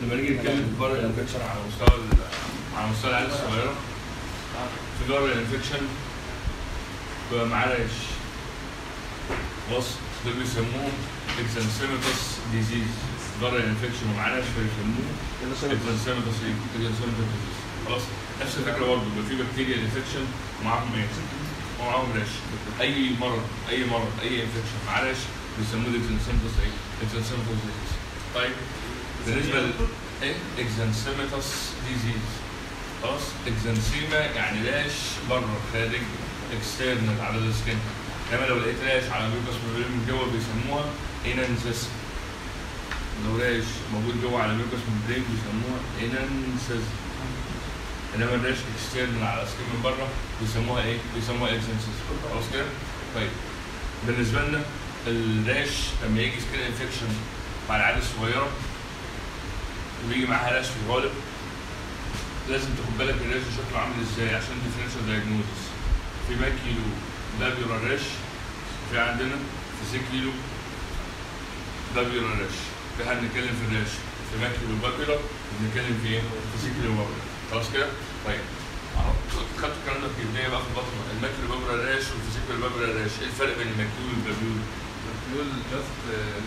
لما نيجي نتكلم في فيرال انفكشن على مستوى ال- على مستوى العيال الصغيره في فيرال انفكشن بيبقى معاه ريش خلاص دول بيسموهم اكزانسيمتس ديزيز فيرال انفكشن ومعاه ريش فيسموه اكزانسيمتس اكزانسيمتس ديزيز خلاص نفس الفكره برضه بيبقى في بكتيريا انفكشن ومعاهم ايه؟ ومعاهم ريش اي مرض اي مرض اي انفكشن معاه ريش بيسموه الاكزانسيمتس ايه؟ اكزانسيمتس ديزيز طيب بالنسبه ل ايه؟ اكزانسيمتس ديزيز خلاص اكزانسيما يعني راش بره خارج اكسترنال على السكن انما لو لقيت راش على ميوكس ممبرين من جوه بيسموها انانسيس لو راش موجود جوه على ميوكس ممبرين بيسموها انانسيس انما الراش اكسترنال على السكن من بره بيسموها ايه؟ بيسموها اكزانسيس خلاص كده؟ طيب بالنسبه لنا الراش لما يجي سكين انفكشن مع العيال الصغيره وبيجي معاها راش في الغالب لازم تاخد بالك الراش ده شكله عامل ازاي عشان ديفرنشال دايجنوزس في ماكيلو بابيولار راش في عندنا في سيكيلو بابيولار راش في احنا بنتكلم في الراش في ماكيلو بابيولار وبنتكلم في ايه؟ في سيكيلو بابيولار خلاص كده؟ طيب أهو، خدت الكلام ده في البدايه بقى في البطن الماكيلو بابيولار راش والفيسيكيلو بابيولار راش ايه الفرق بين الماكيلو والبابيولار؟ يقول جاست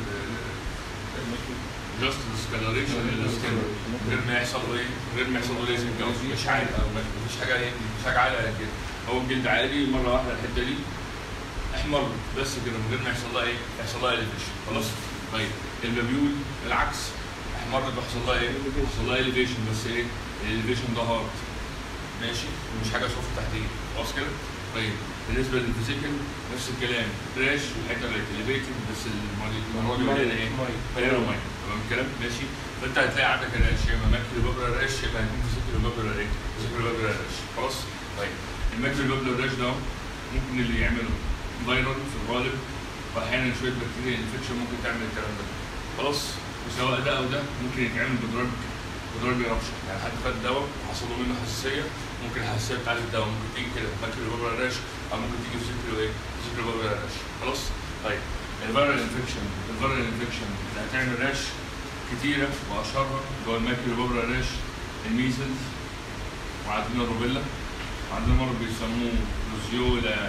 جاست ديسكالريشن للسكن غير ما يحصل له ايه؟ غير ما يحصل له ليزنج او مش عالي او مفيش حاجه ايه؟ مش حاجه عاليه على كده هو الجلد عادي مره واحده الحته دي احمر بس كده من غير ما يحصل لها ايه؟ يحصل لها اليفيشن خلاص؟ طيب البابيول العكس احمرت ويحصل لها ايه؟ يحصل لها اليفيشن بس ايه؟ الاليفيشن ده هارد ماشي؟ مش حاجه سوفت تحتيه خلاص كده؟ طيب بالنسبه للفيزيكال نفس الكلام راش والحته اللي اليفيتد بس المره دي مليانه ايه؟ مليانه ميه تمام الكلام ماشي فانت هتلاقي عندك الراش يا اما ماكل بابلر راش يا اما هيكون فيزيكال بابلر ايه؟ فيزيكال بابلر راش خلاص؟ طيب الماكل بابلر راش ده ممكن اللي يعمله فيرال في الغالب واحيانا شويه بكتيريا انفكشن ممكن تعمل الكلام ده خلاص وسواء ده او ده ممكن يتعمل بدراج بدراج رابشن يعني حد خد دواء حصل له منه حساسيه ممكن الحساسيه بتاعت الدواء ممكن تيجي كده ماكل بابلر راش او ممكن تيجي فيزيكال ايه؟ فيزيكال بابلر راش خلاص؟ طيب الفيرال انفكشن الفيرال انفكشن اللي هتعمل راش كتيرة وأشهرها اللي هو الماكيولو بابرا راش الميسلز وعندنا الروبيلا وعندنا مرض بيسموه روزيولا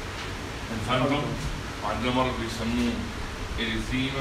انفانتوم وعندنا مرض بيسموه إريثيما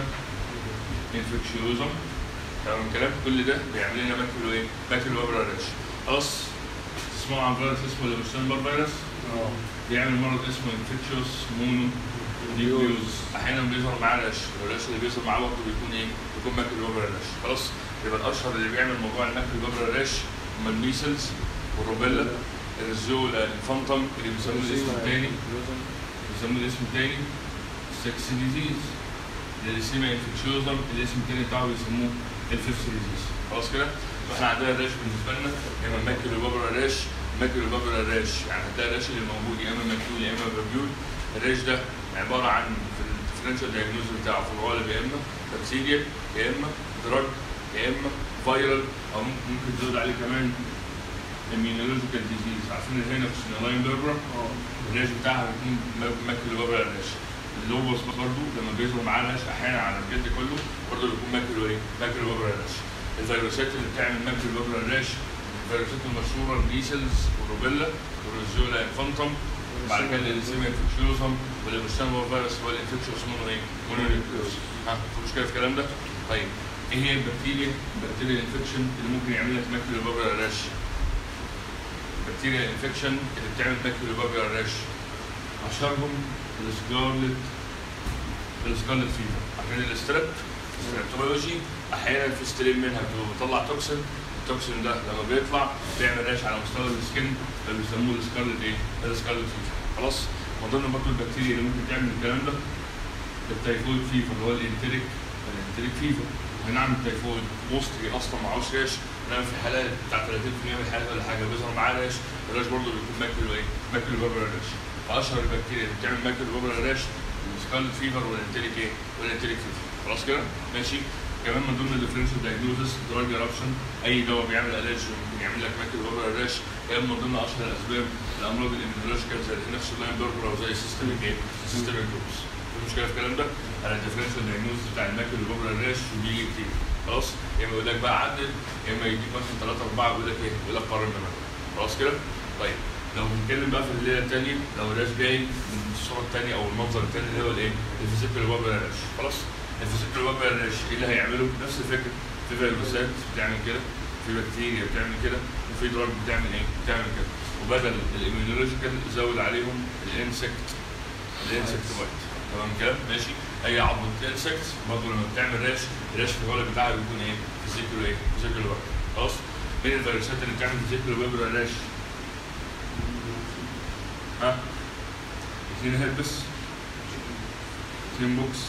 انفكشيوزم تمام الكلام كل ده بيعمل لنا ماكيولو ايه؟ ماكيولو بابرا راش خلاص تسمعوا عن فيروس اسمه الابستان بار فيروس بيعمل مرض اسمه انفكشوس مونو نيوكليوز احيانا بيظهر معاه رش والرش اللي بيظهر معاه برضه بيكون ايه؟ بيكون ماكل بابر رش خلاص يبقى الاشهر اللي بيعمل موضوع الماكل بابر رش هم الميسلز والروبيلا الرزولا الفانتوم اللي بيسموه الاسم الثاني بيسموه الاسم الثاني السكس ديزيز الاسيما انفكشوزم الاسم الثاني بتاعه بيسموه الفيفث ديزيز خلاص كده؟ فاحنا عندنا الرش بالنسبه لنا يا اما ماكل بابر رش ماكل بابر رش يعني هتلاقي الرش اللي موجود يا اما ماكيول يا اما بابيول الريش ده عباره عن في الديفرنشال دايجنوز بتاعه في الغالب يا اما بكتيريا يا اما دراج يا اما فايرال او ممكن ممكن تزود عليه كمان immunological disease عارفين هنا في سينالاين بيربرا الريش بتاعها بيكون ماكل بابرا ريش اللوبوس برضه لما بيظهر معاه ريش احيانا على الجلد كله برضه بيكون ماكل ايه؟ ماكل بابرا ريش الفيروسات اللي بتعمل ماكل بابرا ريش الفيروسات المشهوره الميسلز والروبيلا والروزيولا انفانتوم بعد كده الاسيميا انفكشيوزم والابستان هو فيروس هو الانفكشيوس مونو ايه؟ مونونيوكليوز ها في مشكله في الكلام ده؟ طيب ايه هي البكتيريا؟ البكتيريا الانفكشن اللي ممكن يعمل لك ماكيولو بابرا راش؟ البكتيريا الانفكشن اللي بتعمل ماكيولو بابرا راش اشهرهم السكارلت السكارلت فيفر عارفين الستريب ستريبتولوجي احيانا في ستريب منها بتبقى بتطلع توكسين التوكسين ده لما بيطلع بيعمل راش على مستوى السكن فبيسموه السكارلت ايه؟ السكارلت فيفر خلاص من ضمن برضه البكتيريا اللي ممكن تعمل الكلام ده التيفويد فيفر اللي هو الانتريك الانتريك فيفر هنعمل التيفويد مصري اصلا معهوش راش انما في حالات بتاع 30% من الحالات ولا حاجه بيظهر معاه راش الراش برضه بيكون ماكل ايه؟ ماكل بابر راش فاشهر البكتيريا اللي بتعمل ماكل بابر راش السكارلت فيفر والانتريك ايه؟ والانتريك فيفر خلاص كده؟ ماشي؟ كمان من ضمن الديفرنشال دايجنوزس دراج ارابشن اي دواء بيعمل الرجي ممكن يعمل لك ماكل بابر راش هي من ضمن اشهر الاسباب الامراض الاميونولوجيكال زي نفس اللاين بيربر او زي السيستميك ايه؟ السيستميك جروبس في مشكله في الكلام ده؟ انا الديفرنشال دايجنوزس بتاع الماكل بابر راش بيجي كتير خلاص يا اما يقول لك بقى عدل يا اما يديك مثلا ثلاثه اربعه ويقول لك ايه يقول لك قارن ما بينهم خلاص كده طيب لو بنتكلم بقى في الليله الثانيه لو الراش جاي من الصوره الثانيه او المنظر الثاني اللي هو الايه الفيزيكال ويب راش خلاص الفيزيكال ويب راش ايه اللي هيعمله نفس الفكره في فيروسات بتعمل كده في بكتيريا بتعمل كده وفي دراج بتعمل ايه بتعمل كده وبدل الاميونولوجيكال زود عليهم الانسكت الانسكت بايت تمام كده ماشي اي عضله انسكت برضه لما بتعمل ريش الريش في الغالب بتاعها بيكون ايه فيزيكال ايه فيزيكال ويب خلاص مين الفيروسات اللي بتعمل فيزيكال ويب ريش ها اثنين هربس اثنين بوكس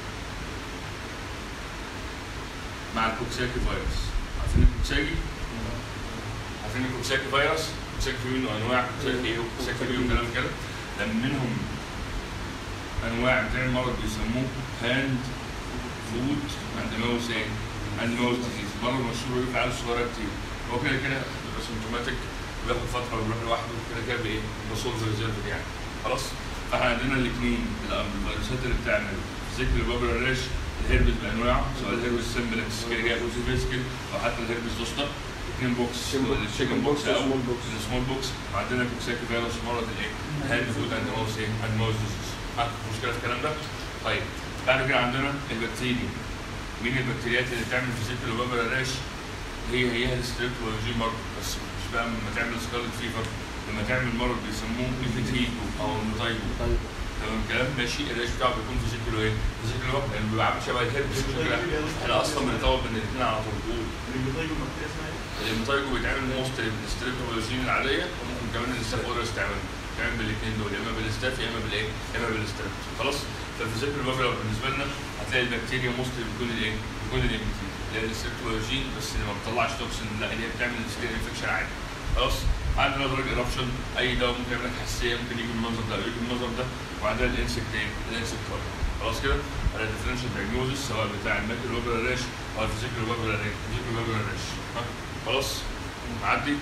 مع الكوكساكي فيروس عارفين الكوكساكي؟ عارفين الكوكساكي فيروس؟ الكوكساكي في منه انواع كوكساكي ايه وكوكساكي بيه وكلام كده لما منهم انواع بتعمل مرض بيسموه هاند فود اند ماوس ايه؟ اند ماوس ديزيز مرض مشهور في العيال الصغيره كتير هو كده كده بيبقى سيمتوماتيك بياخد فتره ويروح لوحده كده كده بايه؟ بصول ريزيرف يعني خلاص فاحنا عندنا الاثنين الفيروسات اللي بتعمل ذكر البابر ريش الهربس بانواعه سواء الهربس سمبلكس كده جاي فيسكل او حتى الهربس دوستر اثنين بوكس الشيكن بوكس او السمول بوكس وعندنا كوكساكي فيروس مرض الايه؟ هاند فود اند ماوس ايه؟ اند ماوس ديزيز ها مشكله في الكلام ده؟ طيب بعد كده عندنا البكتيريا مين البكتيريات اللي بتعمل فيزيكال وبابر ريش هي هي الستريبتولوجي مرض بس مش بقى لما تعمل سكارلت فيفر لما تعمل مرض بيسموه الفيتيجو او المتايجو تمام الكلام ماشي الريش بتاعه بيكون فيزيكال ايه؟ فيزيكال ويب لانه بيبقى عامل شبه الهربس احنا اصلا بنطور بين الاثنين على طول المتايجو بيتعمل موست الستريبتولوجين العاديه وممكن كمان الاستاف اورس تعمل تعمل بالاثنين دول يا اما بالاستاف يا اما بالايه؟ يا اما بالاستريبت خلاص فالفيزيكال ويب بالنسبه لنا هتلاقي البكتيريا موست بتكون الايه؟ بتكون الاميتين اللي هي الستريبتولوجين بس اللي ما بتطلعش توكسين لا اللي هي بتعمل سكين انفكشن عادي خلاص عندنا درجة ايربشن اي دواء ممكن يعمل لك حساسيه ممكن يجي بالمنظر ده او يجي بالمنظر ده وعندنا الانسكت ايه؟ الانسكت خلاص كده على الديفرنشال دايجنوزس سواء بتاع الماكل ويبر ريش او الفيزيكال ويبر ريش الفيزيكال ويبر ريش ها خلاص معدي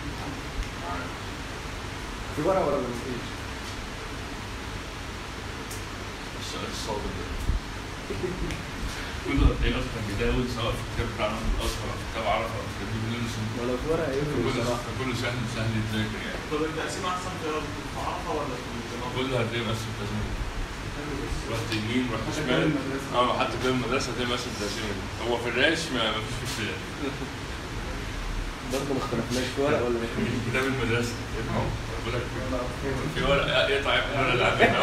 في ورقه ولا مفيش؟ السؤال الصعب ده كله هتلاقيه اصلا بيداول سواء في كتاب العالم الاصفر او في كتاب عرفه او في كتاب بيلنسون ولا في ورقه ايه كله بصراحه كله سهل سهل يتذاكر يعني طب التقسيم احسن في المعرفه ولا في الجامعه؟ كله هتلاقيه مقسم تزمين رحت يمين رحت شمال اه حتى كتاب المدرسه هتلاقيه مقسم تزمين هو في الريش ما ما فيش اختلاف برضه ما اختلفناش في ورقه ولا مفيش كتاب المدرسه اهو بقول لك في ورق يقطع ياخد ورق العمل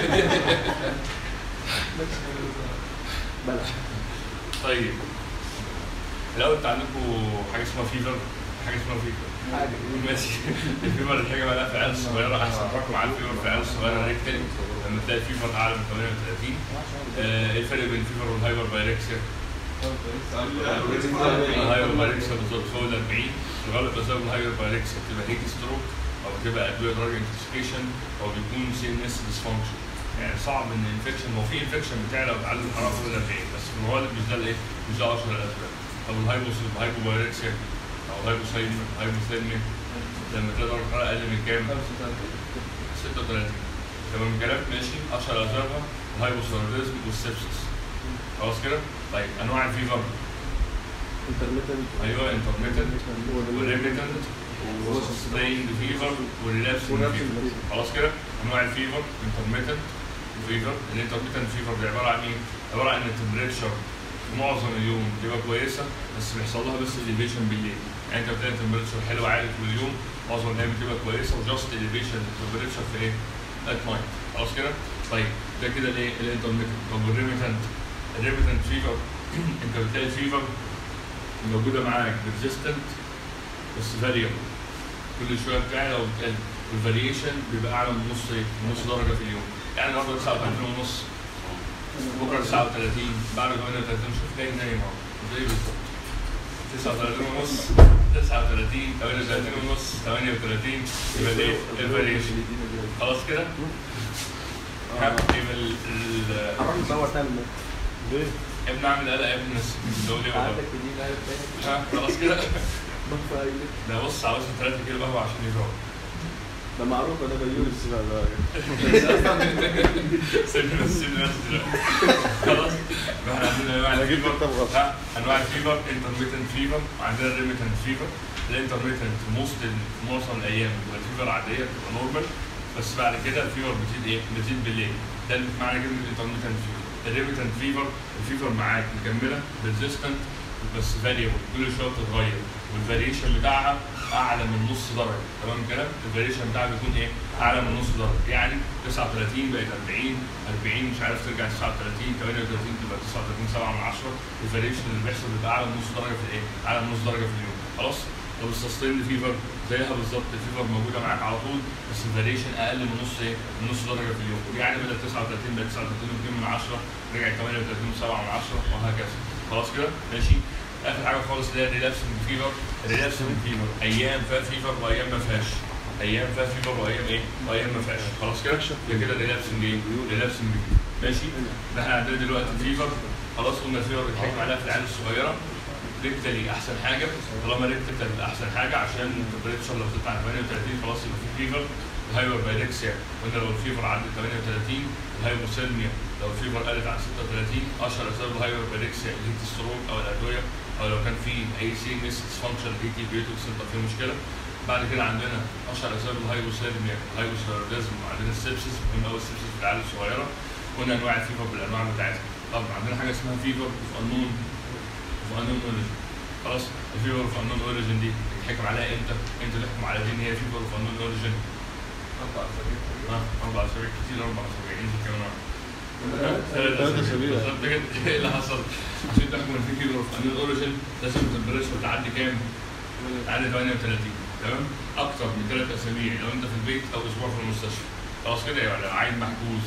بلح طيب الاول انت عندكم حاجه اسمها فيفر حاجه اسمها فيفر حاجه ماشي الفيفر الحاجه بقى في العيال الصغيره احسن رقم على الفيفر في العيال الصغيره ريكتل لما تلاقي فيفر اعلى من 38 آه، ايه الفرق بين الفيفر والهايبر بايركسيا؟ الهايبر بايركسيا بالظبط فوق ال 40 في الغالب بسبب الهايبر بايركسيا بتبقى هيت ستروك او بتبقى ادويه دراج انتوكسيكيشن او بيكون سي ان اس ديسفانكشن يعني صعب ان الانفكشن هو في انفكشن بتعلى وتعلي الحراره فوق ال 40 بس في الغالب مش ده الايه؟ مش ده اشهر الاسباب طب الهايبوس الهايبو بايركسيا او هايبوسايميا هايبوثيرميا لما تلاقي درجه الحراره اقل من كام؟ 36 تمام الكلام ماشي اشهر اسبابها الهايبوثيروديزم والسبسس خلاص كده؟ طيب انواع الفيفر انترميتنت ايوه انترميتنت والريميتنت وسستيند فيفر وريلابس فيفر خلاص كده انواع الفيفر انترميتنت فيفر الانترميتنت فيفر دي عباره عن ايه؟ عباره عن التمبريتشر في معظم اليوم بتبقى كويسه بس بيحصل لها بس اليفيشن بالليل يعني انت بتلاقي التمبريتشر حلو عالي طول اليوم معظم الايام بتبقى كويسه وجاست اليفيشن التمبريتشر في ايه؟ ات نايت خلاص كده؟ طيب ده كده الايه؟ الانترميتنت طب والريميتنت الريميتنت فيفر انت بتلاقي الفيفر موجوده معاك ريزيستنت بس فاريبل كل شويه بتعلى وبتقل والفاريشن بيبقى اعلى من نص ايه؟ من نص درجه في اليوم يعني النهارده 39 ونص بكره 39 بعد 38 شوف جاي نايم اهو زي بالظبط 39 ونص 39 38 ونص 38 يبقى ايه؟ الفاريشن خلاص كده؟ ها، يبقى ال ال- هنروح ندور تاني ليه؟ يا ابني اعمل قلق يا ابني بس الدولة ايه والله؟ عندك دي لاعب تاني ها خلاص كده بطل ده بص عاوز 3 كيلو قهوه عشان يجاوب ده معروف ده بيوز سيبنا سيبنا نفس دلوقتي خلاص احنا عندنا انواع انا جبت الفيفر كتاب غلط ها انواع الفيفر انترميتنت فيفر وعندنا ريميتنت فيفر الانترميتنت موست معظم الايام بتبقى الفيفر عاديه بتبقى نورمال بس بعد كده الفيفر بتزيد ايه؟ بتزيد بالليل ده اللي معنى كلمه انترميتنت فيفر الريميتنت فيفر الفيفر معاك مكمله ريزيستنت بس فاريبل كل شويه بتتغير والفاريشن بتاعها اعلى من نص درجه تمام كده الفاريشن بتاعها بيكون ايه؟ اعلى من نص درجه يعني 39 بقت 40 40 مش عارف ترجع 39 38 تبقى 39 7 من 10 الفاريشن اللي بيحصل بيبقى اعلى من نص درجه في الايه؟ اعلى من نص درجه في اليوم خلاص؟ طب السستين فيفر زيها بالظبط الفيفر موجوده معاك على طول بس الفاريشن اقل من نص ايه؟ من نص درجه في اليوم يعني بدل 39 بقت 39 من 10 رجعت 38 7 من 10 وهكذا خلاص كده ماشي اخر حاجه خالص اللي هي الريلابسنج فيفر الريلابسنج فيفر ايام فيها فيفر وايام ما فيهاش ايام فيها فيفر وايام ايه؟ وايام ما فيهاش خلاص كده يبقى كده الريلابسنج ايه؟ الريلابسنج ماشي ده احنا عندنا دلوقتي فيفر خلاص قلنا الفيفر بيتحكم عليها في العيال الصغيره ريكتالي احسن حاجه طالما ريكتال احسن حاجه عشان التمبريتشر لو زادت عن 38 خلاص يبقى في فيفر الهايبر بايركسيا قلنا لو الفيفر عدت 38 الهايبوسيرميا لو الفيفر قلت عن 36 اشهر اسباب الهايبر بايركسيا الهيت ستروك او الادويه او لو كان في اي سي ميس ديسفانكشن هي تي بيوتكس انت في مشكله بعد كده عندنا اشهر اسباب الهايبوسيرميا الهايبوثيروديزم وعندنا السبسس مهم قوي السبسس في العيال الصغيره قلنا انواع الفيفر بالانواع بتاعتها طب عندنا حاجه اسمها فيفر اوف انون اوف انون اوريجن خلاص الفيفر اوف انون اوريجن دي يتحكم عليها امتى؟ امتى نحكم على دي ان هي فيفر اوف انون اوريجن؟ ها اربع اسابيع كتير اربع اسابيع انزل كمان ثلاث أسابيع. بالظبط كده ايه اللي حصل؟ عشان تحكم ان في فيفر اوف انون اوريجن لازم التمبريتشر تعدي كام؟ تعدي 38 تمام؟ اكتر من ثلاث اسابيع لو انت في البيت او اسبوع في المستشفى خلاص كده يعني عين محجوز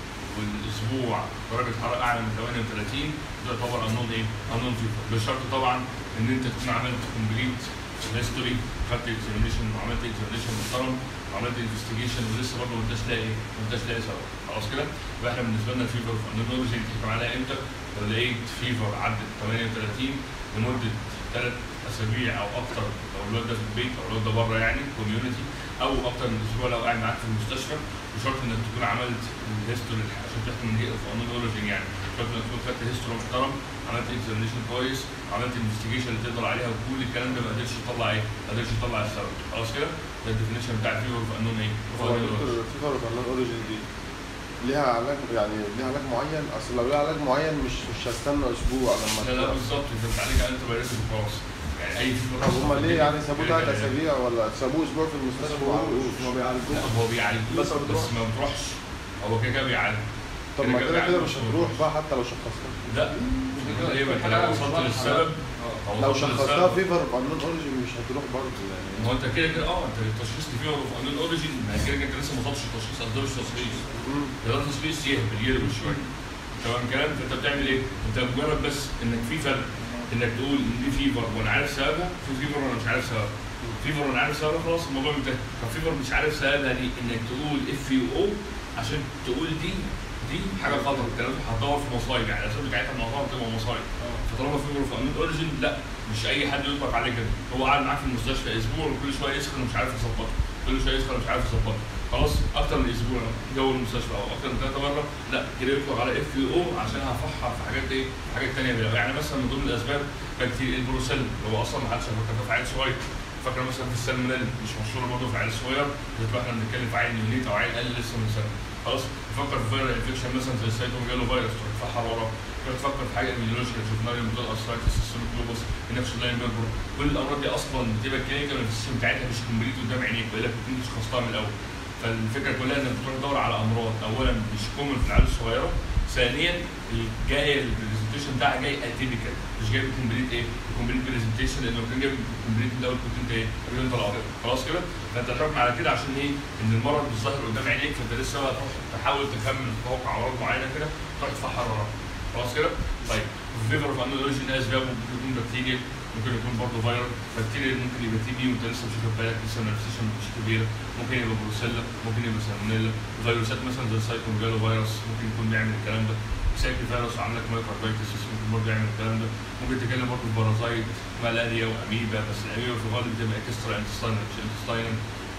والاسبوع درجه حراره اعلى من 38 ده يعتبر انون ايه؟ انون فيفر بشرط طبعا ان انت تكون عملت كومبليت هيستوري خدت اكزامينشن وعملت اكزامينشن محترم وعملت انفستيجيشن ولسه برضه ما انتش لاقي ما انتش لاقي سبب خلاص كده يبقى احنا بالنسبه لنا الفيفر في انون اوريجن تحكم عليها امتى؟ لو لقيت فيفر عدت 38 لمده ثلاث اسابيع او اكتر لو الواد ده في البيت او الواد ده بره يعني كوميونتي او اكتر من اسبوع لو قاعد معاك في المستشفى بشرط انك تكون عملت الهيستوري عشان تحكم من في قانون اوريجن يعني بشرط انك تكون خدت هيستوري محترم عملت اكزامينشن كويس عملت انفستيجيشن اللي تقدر عليها وكل الكلام ده ما قدرش يطلع ايه؟ ما قدرش يطلع السبب خلاص كده؟ ده الديفينيشن بتاع الفيفر في قانون ايه؟ في هو قانون الأوريجن. دكتور الفيفر وفنان اوريجين دي ليها علاج يعني ليها علاج معين اصل لو ليها علاج معين مش مش هستنى اسبوع لما لا لا تبقى- بالظبط انت بتعالج انت فيروس وخلاص يعني اي فيفر طب هما ليه يعني سابوه ثلاث يعني- اسابيع ولا سابوه اسبوع في المستشفى وعالجوه؟ هو بيعالجوه لا هو بيعالج بس بس, ما بتروحش. بس ما بتروحش هو كده كده بيعالج طب ما كده كده كده بيعالج مش بس ما هتروح بتروحش. بقى حتى لو شخصتها لا ايه بقى انت لو وصلت للسبب لو وصلت شخصتها للسبب، فيفر بقانون اوريجين مش هتروح برضه ما يعني هو انت كده كده اه انت التشخيص اللي فيه هو في قانون اوريجين ما هي كده كده انت لسه ما وصلتش التشخيص اصل ده مش تشخيص مم. ده ده تشخيص يهبل يربل شويه تمام كلام فانت بتعمل ايه؟ انت مجرد بس انك في فرق انك تقول ان دي فيفر وانا عارف سببها في فيفر وانا مش عارف سببها فيفر وانا عارف سببها خلاص الموضوع منتهي طب فيفر مش عارف سببها دي انك تقول اف يو او عشان تقول دي دي حاجه خطر انت لازم هتدور في مصايب يعني الاسباب بتاعتها الموضوع بتبقى مصايب فطالما فيفر في قانون اوريجين لا مش اي حد يطلق عليه كده هو قاعد معاك في المستشفى اسبوع وكل شويه يسخن ومش عارف يظبطه كل شويه يسخن ومش عارف يظبطه خلاص اكتر من اسبوع جو المستشفى او اكتر من ثلاثه مره لا كده يطلق على اف يو او عشان هفحر في حاجات ايه في حاجات ثانيه بقى يعني مثلا من ضمن الاسباب بكتيريا البروسيل هو اصلا ما حدش فاكر في عيل صغير فاكر مثلا في السالمونيلا مش مشهوره برضه في عيل صغير بتبقى احنا بنتكلم في عيل يونيت او عيل قل لسه من سنه خلاص تفكر في فيرال انفكشن مثلا زي السيتوميجالو فيروس تروح تفحر وراه تروح تفكر في حاجه ايميولوجيكال شفناها اللي بتقول ارثرايتس السيستميك لوبس النفس لاين بيربر كل الامراض دي اصلا بتبقى كلينيكال السيستم بتاعتها مش كومبليت قدام عينيك بيقول لك بتكون شخصتها من الاول فالفكره كلها انك بتروح تدور على امراض اولا مش كومن في العيال الصغيره ثانيا جاي البرزنتيشن بتاعها جاي اتيبيكال مش جاي بكومبليت ايه؟ كومبليت برزنتيشن لانه كان جاي كومبليت من الاول كنت انت ايه؟ كنت انت الابيض خلاص كده؟ فانت تحكم على كده عشان ايه؟ ان المرض مش ظاهر قدام عينيك فانت لسه بقى تروح تحاول تخمن تتوقع امراض معينه كده تروح تفحر وراها خلاص كده؟ طيب الفيفر اوف انولوجي ده اسبابه ممكن يكون بكتيريا ممكن يكون برضه فيروس بكتيريا ممكن يبقى تي بي وانت لسه مش واخد بالك لسه الانفستيشن مش كبيره ممكن يبقى بروسيلا ممكن يبقى سالمونيلا فيروسات مثلا زي السايتوميجالو فيروس ممكن يكون بيعمل الكلام ده سايكل فيروس وعندك مايكروبايتس ممكن برضه يعمل الكلام ده ممكن تتكلم برضه في بارازايت ملاريا واميبا بس الاميبا في الغالب بتبقى اكسترا انتستاينال مش انتستاينال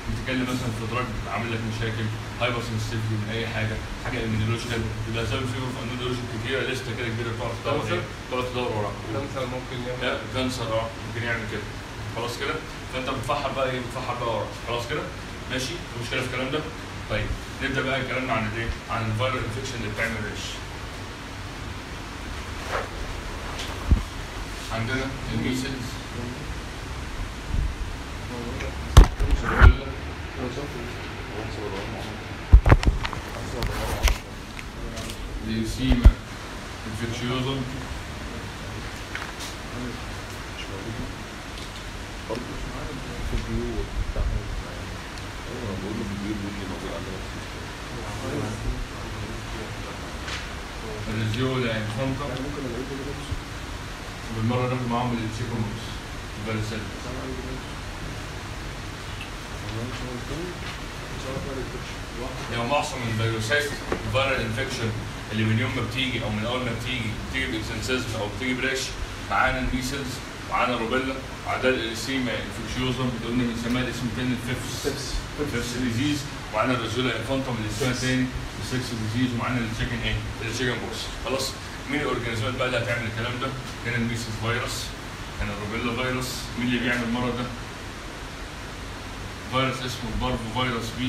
بتتكلم مثلا في دراج عامل لك مشاكل هايبر سنسيتيفيتي من اي حاجه حاجه ايميونولوجيكال يبقى اسباب فيفر في ايميونولوجيك كتيره لسته كده كبيره تقعد تدور كانسر؟ ايه تقعد تدور وراها كانسر ممكن لا يعمل كانسر اه ممكن يعمل كده خلاص كده فانت بتفحر بقى ايه بتفحر بقى ورا خلاص كده ماشي في مشكله في الكلام ده طيب نبدا بقى كلامنا عن الايه عن الفيرال انفكشن اللي بتعمل ريش عندنا الميسلز ليوسيما انفكشيوزم الريزيولا انفانتا بالمره ناخد معاهم التشيكن بوكس الفاريسيلا هي معظم الفيروسات الفيرال انفكشن اللي من يوم ما بتيجي او من اول ما بتيجي بتيجي باكسنسيزم او بتيجي بريش معانا الميسلز معانا روبيلا وعندنا الاريسيما انفكشيوزم قلنا بنسميها الاسم الثاني الفيفس فيفس ديزيز ومعانا الريزولا انفانتوم الاسم الثاني السكس ديزيز ومعانا التشيكن ايه؟ التشيكن بوكس خلاص مين الاورجانيزمات بقى اللي هتعمل الكلام ده؟ كان الميسلز فيروس كان الروبيلا فيروس مين اللي بيعمل المرض ده؟ فيروس اسمه البارفو فيروس بي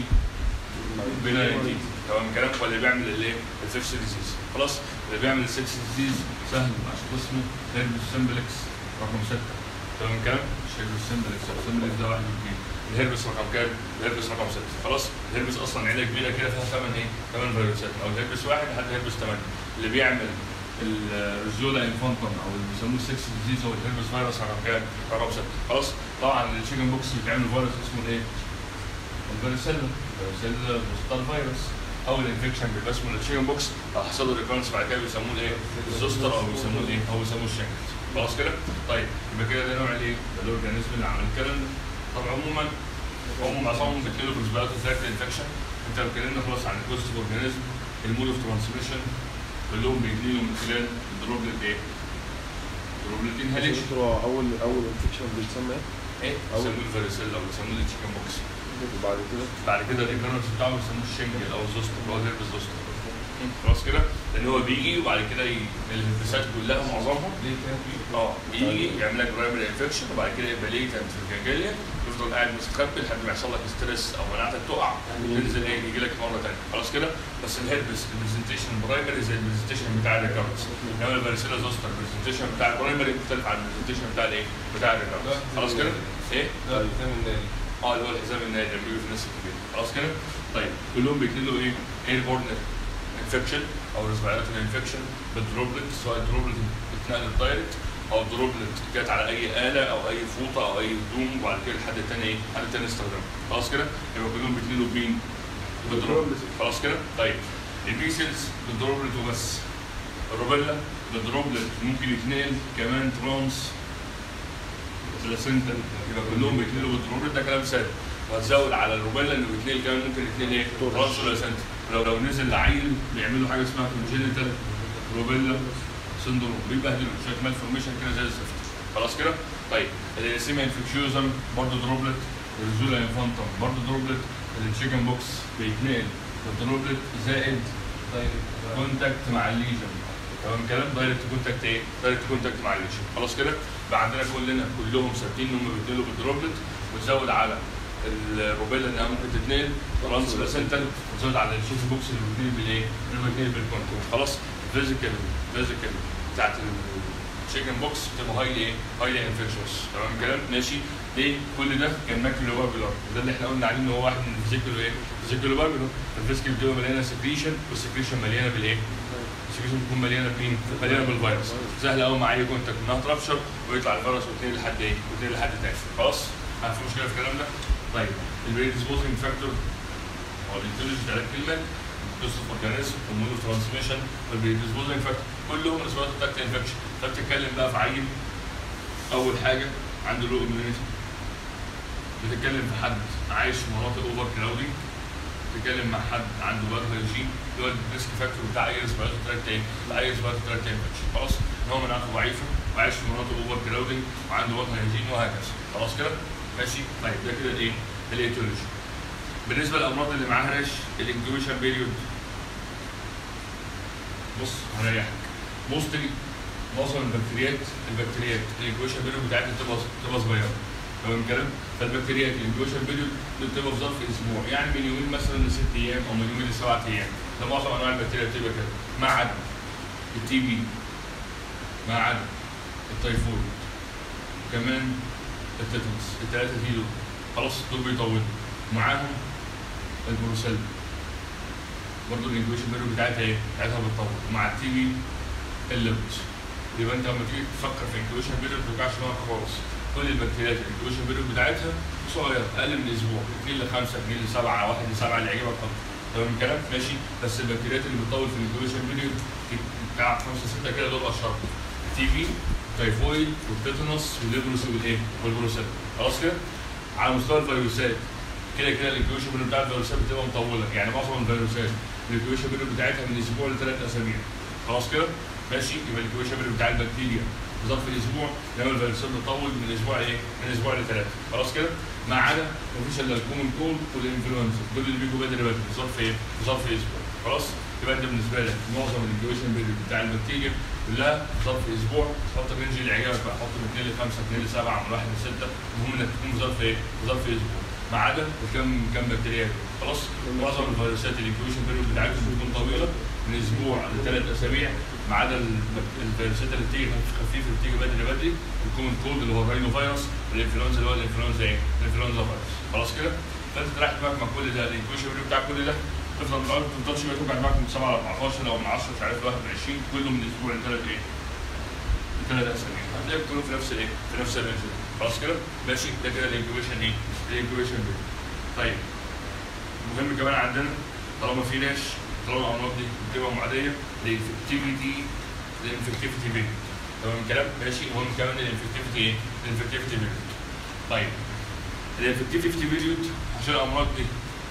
بنايتي تمام الكلام ولا بيعمل الايه؟ الفيفس ديزيز خلاص اللي بيعمل السكس ديزيز سهل عشان اسمه هيربس سمبلكس رقم 6 تمام الكلام؟ مش هيربس سمبلكس سمبلكس ده واحد واثنين الهيربس رقم كام؟ الهيربس رقم 6 خلاص الهيربس اصلا عيله كبيره كده فيها ثمان ايه؟ ثمان فيروسات او الهيربس واحد لحد هيربس 8 اللي بيعمل الريزولا انفانتوم او اللي بيسموه السكس ديزيز او الهيربس فيروس رقم كام؟ رقم 6 خلاص طبعا التشيكن بوكس بيتعمل فيروس اسمه الايه؟ الفاريسيلا الفاريسيلا بوستال فيروس اول انفكشن بيبقى اسمه التشيكن بوكس لو حصل له ريكونس بعد كده بيسموه الايه؟ الزوستر او بيسموه الايه؟ او بيسموه الشنكت خلاص كده؟ طيب يبقى كده ده نوع الايه؟ ده الاورجانيزم اللي عمل الكلام ده طب عموما هم معظمهم بيتنقلوا بريسبيراتوري تراكت انفكشن انت اتكلمنا خلاص عن البوزيتيف اورجانيزم المود اوف ترانسميشن كلهم بيتنقلوا من خلال الدروبلت ايه؟ دروبلت انهاليشن اول اول انفكشن بيتسمى ايه؟ ايه؟ أول- بيسموه الفاريسيلا او بيسموه التشيكن بوكس وبعد كده بعد كده الريكرنس بتاعه بيسموه الشنجل او الزوستر اللي هو الهربس زوستر خلاص كده لان هو بيجي وبعد كده ي... الهربسات كلها معظمها اه بيجي يعمل لك برايمري انفكشن وبعد كده يبقى ليتنت في الجلجليه يفضل قاعد مستخبي لحد ما يحصل لك ستريس او مناعتك تقع تنزل ايه يجي لك مره ثانيه خلاص كده بس الهربس البرزنتيشن برايمري زي البرزنتيشن بتاع الريكرنس انما الفاريسيلا زوستر البرزنتيشن بتاع البرايمري مختلف عن البرزنتيشن بتاع الايه؟ بتاع الريكرنس خلاص كده؟ ايه؟ ده الفيتامين الناري اه اللي هو الحزام النادي اللي بيجي في الناس الكبيره خلاص كده طيب كلهم بيتنقلوا ايه اير بورن انفكشن او ريسبيراتوري انفكشن بالدروبلت سواء الدروبلت اتنقلت دايركت او الدروبلت جت على اي اله او اي فوطه او اي هدوم وبعد كده حد تاني ايه حد تاني استخدمها خلاص كده يبقى كلهم بيتنقلوا بمين؟ بالدروبلت خلاص كده طيب البيسلز بالدروبلت وبس الروبيلا بالدروبلت ممكن يتنقل كمان ترانس بلاسنتا يبقى كلهم بيتنقلوا بالدروبلت ده كلام ثابت وهتزود على الروبيلا انه بيتنقل كمان ممكن يتنقل ايه؟ ترانس بلاسنتا لو لو نزل لعيل بيعملوا حاجه اسمها كونجينيتال روبيلا سندروم بيبهدلوا شويه مالفورميشن كده زي الزفت خلاص كده؟ طيب السيما انفكشيوزم برضه دروبلت الريزولا انفانتوم برضه دروبلت التشيكن بوكس بيتنقل بالدروبلت زائد كونتاكت مع الليجن تمام الكلام دايركت كونتاكت ايه؟ دايركت كونتاكت مع الليجن خلاص كده؟ بقى عندنا كلنا كلهم ثابتين ان هم بيتنقلوا بالدروبلت وتزود على الروبيلا انها ممكن تتنقل ترانس بلاسنتال وتزود على الشيكن بوكس اللي بيتنقل بالايه؟ اللي بيتنقل بالكونتاكت خلاص فيزيكال فيزيكال بتاعت الشيكن بوكس بتبقى هايلي ايه؟ هايلي انفكشوس تمام الكلام؟ ماشي ليه؟ كل ده كان ماكيولو بابيلار وده اللي احنا قلنا عليه ان هو واحد من الفيزيكال ايه؟ فيزيكال بابيلار الفيزيكال بتبقى مليانه سكريشن والسكريشن مليانه بالايه؟ السكريشن بتكون مليانه بمين؟ مليانه بالفيروس سهل قوي مع اي كونتاكت انها ترابشر ويطلع الفيروس وتنقل لحد ايه؟ وتنقل لحد تاني خلاص؟ ما في مشكله في الكلام ده؟ طيب البريدسبوزنج فاكتور هو الانتليجنت ثلاث كلمات بوزيتيف اورجانيزم والمود ترانسميشن والبريدسبوزنج فاكتور كلهم ريسبيراتوري تراكت انفكشن فبتتكلم بقى في عيل اول حاجه عنده لو اميونيتي بتتكلم في حد عايش في مناطق اوفر كراودنج بتتكلم مع حد عنده باد هيجين اللي هو الريسك فاكتور بتاع اي ريسبيراتوري تراكت ايه؟ بتاع اي ريسبيراتوري تراكت انفكشن خلاص ان هو مناعته ضعيفه وعايش في مناطق اوفر كراودنج وعنده باد هيجين وهكذا خلاص كده؟ ماشي طيب ده كده الايه؟ ده الايتيولوجي بالنسبه للامراض اللي معاها ريش الانكيوبيشن بيريود بص هريحك موستلي معظم البكتيريات البكتيريات الانكيوبيشن بيريود بتاعتها بتبقى بتبقى صغيره تمام الكلام فالبكتيريات الانكيوبيشن بيريود بتبقى في ظرف اسبوع يعني من يومين مثلا لست ايام او من يومين لسبعة ايام ده معظم انواع البكتيريا بتبقى كده ما عدا التي بي ما عدا التيفويد كمان التيتانس الثلاثه دي دول خلاص دول بيطولوا معاهم البروسيل برضه الانكيوبيشن بيريود بتاعتها ايه؟ بتاعتها بتطول ومع التي بي الليبت يبقى انت لما تيجي تفكر في انكيوبيشن بيريود ما توجعش دماغك خالص كل البكتيريات الانكيوبيشن بيريود بتاعتها صغيره اقل من اسبوع 2 ل 5 2 ل 7 1 ل 7 اللي يعجبك اكتر تمام الكلام ماشي بس البكتيريات اللي بتطول في الانكيوبيشن بيريود بتاع 5 6 كده دول اشهر التي بي التيفويد والتيتانوس والليبروس والايه والبروسيل خلاص كده على مستوى الفيروسات كده كده الانكيوبيشن بيريود بتاع الفيروسات بتبقى مطوله يعني معظم الفيروسات الانكيوبيشن بيريود بتاعتها من اسبوع لثلاث اسابيع خلاص كده ماشي يبقى الانكيوبيشن بيريود بتاع البكتيريا في ظرف الاسبوع انما الفيروسات بتطول من اسبوع ايه؟ من اسبوع لثلاثه خلاص كده ما عدا مفيش الا الكومن كول والانفلونزا دول اللي بيجوا بدري بدري في ظرف ايه؟ في ظرف اسبوع خلاص يبقى انت بالنسبه لك معظم الانكيوبيشن بيريود بتاع البكتيريا كلها في ظرف اسبوع حط الرينج اللي يعجبك بقى حط من 2 ل 5 2 ل 7 من 1 ل 6 المهم انك تكون في ظرف ايه؟ في ظرف اسبوع ما عدا كم كم بكتيريا خلاص معظم الفيروسات الانكيوبيشن بيريود بتاعتهم بتكون طويله من اسبوع لثلاث اسابيع ما عدا البك- الفيروسات اللي بتيجي خفيفه اللي بتيجي بدري بدري الكومن كولد اللي هو الراينو فيروس والانفلونزا اللي هو الانفلونزا ايه؟ الانفلونزا فيروس خلاص كده؟ فانت تريح دماغك مع كل ده الانكيوبيشن بيريود بتاع كل ده تفضل ما تفضلش بقى توجع دماغك من 7 ل 14 او من 10 مش عارف لواحد من 20 كله من اسبوع لثلاث ايه؟ لثلاث اسابيع هتلاقيهم كلهم في نفس الايه؟ في نفس الرينج ده. خلاص كده؟ ماشي ده كده الانكيوبيشن ايه؟ الانكيوبيشن بيريود طيب مهم كمان عندنا طالما في ناش طالما الامراض دي بتبقى معديه الانفكتيفيتي الانفكتيفيتي بيريود تمام الكلام ماشي مهم كمان الانفكتيفيتي ايه؟ الانفكتيفيتي بيريود طيب الانفكتيفيتي بيريود عشان الامراض دي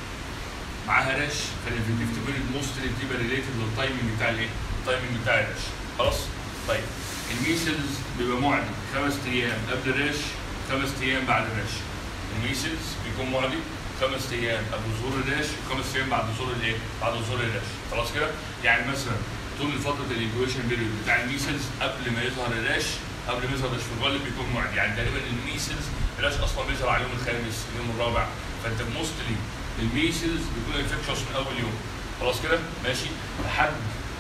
معاها راش فالانفكتيفيتي بيريود موستلي بتبقى ريليتد للتايمنج بتاع الايه؟ التايمنج بتاع الراش خلاص؟ طيب الميسلز بيبقى معدي خمس ايام قبل الراش خمس ايام بعد الراش الميسلز بيكون معدي خمس ايام قبل ظهور الراش وخمس ايام بعد ظهور الايه؟ بعد ظهور الراش خلاص كده؟ يعني مثلا طول فتره الانكويشن بيريود بتاع الميسلز قبل ما يظهر الراش قبل ما يظهر الراش في الغالب بيكون معدي يعني تقريبا الميسلز الراش اصلا بيظهر على اليوم الخامس اليوم الرابع فانت موستلي الميسلز بيكون انفكشوس من اول يوم خلاص كده؟ ماشي لحد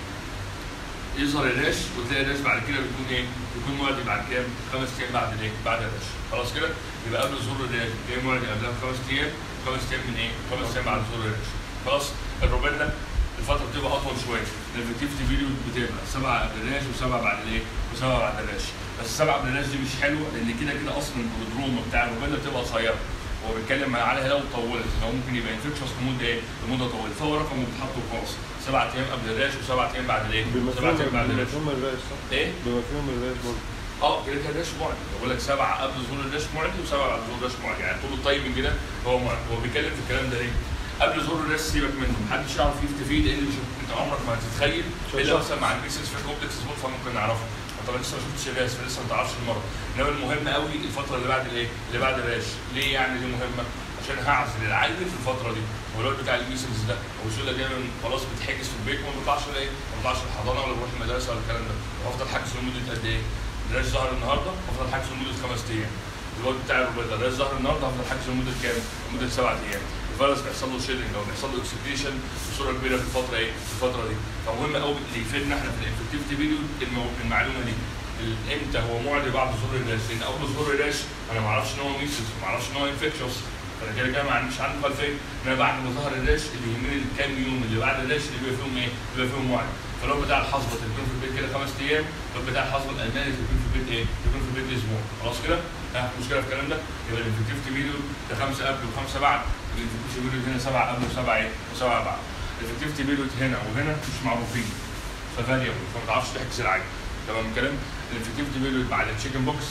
يظهر الراش وتلاقي الراش بعد كده بيكون ايه؟ بيكون معدي بعد كام؟ خمس ايام بعد الايه؟ بعد الراش خلاص كده؟ يبقى قبل ظهور الراش جاي معدي قبلها بخمس ايام خمس ايام من ايه؟ خمس ايام بعد ظهور الراش خلاص؟ الروبيلا الفتره بتبقى اطول شويه الانفكتيفيتي بيريود بتبقى سبعه قبل الراش وسبعه بعد الايه؟ وسبعه بعد الراش بس سبعه قبل الراش دي مش حلوه لان كده كده اصلا البرودروما بتاع الروبيلا بتبقى قصيره هو بيتكلم عليها لو طولت هو ممكن يبقى انفكشوس لمده ايه؟ لمده طويله فهو رقم بيتحط وخلاص سبعة ايام قبل الراش وسبعة ايام بعد الايه؟ بما سبعة فيهم ايام بعد بما الراش فيهم الراش صح؟ ايه؟ بما فيهم الراش برضه اه كده كده الراش معدي بقول لك سبعه قبل ظهور الراش معدي وسبعه بعد ظهور الراش معدي يعني طول التايمنج ده هو معدي هو بيتكلم في الكلام ده ليه؟ قبل ظهور الراش سيبك منه محدش يعرف يستفيد لان مش انت عمرك ما هتتخيل الا مثلا مع الميسنس في كومبلكس سبوت فممكن نعرفها طبعا لسه ما شفتش الراس فلسه ما تعرفش المرض انما المهم قوي الفتره اللي بعد الايه؟ اللي بعد الراش ليه يعني دي مهمه؟ عشان هعزل العيل في الفتره دي هو الواد بتاع الميسنس ده هو الشله دايما خلاص بتحجز في البيت وما بيطلعش ولا ايه؟ ما بيطلعش الحضانه ولا بيروح المدرسه ولا الكلام ده وهفضل حاجز لمده قد ايه؟ الراش ظهر النهارده هفضل حاجز لمده خمس ايام الواد بتاع الروبيلا الراش ظهر النهارده هفضل حاجز لمده كام؟ لمده سبعة ايام الفيروس بيحصل له شيلنج او بيحصل له اكسبريشن بصوره كبيره في الفتره ايه؟ في الفتره دي فمهم قوي اللي يفيدنا احنا في الانفكتيفيتي بيريود المعلومه دي ال- امتى هو معدي بعد ظهور الراش لان اول ظهور الراش انا ما اعرفش ان هو ميسيس ما اعرفش ان هو انفكشوس فانا كده كده ما عنديش عنده خلفيه ان انا بعد ما ظهر الراش اللي يهمني الكام يوم اللي بعد الراش اللي بيبقى فيهم ايه؟ بيبقى فيهم معدي فلو بتاع الحصبه اللي بيكون في البيت كده خمس ايام لو بتاع الحصبه الالماني اللي بيكون في البيت ايه؟ بيكون في البيت اسبوع خلاص كده؟ ها مشكله في الكلام ده؟ يبقى الانفكتيفيتي بيريود ده خمسه قبل وخمسه بعد الانفكتيفيتي بيريود هنا سبعه قبل وسبعه ايه؟ وسبعه بعد الانفكتيفيتي بيريود هنا وهنا مش معروفين ففاريبل فما تعرفش تحجز العين تمام الكلام؟ الانفكتيفيتي بيريود بعد التشيكن بوكس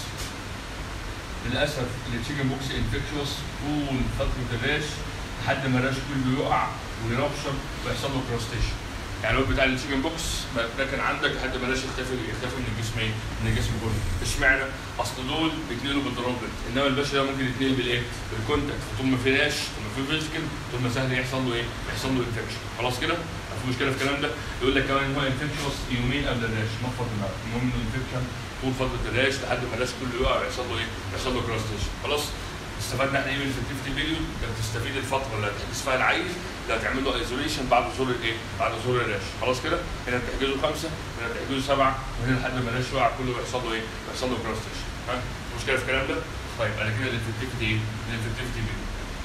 للاسف التشيكن بوكس انفكشوس طول فتره الراش لحد ما الراش كله يقع ويربشر ويحصل له كراستيشن يعني هو بتاع التشيكن بوكس ما- ده كان عندك لحد ما بلاش يختفي يختفي من الجسم ايه؟ من الجسم كله اشمعنى؟ اصل دول بيتنقلوا بالدروبلت انما الباشا ده ممكن يتنقل بالايه؟ بالكونتاكت طول ما في ناش طول ما في فيزيكال طول ما سهل يحصل له ايه؟ يحصل له انفكشن خلاص كده؟ ما في مشكله في الكلام ده يقول لك كمان ان هو انفكشن يومين قبل الراش نفض دماغك المهم انه انفكشن طول فتره الراش لحد ما الراش كله يقع ويحصل له ايه؟ يحصل له كراستيشن خلاص؟ استفدنا احنا ايه من الفيرتيفيتي بيريود؟ انت بتستفيد الفتره اللي هتحجز فيها العيل اللي هتعمل له ايزوليشن بعد ظهور الايه؟ بعد ظهور الراش خلاص كده؟ هنا بتحجزه خمسه هنا بتحجزه سبعه وهنا لحد ما الراش يقع كله بيحصل له ايه؟ بيحصل له كراستيشن ها؟ في مشكله في الكلام ده؟ طيب بعد كده الانفكتيفيتي ايه؟ الانفكتيفيتي بيريود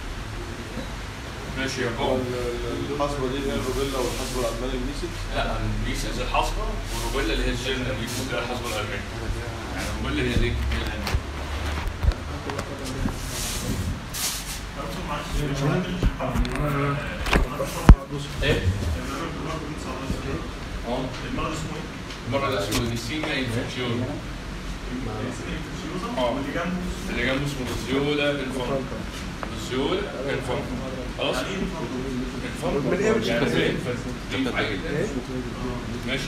ماشي يا هو بابا ال- ال- الحصبه دي اللي هي الروبيلا والحصبه الالماني الميسل لا الميسز الحصبه والروبيلا اللي هي الجيرنا الميسز اللي هي الحصبه الالمانيه يعني الروبيلا هي الايه؟ هي الالمانيه دكتور معلش مش هنعمل ايه؟ اه المرض اسمه ايه؟ المره اللي اسمه نسيما انفكشيون اه. واللي جنبه اللي جنبه اسمه فيزيولا انفون فيزيولا انفون خلاص يعني ايه انفون من ايه مش يعني فاهم. زي انفون. عيل. ماشي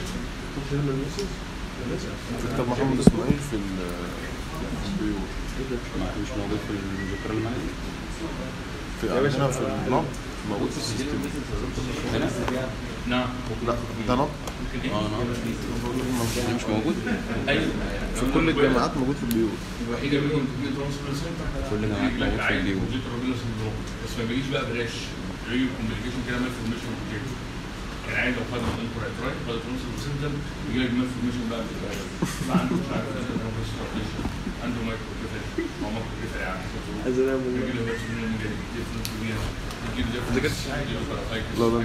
دكتور محمد اسماعيل في ال- في البيوت مش موجود في المذكرة اللي معايا في هنا في النبض موجود في السيستم هنا؟ نعم لا ده نبض ممكن ايه؟ اه نعم مش موجود ايوه في كل الجامعات موجود في البيوت الوحيده منهم تكنيك ترانسفير سنتر كل الجامعات بيجي لك موجود في عيل البيوت. كونجيت روبيلا سندروم بس ما بيجيش بقى براش ريو كومبليكيشن كده مالفورميشن كونجيت يعني عيل لو خد انترايترايت خد ترانسفير سنتر يجي لك مالفورميشن بقى بالبقى يبقى عنده مش عارف ستارتيشن عنده مايكرو كيفال او مايكرو كيفال يعني عايز انام يجي له بس من المجال ديفرنس كبيره يجي له ديفرنس لا، لا،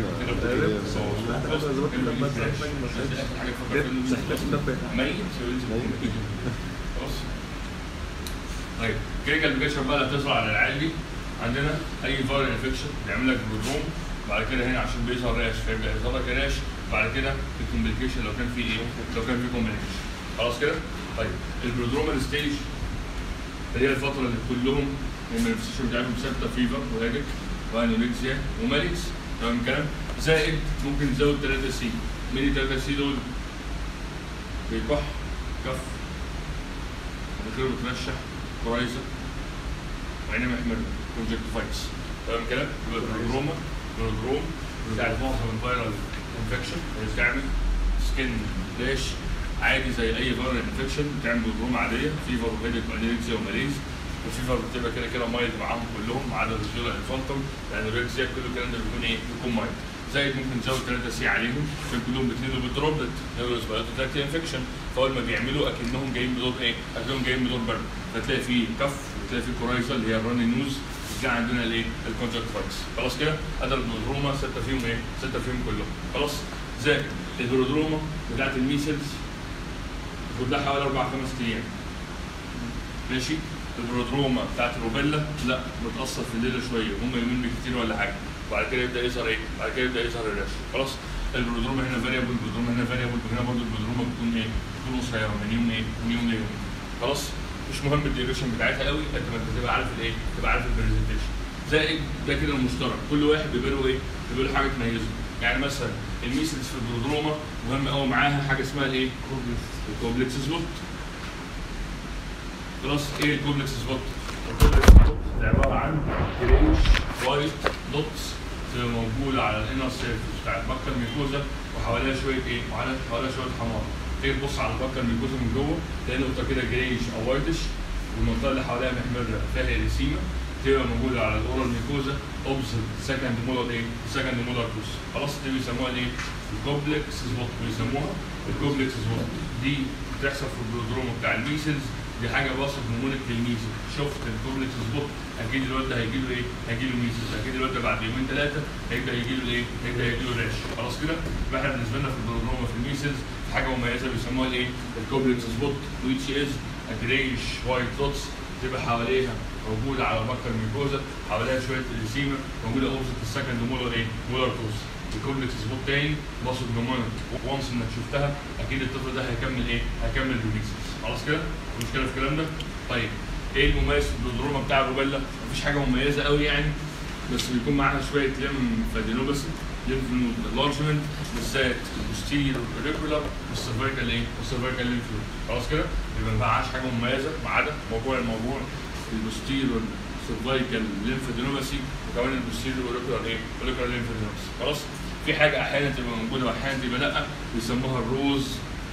لا. ميت خلاص طيب كلينيكال بيكتشر بقى اللي هتظهر على العيال دي عندنا اي فايرال انفكشن بيعمل لك برودروم بعد كده هنا عشان بيظهر راش فيبدا يظهر لك راش بعد كده الكومبليكيشن لو كان في ايه لو كان في كومبليكيشن خلاص كده طيب البرودرومال ستيج اللي هي الفتره اللي كلهم المانيفستيشن بتاعتهم ثابته فيفر وهاجك وانوركسيا وماليكس تمام الكلام زائد ممكن تزود 3 سي مين ال 3 سي دول؟ بيكح كف مناخيره بترشح كورايزا وعينيه محمره كونجكتيفايتس تمام الكلام؟ يبقى البرودروما البرودروم بتاعت معظم الفيرال انفكشن اللي بتعمل سكين داش عادي زي اي فيرال انفكشن بتعمل برودروم عاديه فيفر وهيدك وانوركسيا وماليز الفيفر بتبقى كده كده مايلد معاهم كلهم ما عدا الرجوله الفانتوم الانوركسيا كل الكلام ده بيكون ايه؟ بيكون مايلد زائد ممكن تزود 3 سي عليهم عشان كلهم بيتنقلوا بالدروبلت نيورس بايوتوتاكتي انفكشن فاول ما بيعملوا اكنهم جايين بدور ايه؟ اكنهم جايين بدور برد فتلاقي فيه كف وتلاقي فيه كورايزا اللي هي الراني نوز وتلاقي عندنا الايه؟ الكونجكتيفايتس خلاص كده؟ ادى البرودروما سته فيهم ايه؟ سته فيهم كلهم خلاص؟ زائد البرودروما بتاعت الميسلز كلها حوالي اربع خمس ايام ماشي البرودروما بتاعت الروبيلا لا بتاثر في الليله شويه هم يومين بكتير ولا حاجه وبعد كده يبدا يظهر ايه؟ بعد كده يبدا يظهر الرش خلاص البرودروما هنا فاريبل البرودروما هنا فاريبل هنا برضه البرودروما بتكون ايه؟ بتكون قصيره من يوم ايه؟ من يوم ليوم خلاص مش مهم الديوريشن بتاعتها قوي قد ما انت تبقى عارف الايه؟ تبقى عارف البرزنتيشن زائد ده كده المشترك كل واحد بيبقى له ايه؟ بيبقى له حاجه تميزه يعني مثلا الميسلز في البرودروما مهم قوي معاها حاجه اسمها الايه؟ الكومبلكس سبوت خلاص ايه الكومبلكس سبوت؟ الكومبلكس سبوت ده عباره عن جريش وايت دوتس تبقى موجوده على الانر سيرفيس بتاع البكر ميكوزا وحواليها شويه ايه؟ وحواليها حواليها شويه حمار تيجي تبص على البكر ميكوزا من جوه تلاقي نقطه كده جريش او وايتش والمنطقه اللي حواليها محمره فيها اريسيما تبقى موجوده على الاورال ميكوزا اوبزيت سكند مولر ايه؟ سكند مولر توس خلاص دي بيسموها الايه؟ الكومبلكس سبوت بيسموها الكومبلكس سبوت دي بتحصل في البرودروما بتاع الميسلز دي حاجه وصف نمونه الميسلز شفت الكومبلكس سبوت اكيد الواد ده هيجي له ايه؟ هيجي له ميسلز اكيد الواد ده بعد يومين ثلاثه هيبدا يجي له ايه؟ هيبدا يجي له راش خلاص كده؟ يبقى احنا بالنسبه لنا في البرودروما في الميسلز في حاجه مميزه بيسموها الايه؟ الكومبلكس سبوت which is a grayish white dots تبقى حواليها موجوده على بكر الميكوزا حواليها شويه الريسيما موجوده اوبزيت السكند مولر ايه؟ مولر توس الكومبلكس سبوت تاني بصوا جمانك وانس انك شفتها اكيد الطفل ده هيكمل ايه؟ هيكمل بالميكسس خلاص كده؟ في مشكله في الكلام ده؟ طيب ايه المميز في البلودروما بتاع الروبيلا؟ مفيش حاجه مميزه قوي يعني بس بيكون معاها شويه لم فادينوباسي ليمف نود انلارجمنت بالذات البوستير والريجولار والسيرفيكال ايه؟ والسيرفيكال ليمف نود خلاص كده؟ يبقى ما معاش حاجه مميزه ما عدا موضوع الموضوع البوستير والسيرفيكال ليمفادينوباسي وكمان البوستير والريجولار ايه؟ والريجولار ليمفادينوباسي خلاص؟ في حاجه احيانا تبقى موجوده واحيانا تبقى لا بيسموها الروز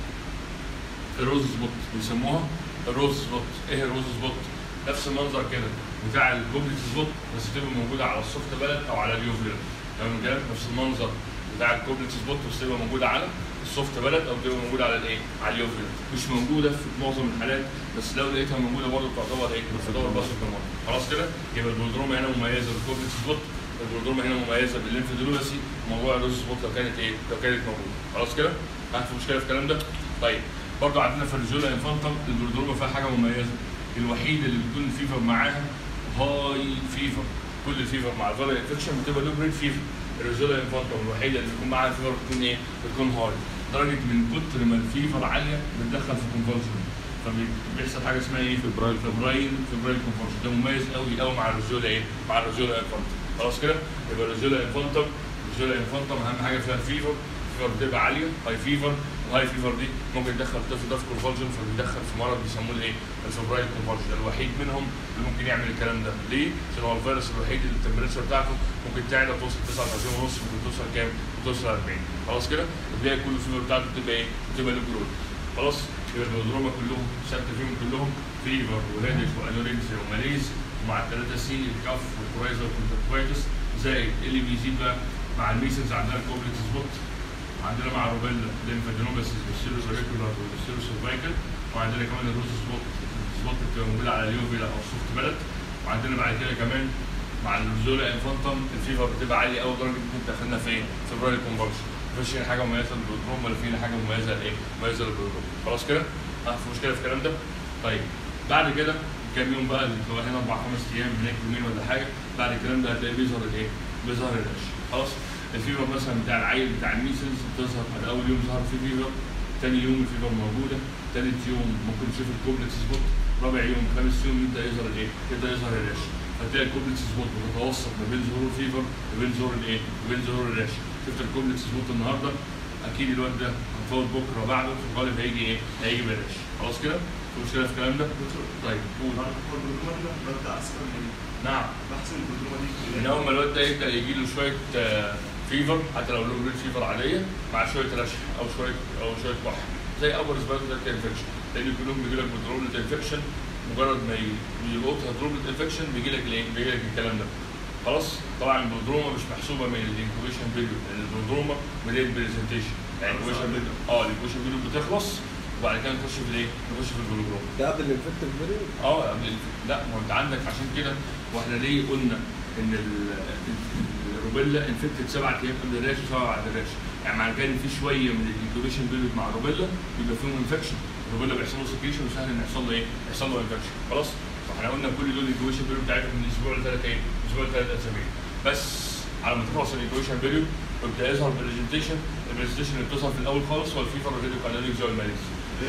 الروز سبوت بيسموها الروز سبوت ايه الروز سبوت؟ نفس المنظر كده بتاع الكوبلت سبوت بس تبقى موجوده على السوفت بلد او على اليوفيلا تمام كده نفس المنظر بتاع الكوبلت سبوت بس تبقى موجوده على السوفت بلد او تبقى موجوده على الايه؟ على اليوفيلا مش موجوده في معظم الحالات بس لو لقيتها موجوده برضه تعتبر ايه؟ تعتبر باسل كمان خلاص كده؟ يبقى البلودروما هنا مميزه بالكوبلت سبوت البلودروما هنا مميزه بالليمفادينوباسي موضوع الروز سبوت لو كانت ايه؟ لو كانت موجوده خلاص كده؟ ما في مشكله في الكلام ده؟ طيب برضه عندنا في الرجوله انفانتم البلودروما فيها حاجه مميزه الوحيده اللي بيكون الفيفر معاها هاي فيفر كل الفيفر مع الفيرال انفكشن بتبقى لو جريد فيفر الرجوله انفانتم الوحيده اللي بيكون معاها فيفر بتكون ايه؟ بتكون هاي لدرجه من كتر ما الفيفر عاليه بتدخل في كونفولجن فبيحصل حاجه اسمها ايه؟ فبرايل فبرايل فبرايل كونفولجن ده مميز قوي قوي مع الرجوله ايه؟ مع الرجوله انفانتم خلاص كده؟ يبقى الرجوله انفانتم الرجوله انفانتم اهم حاجه فيها الفيفر الفيفر بتبقى عاليه هاي فيفر الهاي فيفر دي ممكن تدخل الطفل ده في كونفولجن فبيدخل في مرض بيسموه الايه؟ الفبرايل كونفولجن الوحيد منهم اللي ممكن يعمل الكلام ده ليه؟ عشان هو الفيروس الوحيد اللي التمبريتشر بتاعته ممكن تعلى توصل 29 ونص ممكن توصل كام؟ توصل 40 خلاص كده؟ الباقي كل الفيفر بتاعته بتبقى ايه؟ بتبقى لوجرود خلاص؟ يبقى البلودروما كلهم ثابته فيهم كلهم فيفر ولادك وانوركسيا وماليز ومع الثلاثه سي الكف والكورايزا والكونتاكتايتس زائد اللي بيزيد بقى مع الميسنز عندنا كوبلت سبوت وعندنا مع روبيلا ليمفادينوباسيس والسيروس اوريكولار والسيروس سيرفايكال وعندنا كمان الروز سبوت سبوت بتبقى موجوده على اليوفيلا او السوفت بلد وعندنا بعد كده كمان مع الزولا انفانتم الفيفر بتبقى عاليه قوي لدرجه ممكن تدخلنا فين؟ في برايل كونفرشن مفيش هنا حاجه مميزه للبلودروم ولا في هنا حاجه مميزه لايه؟ مميزه للبلودروم خلاص كده؟ اه في مشكله في الكلام ده؟ طيب بعد كده كام يوم بقى اللي هو هنا اربع خمس ايام هناك يومين ولا حاجه بعد الكلام ده هتلاقي بيظهر الايه؟ بيظهر الرش خلاص الفيفر مثلا بتاع العيل بتاع الميسلز بتظهر بعد اول يوم ظهر فيه فيفر تاني يوم الفيفر موجوده تالت يوم ممكن تشوف الكوبلكس سبوت رابع يوم خامس يوم يبدا يظهر الايه؟ يبدا يظهر الرش فتلاقي الكوبلكس سبوت بتتوسط ما بين ظهور الفيفر وبين ظهور الايه؟ وبين ظهور الرش شفت الكوبلكس سبوت النهارده اكيد الواد ده هنفوت بكره بعده في الغالب هيجي ايه؟ هيجي بالرش خلاص كده؟ في مشكله في الكلام ده؟ طيب قول هو البلودروما دي ببدا احسن من نعم بحسن البلودروما دي ان اول ما الواد ده يبدا يجي له شويه آه، فيفر حتى لو له جريد فيفر عاديه مع شويه رشح او شويه او شويه كحه زي اول ريسبيرتوري انفكشن لان كلهم بيجي لك بتروبلت انفكشن مجرد ما ي- يلقطها تروبلت انفكشن بيجي لك الايه؟ بيجي لك الكلام ده خلاص طبعا البلودروما مش محسوبه من الانكوبيشن بيريود لان البلودروما من البرزنتيشن يعني الانكوبيشن بيريود اه الانكوبيشن بيريود بتخلص وبعد كده نخش في الايه؟ نخش في البلودروما ده قبل الانفكتيف بيريود اه قبل الف- لا ما هو انت عندك عشان كده واحنا ليه قلنا ان ال- الروبيلا انفكتد سبع ايام قبل الريش وسبعه بعد الريش يعني معنى كده ان في شويه من الانكوبيشن بيريود مع الروبيلا بيبقى فيهم انفكشن الروبيلا بيحصل له سكريشن وسهل ان يحصل له ايه؟ يحصل له انفكشن خلاص فاحنا قلنا كل دول الانكوبيشن بيريود بتاعتهم من اسبوع لثلاث ايام اسبوع لثلاث اسابيع بس على ما تخلص الانكوبيشن بيريود بيبدا يظهر برزنتيشن البرزنتيشن اللي بتظهر في الاول خالص هو الفيفر والريديو كاناليك زي الماليز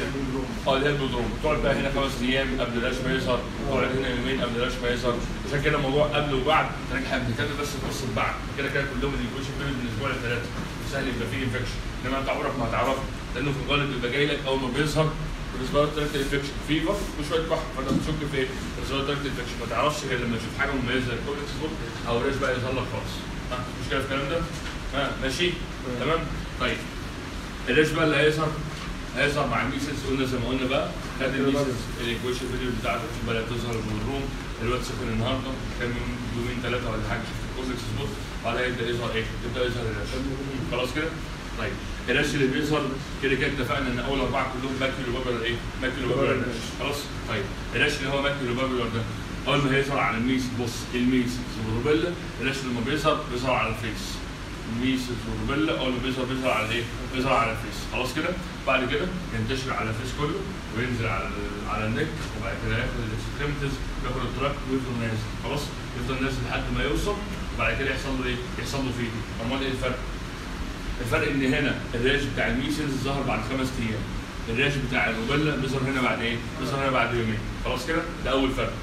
اه اللي هي البلودروم تقعد بقى هنا خمس ايام قبل الرش ما يظهر تقعد هنا يومين قبل الرش ما يظهر عشان كده الموضوع قبل وبعد احنا احنا بنتكلم بس في قصه بعد كده كده كلهم الانكويشن بيريود من اسبوع لثلاثه سهل يبقى فيه انفكشن انما انت عمرك ما هتعرفه لانه في الغالب بيبقى جاي لك اول ما بيظهر ريسبيرتوري انفكشن فيفر وشويه كحه فانت بتشك في ايه؟ ريسبيرتوري انفكشن ما تعرفش غير لما تشوف حاجه مميزه زي الكوبلكس سبوت او الريش بقى يظهر لك خالص ها مشكله في الكلام ده؟ ها ماشي تمام طيب الريش بقى اللي هيظهر هيظهر مع الميسلز قلنا زي ما قلنا بقى خد الميسلز الايكويشن فيديو بتاعته بدات تظهر في الروم الواد سخن النهارده كان يوم يومين ثلاثه ولا حاجه شفت الكوزكس سبوت بعدها يبدا يظهر ايه؟ يبدا يظهر الرش خلاص كده؟ طيب الرش اللي بيظهر كده كده اتفقنا ان اول اربعه كلهم ماكيولو بابلر ايه؟ ماكيولو بابلر رش خلاص؟ طيب الرش اللي هو ماكيولو بابلر ده اول ما هيظهر على الميس بص الميس والروبيلا الرش لما بيظهر بيظهر على الفيس الميسز والروبيلا اول ما بيظهر بيظهر على ايه؟ بيظهر على الفيس خلاص كده؟ بعد كده ينتشر على الفيس كله وينزل على ال- على النك وبعد كده ياخد الاكستريمتيز ياخد التراك ويفضل نازل خلاص؟ يفضل نازل لحد ما يوصل وبعد كده يحصل له ايه؟ يحصل له فيديو امال ايه الفرق؟ الفرق ان هنا الريش بتاع الميسلز ظهر بعد خمس ايام الريش بتاع الروبيلا بيظهر هنا بعد ايه؟ بيظهر هنا بعد يومين خلاص كده؟ ده اول فرق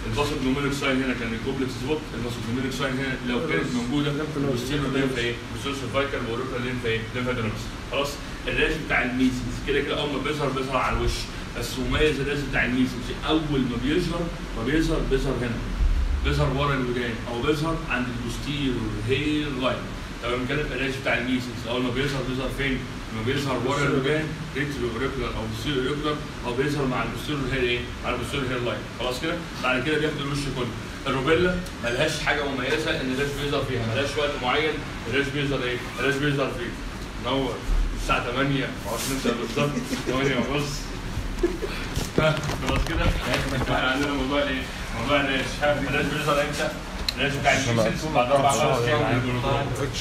الباسل نومينيك ساين هنا كان الكوبلت سبوت الباسل نومينيك ساين هنا لو كانت موجوده البوستيريور لينفا ايه؟ البوستيريور سيرفايكال واوروكال لينفا ايه؟ لينفا درمس خلاص الراش بتاع الميسيس كده كده اول ما بيظهر بيظهر على الوش بس مميز الراش بتاع الميسيس اول ما بيظهر ما بيظهر بيظهر هنا بيظهر ورا الودان او بيظهر عند البوستيريور هير لاين تمام كده الراش بتاع الميسيس اول ما بيظهر بيظهر فين؟ لما بيظهر ورا الودان ريترو اوريكولار او بوستيريور اوريكولار او بيظهر مع البوستيريور هير ايه؟ على البوستيريور هير لاين خلاص كده؟ بعد كده بياخد الوش كله الروبيلا ملهاش حاجه مميزه ان الراش بيظهر فيها ملهاش وقت معين الراش بيظهر ايه؟ الراش بيظهر فيه نور الساعه 8 و20 دقيقه بالظبط 8 ونص ها، خلاص كده احنا عندنا موضوع ايه؟ موضوع الراش ها، الراش بيظهر امتى؟ الراش بتاع الميسيس بعد اربع خمس ايام من الجلوكوز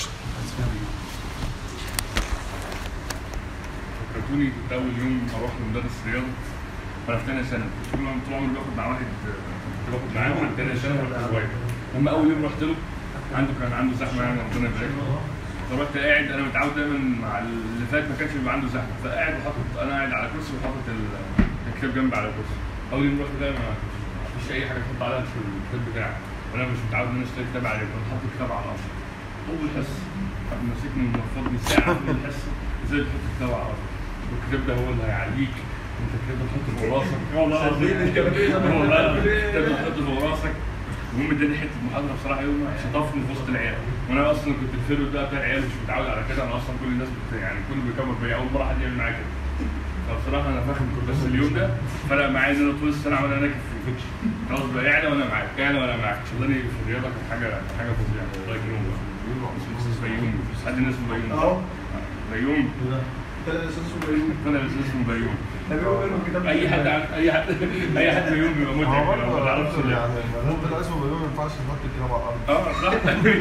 فكرتوني كنت اول يوم اروح لمدرس رياضه وانا في ثانيه سنه كنت طول طول عمري باخد مع واحد كنت باخد معاه عن ثانيه سنه وانا صغير هم اول يوم رحت له عنده كان عنده زحمه يعني ربنا يبارك له فرحت قاعد انا متعود دايما مع اللي فات ما كانش بيبقى عنده زحمه فقاعد وحاطط انا قاعد على كرسي وحاطط ال- الكتاب جنبي على الكرسي اول يوم رحت دايما ما فيش اي حاجه احط عليها في الكتاب بتاعي وانا مش متعود ان انا اشتري كتاب عليه كنت حاطط الكتاب على الارض اول حصه قبل ما مسكني ومفضني ساعه قبل الحصه ازاي تحط الكتاب على الارض والكتاب ده هو اللي هيعليك انت كده تحطه فوق راسك والله العظيم والله العظيم الكتاب ده تحطه فوق راسك المهم اداني حته محاضره بصراحه يوم شطفني في وسط العيال وانا اصلا كنت الفيرو ده بتاع العيال مش متعود على كده انا اصلا كل الناس بت يعني كله بيكبر بيا اول مره حد يعمل معايا كده فبصراحه انا فاهم بس اليوم ده فرق معايا ان انا طول السنه عمال اناكف في الفكر خلاص بقى يعني وانا معاك يعني وانا معاك شغلاني في الرياضه كانت حاجه كانت حاجه فظيعه الله يكرمه بقى اسمه بيوم حد الناس اسمه بيوم اهو بيوم ثلاث اساس وبيوم انا بس اسمه بيوم ده بيقول منهم كتاب اي حد عارف- اي حد اي حد بيوم بيبقى متعب هو كده، ما برضه تعرفش ليه. يعني ما دام طلع اسمه بيوم ما ينفعش نحط الكلام على الارض اه صح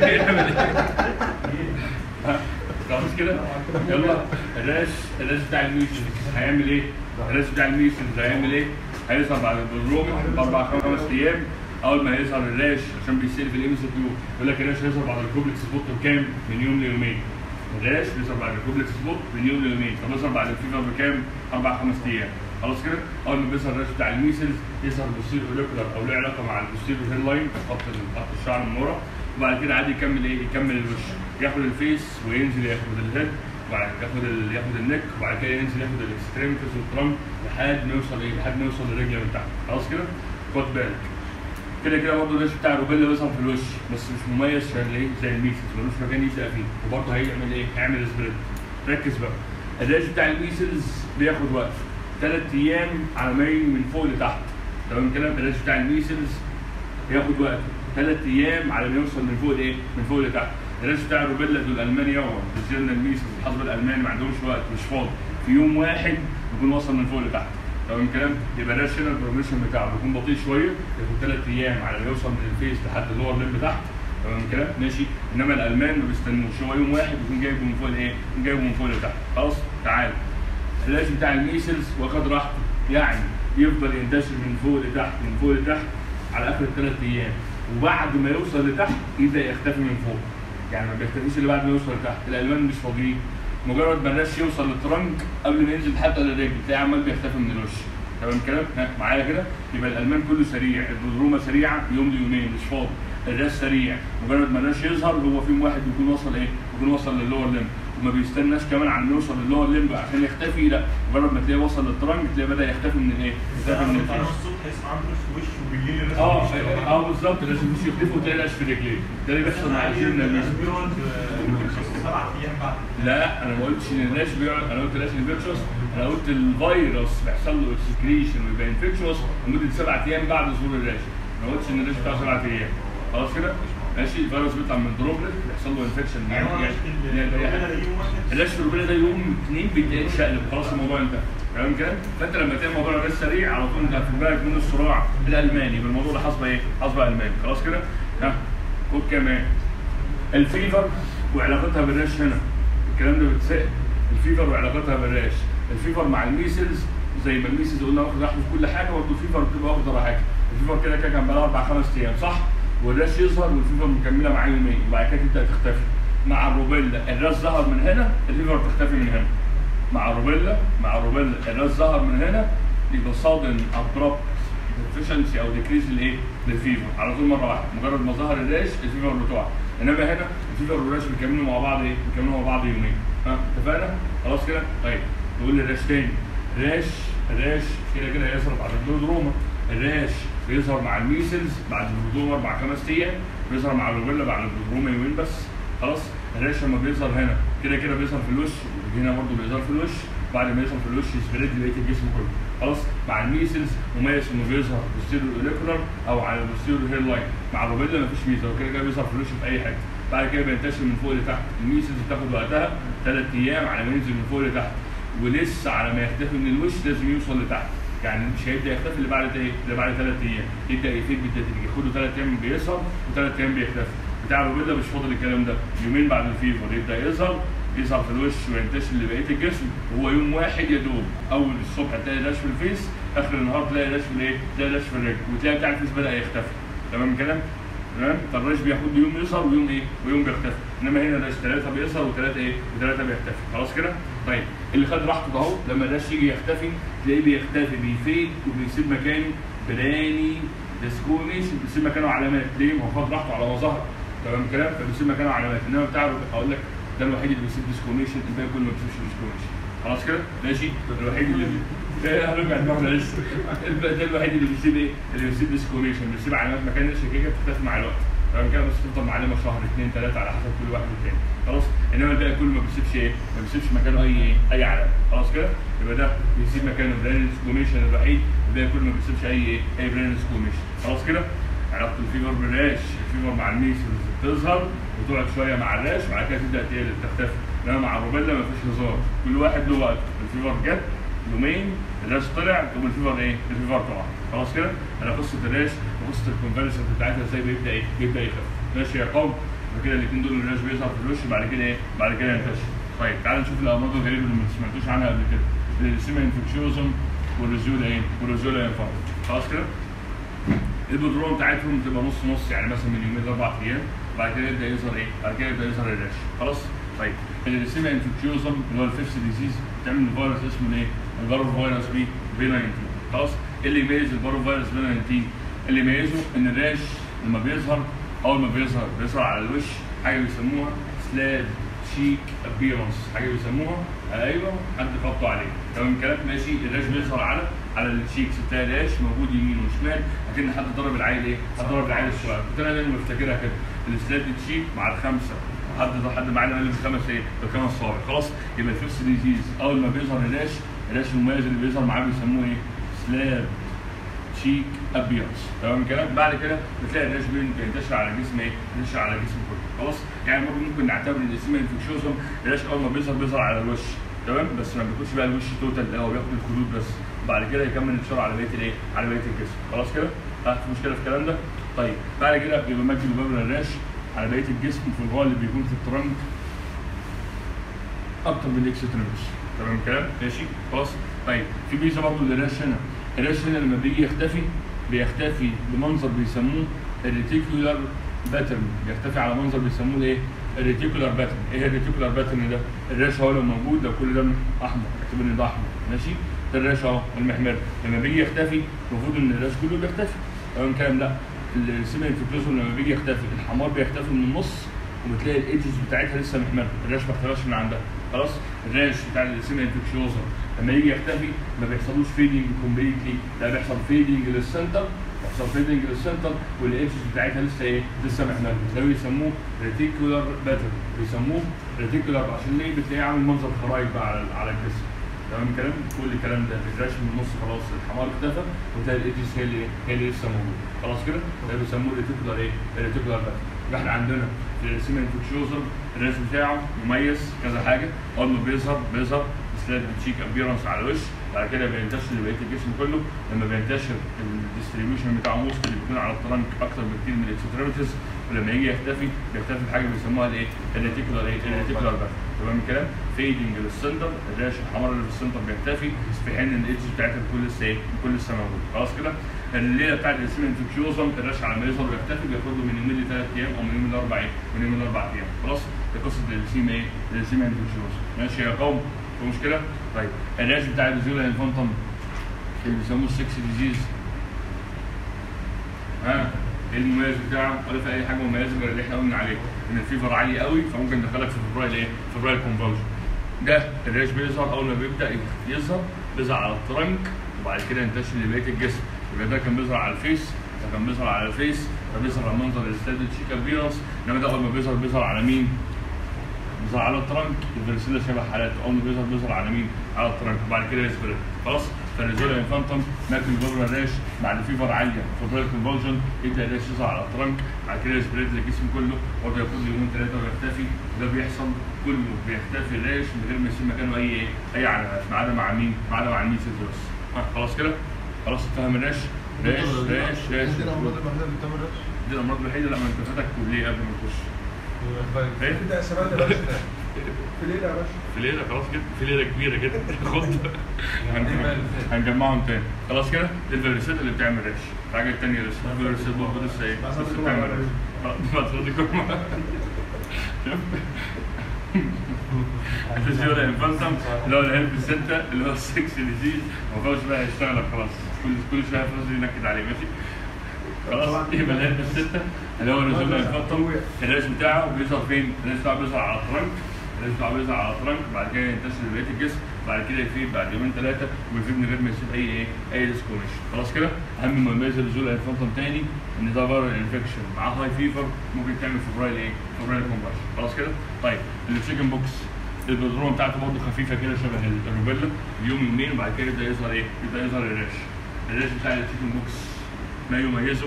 ها، خلاص كده يلا الراش الراش بتاع الميسنز هيعمل ايه؟ الراش بتاع الميسنز هيعمل ايه؟ هيظهر بعد البروم باربع خمس ايام اول ما يظهر الراش عشان بيصير في الام اس كيو يقول لك الراش هيظهر بعد الكوبلكس سبوت بكام؟ من يوم ليومين الراش بيظهر بعد الكوبلكس سبوت من يوم ليومين طب يظهر بعد الفيفر بكام؟ اربع خمس ايام خلاص كده اول ما بيظهر الراش بتاع الميسلز يظهر بوستير اوليكولار او له علاقه مع البوستير هير لاين خط خط الشعر من ورا وبعد كده عادي يكمل ايه؟ يكمل الوش ياخد الفيس وينزل ياخد الهيد وبعد كده ياخد ال... ياخد النك وبعد كده ينزل ياخد الاكستريمتيز والترنك لحد ما يوصل ايه؟ لحد ما يوصل للرجل من تحت خلاص كده؟ خد بالك كده كده برضه الريش بتاع روبيلا بيظهر في الوش بس مش مميز عشان ايه زي الميسلز ملوش مكان يسقى فيه وبرضه هيعمل ايه؟ هيعمل سبريد ركز بقى الريش بتاع الميسلز بياخد وقت ثلاث ايام على ما يجي من فوق لتحت تمام كده الريش بتاع الميسلز بياخد وقت ثلاث ايام على ما يوصل من فوق لايه؟ من فوق لتحت الريش بتاع روبيلا دول الالمانيا والجيرنا الميسلز الحصب الالماني ما عندهمش وقت مش فاضي في يوم واحد يكون وصل من فوق لتحت تمام الكلام يبقى الريش هنا البروميشن بتاعه بيكون بطيء شويه ياخد ثلاث ايام على ما يوصل من الفيس لحد اللور ليمب تحت تمام الكلام ماشي انما الالمان ما بيستنوش هو يوم واحد يكون جايبه من فوق لايه؟ يكون جايبه من فوق لتحت خلاص تعال العلاج بتاع الميسلز واخد راحته يعني يفضل ينتشر من فوق لتحت من فوق لتحت على اخر الثلاث ايام وبعد ما يوصل لتحت يبدا يختفي من فوق يعني ما بيختفيش الا بعد ما يوصل لتحت الالوان مش فاضيين مجرد ما الرش يوصل للترنك قبل ما ينزل حتى للرجل تلاقيه عمال بيختفي من الوش تمام الكلام ها معايا كده يبقى الالمان كله سريع البودرومه سريعه يوم ليومين مش فاضي الراس سريع مجرد ما الراس يظهر هو في يوم واحد بيكون وصل ايه؟ بيكون وصل للور ليمب وما بيستناش كمان على ما يوصل للور ليمب عشان يختفي لا مجرد ما تلاقيه وصل للترنك تلاقيه بدا يختفي من الايه؟ يختفي من الفيس الصبح يسمع عنده في وشه وبالليل الرسم اه اه بالظبط لازم مش يختفي وتلاقي رش في رجليه ده اللي بيحصل مع كتير من الناس بيقعد سبع ايام بعد لا انا ما قلتش ان الناس بيقعد انا قلت الناس انفكشوس انا قلت الفيروس بيحصل له اكسكريشن ويبقى انفكشوس لمده سبع ايام بعد ظهور الراش ما قلتش ان الراش بتاعه سبع ايام خلاص كده ماشي الفيروس بيطلع من دروبلت بيحصل له انفكشن يعني يعني- يعني الراش في الرجوله ده يوم اثنين بيتلاقي اتشقلب خلاص الموضوع انتهى تمام كده فانت لما تلاقي الموضوع ده سريع على طول انت في بالك من الصراع الالماني يبقى الموضوع ده حصبه ايه؟ حصبه الماني خلاص كده ها خد كمان الفيفر وعلاقتها بالراش هنا الكلام ده بيتسال الفيفر وعلاقتها بالراش الفيفر مع الميسلز زي ما الميسلز قلنا واخد راحته في كل حاجه برضه الفيفر بتبقى واخده راحتها الفيفر كده كده كان بقى لها اربع خمس ايام صح والراش يظهر والفيفر مكمله معاه يومين وبعد كده تبدا تختفي مع الروبيلا الراس ظهر من هنا الفيفر تختفي من هنا مع الروبيلا مع الروبيلا الراس ظهر من هنا يبقى صادن ابرابت ديفشنسي او ديكريز الايه للفيفر على طول مره واحده مجرد ما ظهر الراش الفيفر بتقع انما هنا الفيفر والراش بيكملوا مع بعض ايه بيكملوا مع بعض يومين ها اتفقنا خلاص كده طيب نقول الراش تاني راش الراش كده كده يظهر بعد البلودروما الراش بيظهر مع الميسلز بعد البلودروما اربع خمس ايام بيظهر مع الروبيلا بعد البلودروما يومين بس خلاص الراش لما بيظهر هنا كده كده بيظهر في الوش هنا برضه بيظهر في الوش بعد ما يظهر في الوش يسبريد لبقيه الجسم كله خلاص مع الميسلز مميز انه بيظهر بوستيريو اوليكولار او على البوستيريو هير لاين مع الروبيلا مفيش ميزه هو كده كده بيظهر في الوش في اي حاجه بعد كده بينتشر من فوق لتحت الميسلز بتاخد وقتها ثلاث ايام على ما ينزل من فوق لتحت ولسه على ما يختفي من الوش لازم يوصل لتحت يعني مش هيبدا يختفي اللي بعد ايه؟ اللي بعد ثلاث ايام يبدا يفيد بالتدريج ياخده ثلاث ايام بيظهر وثلاث ايام بيختفي بتاع الروبيلا مش فاضل الكلام ده يومين بعد الفيفر يبدا يظهر يظهر في الوش وينتشر لبقيه الجسم وهو يوم واحد يا دوب اول الصبح تلاقي راش في الفيس اخر النهار تلاقي راش في الايه؟ تلاقي راش في الرجل وتلاقي بتاع الفيس بدا يختفي تمام الكلام؟ تمام فالراش بياخد يوم يظهر ويوم ايه؟ ويوم بيختفي انما هنا الراش ثلاثه بيظهر وثلاثه ايه؟ وثلاثه بيختفي خلاص كده؟ طيب اللي خد راحته ده اهو لما الراش يجي يختفي تلاقيه بيختفي بيفيد وبيسيب مكانه براني ديسكوميشن بيسيب مكانه علامات ليه؟ ما هو خد راحته على ما ظهر تمام الكلام فبيسيب مكانه علامات انما بتاع اقول لك ده الوحيد اللي بيسيب ديسكوميشن الباقي كله ما بيسيبش ديسكوميشن خلاص كده ماشي ده الوحيد اللي بي... لا هرجع دماغنا لسه الب- ده الوحيد اللي بيسيب ايه اللي بيسيب ديسكوميشن بيسيب علامات مكان الشكيكه بتختفي مع الوقت تمام كده بس تفضل معلمه شهر اثنين ثلاثه على حسب كل واحد والتاني خلاص انما الباقي كله ما بيسيبش ايه ما بيسيبش مكانه اي ايه اي علامه خلاص كده يبقى ده بيسيب مكانه برين ديسكوميشن الوحيد الباقي كله ما بيسيبش اي ايه اي برين ديسكوميشن خلاص كده علاقه الفيفر بالراش الفيفر مع الميسلز بتظهر وتقعد شويه مع الراش وبعد كده تبدا تقل تختفي انما مع الروبيلا ما فيش هزار كل واحد له وقت الفيفر جت يومين الراش طلع تقوم الفيفر ايه؟ الفيفر تقع خلاص كده؟ انا قصه الراش وقصه الكونفرجن بتاعتها ازاي بيبدا ايه؟ بيبدا يخف ماشي يا قوم يبقى كده الاثنين دول الراش بيظهر في الوش بعد كده ايه؟ بعد كده ينتشر طيب تعال نشوف الامراض الغريبه اللي ما سمعتوش عنها قبل كده السيما انفكشوزم والريزولا ايه؟ والريزولا انفاركت خلاص كده؟ البودرون بتاعتهم بتبقى نص نص يعني مثلا من يومين لاربع ايام بعد كده يبدا يظهر ايه؟ بعد كده يبدا يظهر الراش خلاص؟ طيب الريسيما انفكشيوزم اللي هو الفيفث ديزيز بتعمل فيروس اسمه ايه؟ البارو فيروس بي بي 19 خلاص؟ ايه اللي يميز البارو فيروس بي 19 اللي يميزه ان الراش لما بيظهر اول ما بيظهر بيظهر على الوش حاجه بيسموها سلاب شيك ابيرنس حاجه بيسموها ايوه حد خبطه عليه تمام الكلام ماشي الراش بيظهر على على الشيكس بتاع الراش موجود يمين وشمال اكن حد ضرب العيل ايه؟ حد ضرب العيل الصغير كنت انا دايما بفتكرها كده السلاب تشيك مع الخمسه حد حد معانا قال لي بالخمس ايه؟ بالخمس صوابع خلاص يبقى الفيفث ديزيز اول ما بيظهر الراش الراش المميز اللي بيظهر معاه بيسموه ايه؟ سلاب شيك ابيرنس تمام الكلام بعد كده بتلاقي الراش بين- بينتشر على الجسم ايه؟ بينتشر على الجسم كله خلاص يعني برضه ممكن نعتبر ان الاسم انفكشوزم الراش اول ما بيظهر بيظهر على الوش تمام بس ما بيكونش بقى الوش توتال لا هو بياخد الخدود بس وبعد كده يكمل انتشار على بقيه الايه؟ على بقيه الجسم خلاص كده؟ ها في مشكله في الكلام ده؟ طيب بعد كده بيبقى مجد بابل الراش على بقيه الجسم في الغالب بيكون في الترنك اكتر من الاكستريمس تمام الكلام ماشي خلاص طيب في ميزه برضه للراش هنا الراش هنا لما بيجي يختفي بيختفي بمنظر بيسموه الريتيكولار باترن بيختفي على منظر بيسموه ايه الريتيكولار باترن ايه الريتيكولار باترن ده الراش اهو لو موجود لو كل ده احمر اعتبر ان ده احمر ماشي ده الراش اهو المحمر لما بيجي يختفي المفروض ان الراش كله بيختفي تمام الكلام لا السيمين انفكتوزم لما بيجي يختفي الحمار بيختفي من النص وبتلاقي الايدجز بتاعتها لسه محمره الراش ما اختفاش من عندها خلاص الراش بتاع السيمين انفكشوزر لما يجي يختفي ما بيحصلوش فيدنج كومبليتلي لا بيحصل فيدنج للسنتر بيحصل فيدنج للسنتر والايدجز بتاعتها لسه ايه لسه محمره ده بيسموه ريتيكولار باترن بيسموه ريتيكولار عشان ليه بتلاقيه عامل منظر خرايط بقى على على الجسم تمام الكلام كل الكلام ده الراش من النص خلاص الحمار اختفى وتلاقي الايدجز هي اللي هي اللي لسه موجوده خلاص كده ده بيسموه ريتيكولار ايه ريتيكولار باترن يبقى احنا عندنا في السيمين انفكشوزر الراس بتاعه مميز كذا حاجه اول ما بيظهر بيظهر سلاب تشيك ابيرنس على الوش بعد كده بينتشر لبقيه الجسم كله لما بينتشر الديستريبيوشن بتاعه موست اللي بيكون على الترنك اكتر بكتير من الاكستريميتيز ولما يجي يختفي بيختفي بحاجه بيسموها الايه؟ الريتيكولار ايه؟ الريتيكولار باترن تمام الكلام؟ فيدنج للسنتر الراش الحمراء اللي في السنتر بيختفي في حين ان الايدج بتاعتها بتكون لسه ايه؟ بتكون لسه موجوده خلاص كده؟ الليله بتاعت الاسم انفكشوزم الراش على ما يظهر ويختفي بياخد له من يومين لثلاث ايام او من يومين لاربع ايام من يومين لاربع ايام خلاص؟ دي قصه الاسم ايه؟ الاسم انفكشوزم ماشي يا قوم؟ في مشكله؟ طيب الراش بتاع الزيولا انفانتم اللي بيسموه السكس ديزيز ها ايه المميز بتاعه ولا في اي حاجه مميزه غير اللي احنا قلنا عليه ان الفيفر عالي قوي فممكن يدخلك في فبراير ايه؟ فبراير كونفولجن ده الريش بيظهر اول ما بيبدا يظهر بيظهر على الترنك وبعد كده ينتشر لبقيه الجسم يبقى ده كان بيظهر على الفيس ده كان بيظهر على الفيس ده بيظهر على منظر الستاندرد شيك ابيرنس انما ده اول ما بيظهر بيظهر على مين؟ بيظهر على الترنك الفيرسيلا شبه حالاته اول ما بيظهر بيظهر على مين؟ على الترنك وبعد كده يسبرد خلاص فالريزولا انفانتم ماكل فيبرا راش بعد فيفر عاليه فبراير كونفولجن يبدا الراش يظهر على الترنك بعد كده يسبرد للجسم كله وده ياخد له يومين ثلاثه ويختفي وده بيحصل كله بيختفي الراش من غير ما يسيب مكانه اي ايه؟ اي علامات ما عدا مع مين؟ ما عدا مع الميسيس بس ها، خلاص كده؟ خلاص فاهم الراش؟ راش راش راش دي الامراض الوحيده اللي بتعمل رش دي الامراض الوحيده لا ما انت فاتك كليه قبل ما تخش ايه؟ في تقسيمات يا باشا في ليله يا باشا في ليله خلاص كده في ليله كبيره كده خد هنجمع- هنجمعهم تاني خلاص كده دي الفيروسات اللي بتعمل ريش الحاجه الثانيه لسه الفيروسات برضه لسه ايه لسه بتعمل ريش خلاص، الفترة دي كلها الفيزيولا انفانتم اللي هو الهيلب سنتا اللي هو السكس ديزيز ما فيهوش بقى يشتغلك خلاص كل كل شويه فلوس ينكد عليه ماشي خلاص يبقى الهيلب سنتا اللي هو الريزولا انفانتم الريش بتاعه بيظهر فين؟ الريش بتاعه بيظهر على الترنك الريش بتاعه بيظهر على الترنك بعد كده ينتشر لبقيه الجسم بعد كده يفيد بعد يومين ثلاثه ويفيد من غير ما يسيب اي ايه اي ديسكونيشن خلاص كده اهم مميز الريزولا انفانتم تاني ان ده فيرال انفكشن معاه هاي فيفر ممكن تعمل فبرايل ايه؟ فبرايل كونفرشن خلاص كده؟ طيب التشيكن بوكس البذروه بتاعته برضه خفيفه كده شبه الروبيلا يوم يومين وبعد كده يبدا يظهر ايه؟ يبدا يظهر الريش الريش بتاع التشيكن بوكس ما يميزه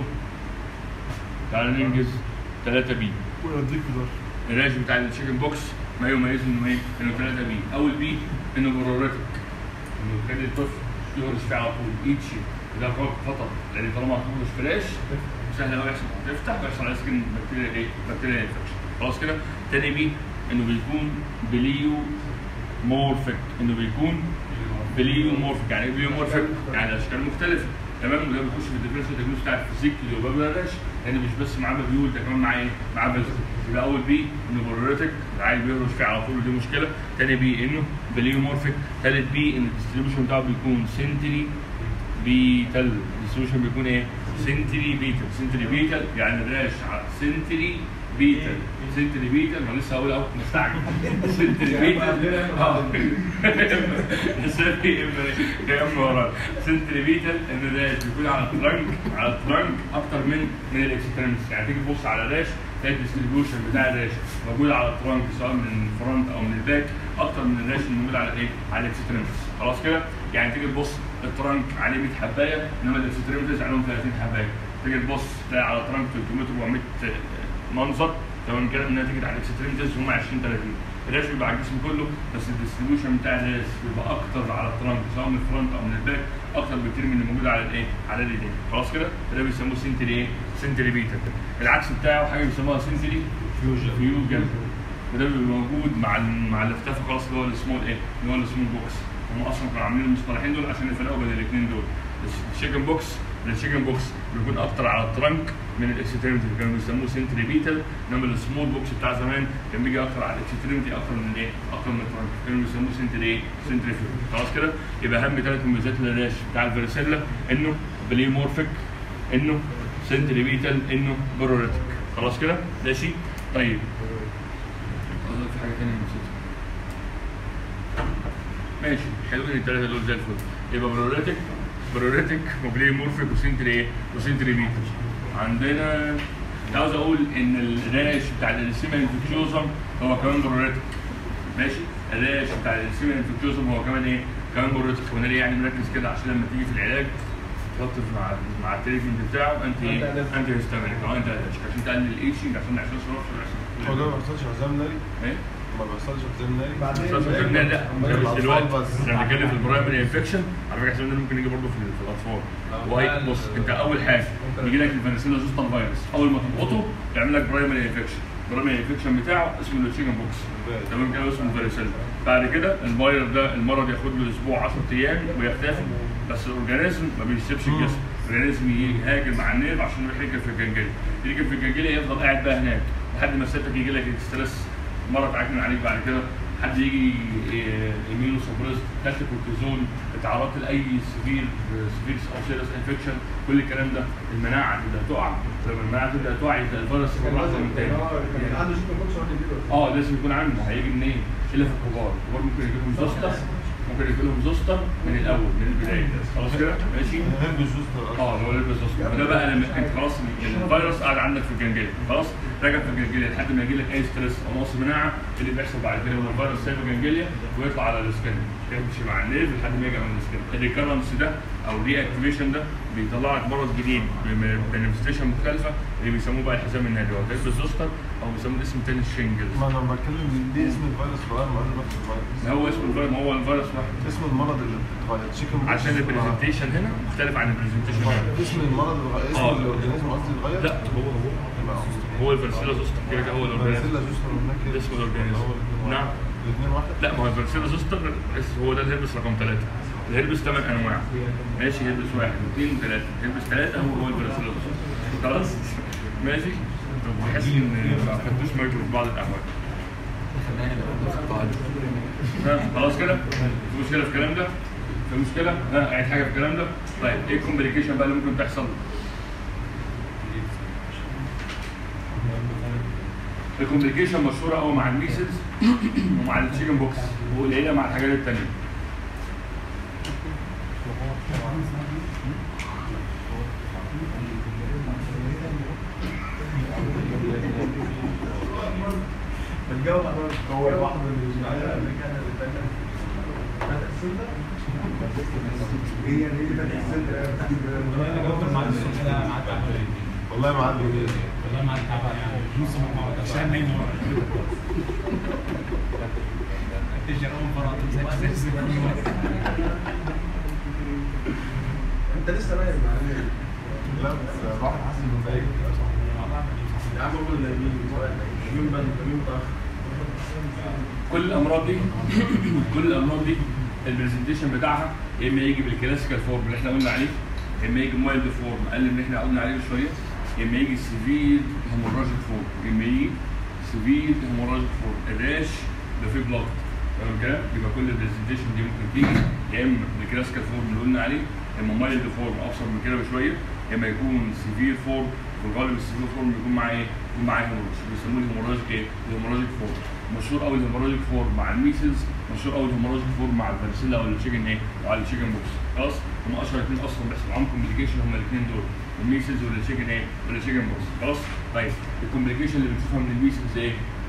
تعالى ننجز 3 بي ويوديك في دار الريش بتاع التشيكن بوكس ما يميزه انه ايه؟ انه 3 بي اول بي انه بروريتك انه يخلي الطفل يهرش فيه على طول ايتشي ده خطر لان طالما هتهرش فلاش سهل قوي يحصل تفتح بيحصل على سكن بكتيريا ايه؟ بكتيريا انفكشن خلاص كده؟ تاني بي انه بيكون بليو مورفيك انه بيكون بليو مورفيك يعني ايه بليو مورفيك؟ يعني اشكال مختلفه تمام وده بيخش في الديفرنشال ديجنوز بتاع الفيزيك اللي هو بابا راش لان مش بس معاه بيول ده كمان معاه ايه؟ معاه بيزل يبقى اول بي انه بوريتك العيل بيهرش فيه على طول ودي مشكله تاني بي انه بليو مورفيك تالت بي ان الديستريبيوشن بتاعه بيكون سنتري بيتل الديستريبيوشن بيكون ايه؟ سنتري بيتل سنتري بيتل يعني الراش على سنتري بيتل سنتري بيتل ما لسه هقول اهو مستعجل سنتري بيتل اه سنتري يا ام ورا سنتري بيتل ان الراش بيكون على الترنك على الترنك اكتر من من الاكستريمز يعني تيجي تبص على الراش تلاقي الديستريبيوشن بتاع الراش موجود على الترنك سواء من الفرونت او من الباك اكتر من الراش اللي موجود على ايه؟ على الاكستريمز خلاص كده؟ يعني تيجي تبص الترنك عليه 100 حبايه انما الاكستريمز عليهم 30 حبايه تيجي تبص تلاقي على ترنك 300 400 منظر تمام كده انها تيجي على الاكستريمز هم 20 30 الراش بيبقى على الجسم كله بس الديستريبيوشن بتاع الراش بيبقى اكتر على الترنك سواء من الفرونت او من الباك اكتر بكتير من اللي موجود على الايه؟ على الايدين خلاص كده؟ ده بيسموه سنتري ايه؟ سنتري بيتا العكس بتاعه حاجه بيسموها سنتري فيوجن فيوجن وده بيبقى موجود مع ال- مع اللي اختفى خلاص اللي هو السمول ايه؟ اللي هو السمول بوكس هم اصلا كانوا عاملين المصطلحين دول عشان يفرقوا بين الاثنين دول الشيكن بوكس الشيكن بوكس بيكون اكتر على الترنك من الاكستريمتي كانوا بيسموه سنتري بيتل انما السمول بوكس بتاع زمان كان بيجي اكتر على الاكستريمتي اكتر من ايه؟ اكتر من الترنك كانوا بيسموه سنتري ايه؟ سنتري فيو خلاص كده يبقى اهم ثلاث مميزات للراش بتاع الفيرسيلا انه بليمورفيك انه سنتري بيتل انه بروريتك خلاص كده؟ ماشي؟ طيب أظن في حاجه ثانيه نسيتها ماشي حلوين الثلاثه دول زي الفل يبقى بروريتك بروريتك وبلاي مورفيك وسنتري ايه وسنتري بيتا عندنا كنت عاوز اقول ان الراش بتاع الارسيما انفكتيوزم هو كمان بروريتك ماشي الراش بتاع الارسيما انفكتيوزم هو كمان ايه كمان بروريتك وانا ليه يعني مركز كده عشان لما تيجي في العلاج تحط في مع مع التريتمنت بتاعه انت ايه انت هيستامينيك او انت عشان تقلل الايشنج عشان ما يحصلش رفع هو ده ما بيحصلش حزام ناري ايه ما بيحصلش حزام ناري بعدين مش لازم تقول لا لا أمال مش دلوقتي الأطفال بس. احنا بنتكلم في البرايمري انفكشن على فكره حسين ده ممكن يجي برضه في, في الاطفال وهي بص انت اول حاجه يجي لك الفانسيلا زوستان فيروس اول ما تلقطه يعمل لك برايمري انفكشن البرايمري انفكشن بتاعه اسمه التشيكن بوكس تمام كده اسمه فاريسيلا بعد كده الفيروس ده المرض ياخد له اسبوع 10 ايام ويختفي بس الاورجانيزم ما بيسيبش الجسم الاورجانيزم يهاجم مع النيرف عشان يروح يركب في الجنجلي يركب في الجنجلي يفضل قاعد بقى هناك لحد ما سيادتك يجي لك ستريس مره تعكن عليك بعد كده حد يجي ايمينو سبريس خدت كورتيزون اتعرضت لاي سفير سفير او سيريس انفكشن كل الكلام ده المناعه تبدا تقع لما المناعه تبدا تقع يبدا الفيروس يطلع احسن من تاني يعني عنده شيكن بوكس واحد يجيله اه لازم يكون عنده هيجي منين؟ الا في الكبار، الكبار ممكن يجي لهم زوستر ممكن يجي لهم زوستر من الاول من البدايه خلاص كده ماشي؟ هرب الزوستر اه هو لابس زوستر وده بقى لما انت خلاص الفيروس قاعد عندك في الجنجليه خلاص راجع في الجنجليه لحد ما يجي لك اي ستريس او نقص مناعه اللي بيحصل بعد كده هو الفيروس سايب الجنجليه ويطلع على السكن يمشي مع النيف لحد ما يجي على السكن الريكرنس ده او الري اكتيفيشن ده بيطلع لك مرض جديد بمانيفستيشن مختلفه اللي بيسموه بقى الحزام النادي هو ده الزوستر او بيسموه اسم تاني الشنجلز ما انا بتكلم دي اسم الفيروس اتغير ما نفس الفيروس ما هو اسم الفيروس ما هو الفيروس واحد اسم المرض اللي بتتغير تشيكن بوكس عشان البرزنتيشن هنا مختلف عن البرزنتيشن هنا اسم المرض اللي اسم آه. الاورجانيزم قصدي اتغير لا هو هو هو الفرسيلا زوستر كده كده هو الاورجانيزم فارسيلا زوستر هناك ده اسمه الأورجانيزم. نعم. الاثنين واحد لا ما هو الفرسيلا زوستر اس- هو ده الهربس رقم ثلاثة الهربس ثمان انواع ماشي هربس واحد واثنين وثلاثة هربس ثلاثة هو هو الفرسيلا زوستر خلاص ماشي طب بحس ان ما خدتوش مايكرو في بعض الاحوال ها، خلاص كده في مشكلة في الكلام ده في مشكلة ها عايز حاجة في الكلام ده طيب ايه الكومبليكيشن بقى اللي ممكن تحصل الكومبليكيشن مشهوره قوي مع الميسلز ومع التشيكن بوكس وقليله مع الحاجات التانيه الجو هو واحد من الجمعيات اللي كان فتح السنة هي اللي فتح السنة بتاعت والله ما عندي انت لسه نايم معايا لا بس الواحد حاسس انه مضايق يا عم قول نايمين مين بدري مين متأخر كل الامراض دي كل الامراض دي البرزنتيشن بتاعها يا اما يجي بالكلاسيكال فورم اللي احنا قلنا عليه يا اما يجي مايلد فورم اقل من اللي احنا قلنا عليه شويه يا اما يجي سيفير هيموراجيك فورم يا اما يجي سيفير هيموراجيك فورم الراش ده فيه بلوك تمام كده يبقى كل البرزنتيشن دي ممكن تيجي يا اما بالكلاسيكال فورم اللي قلنا عليه يا اما مايلد فورم ابسط من كده بشويه يا اما يكون سيفير فورم في الغالب السيفير فورم بيكون معاه ايه؟ يكون معاه هيموراج بيسموه الهيموراجيك ايه؟ الهيموراجيك فورم مشهور قوي الهيموراجيك فورم مع الميسلز مشهور قوي الهيموراجيك فورم مع الفارسيلا او التشيكن ايه؟ او التشيكن بوكس خلاص هم اشهر اثنين اصلا بيحصل معاهم كومبليكيشن هم الاثنين دول الميسلز والتشيكن ايه؟ والتشيكن بوكس خلاص طيب الكومبليكيشن اللي بنشوفها من الميسلز ايه؟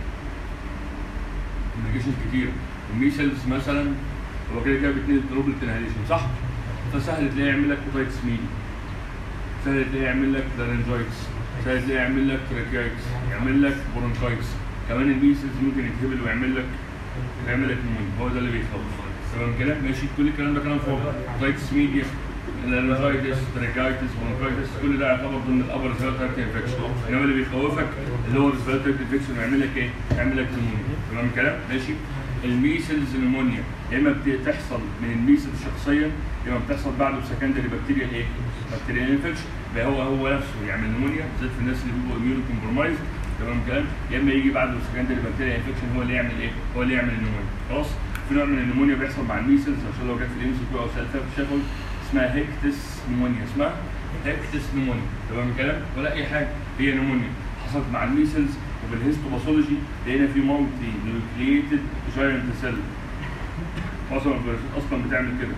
كومبليكيشن كتير الميسلز مثلا هو كده كده بيتنقل دروبلت انهاليشن صح؟ فسهل تلاقيه يعمل لك اوتايتس ميدي سهل تلاقيه يعمل لك لارنجايتس سهل تلاقيه يعمل لك تراكيايتس يعمل لك برونكايتس كمان الميسلز ممكن يتهبل ويعمل لك يعمل لك نمونيا هو ده اللي بيخوف تمام كده ماشي كل الكلام ده كلام فوق اوتايتس ميديا لارنجايتس تراكيايتس برونكايتس كل ده يعتبر ضمن الابر ريسبيرتوري انفكشن انما اللي بيخوفك اللي هو ريسبيرتوري انفكشن ويعمل لك ايه؟ يعمل لك نمونيا تمام الكلام ماشي الميسلز نمونيا يا اما بتحصل من الميسلز شخصيا يا اما بتحصل بعده بسكندري بكتيريا ايه؟ بكتيريا انفكشن يبقى هو هو نفسه يعمل نمونيا بالذات في الناس اللي بيبقوا اميونو كومبرومايز تمام الكلام يا اما يجي بعده سكندري بكتيريا انفكشن هو اللي يعمل ايه؟ هو اللي يعمل النمونيا خلاص في نوع من النمونيا بيحصل مع الميسلز عشان لو جت في الام سي كيو او سالتها في الشفوي اسمها هيكتس نمونيا اسمها هيكتس نمونيا تمام الكلام ولا اي حاجه هي نمونيا حصلت مع الميسلز وبالهيستوباثولوجي لقينا في مالتي نيوكليتد جاينت سيل معظم الفيروسات اصلا بتعمل كده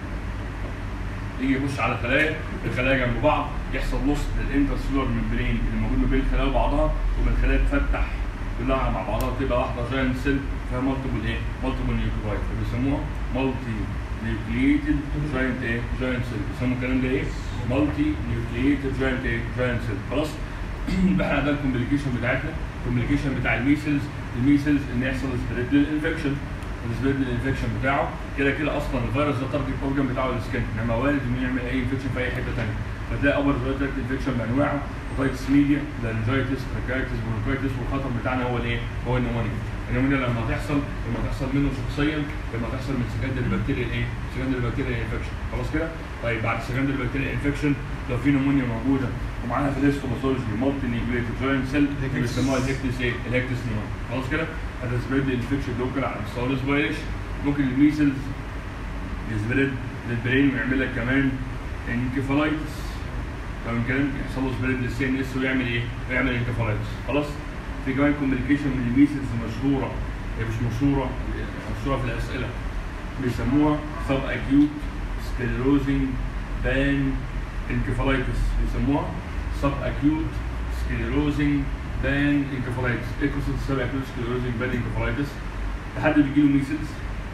يجي يخش على خلايا الخلايا جنب بعض يحصل لوس للانترسيلولار ممبرين اللي موجود ما بين الخلايا وبعضها وبين الخلايا تفتح كلها مع بعضها تبقى واحده جاينت سيل فيها مالتيبل ايه؟ مالتيبل نيوكليوتايد فبيسموها مالتي نيوكليتد جاينت ايه؟ جاينت سيل بيسموا الكلام ده ايه؟ مالتي نيوكليتد جاينت ايه؟ جاينت سيل خلاص؟ يبقى احنا ده الكومبليكيشن بتاعتنا الكومبليكيشن بتاع الميسلز الميسلز ان يحصل سبريد للانفكشن السبريد للانفكشن بتاعه كده كده اصلا الفيروس ده تارجت اورجن بتاعه السكن انما وارد انه يعمل اي انفكشن في اي حته ثانيه فتلاقي ابر تراكت انفكشن بانواعه اوتايتس ميديا لارنجايتس تراكايتس برونكايتس والخطر بتاعنا هو الايه؟ هو النمونيا النمونيا لما تحصل لما تحصل منه شخصيا لما تحصل من سكندري بكتيريا ايه؟ سكندري بكتيريا انفكشن خلاص كده؟ طيب بعد سكندري بكتيريا انفكشن لو في نمونيا موجوده ومعاها في الهيستوباثولوجي مالتي نيوكليتد جوينت سيل بيسموها الهكتس ايه؟ الهكتس نيون خلاص كده؟ هذا سبريد انفكشن لوكال على مستوى الاسبيريشن ممكن الميسلز يسبريد للبرين ويعمل لك كمان انكفالايتس تمام كده يحصل له سبريد للسي ان اس ويعمل ايه؟ ويعمل انكفالايتس خلاص؟ في كمان كوميونيكيشن من الميسلز مشهوره هي مش مشهوره مشهوره في الاسئله بيسموها سب اكيوت سكليروزنج بان انكفالايتس بيسموها سب اكيوت سكليروزنج بان انكفالايتس ايه قصه السب اكيوت سكليروزنج بان انكفالايتس حد بيجي له ميسلز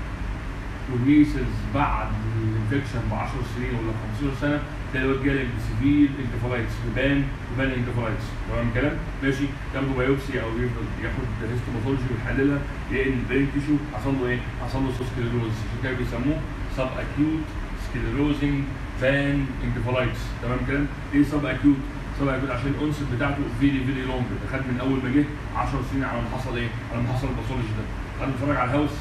والميسلز بعد الانفكشن ب 10 سنين ولا 15 سنه تلاقي الواد جالك بسيفير انكفالايتس بان وبان انكفالايتس تمام الكلام ماشي تاخده بايوبسي او يفضل ياخد هيستوماتولوجي ويحللها يلاقي ان البرين تيشو حصل له ايه؟ حصل له سكليروز عشان كده بيسموه سب اكيوت سكليروزنج بان انكفالايتس تمام الكلام؟ ليه سب اكيوت؟ سب اكيوت عشان الانسل بتاعته فيري فيري لونج ده خد من اول ما جه 10 سنين على ما حصل ايه؟ على ما حصل الباثولوجي ده حد بيتفرج على الهاوس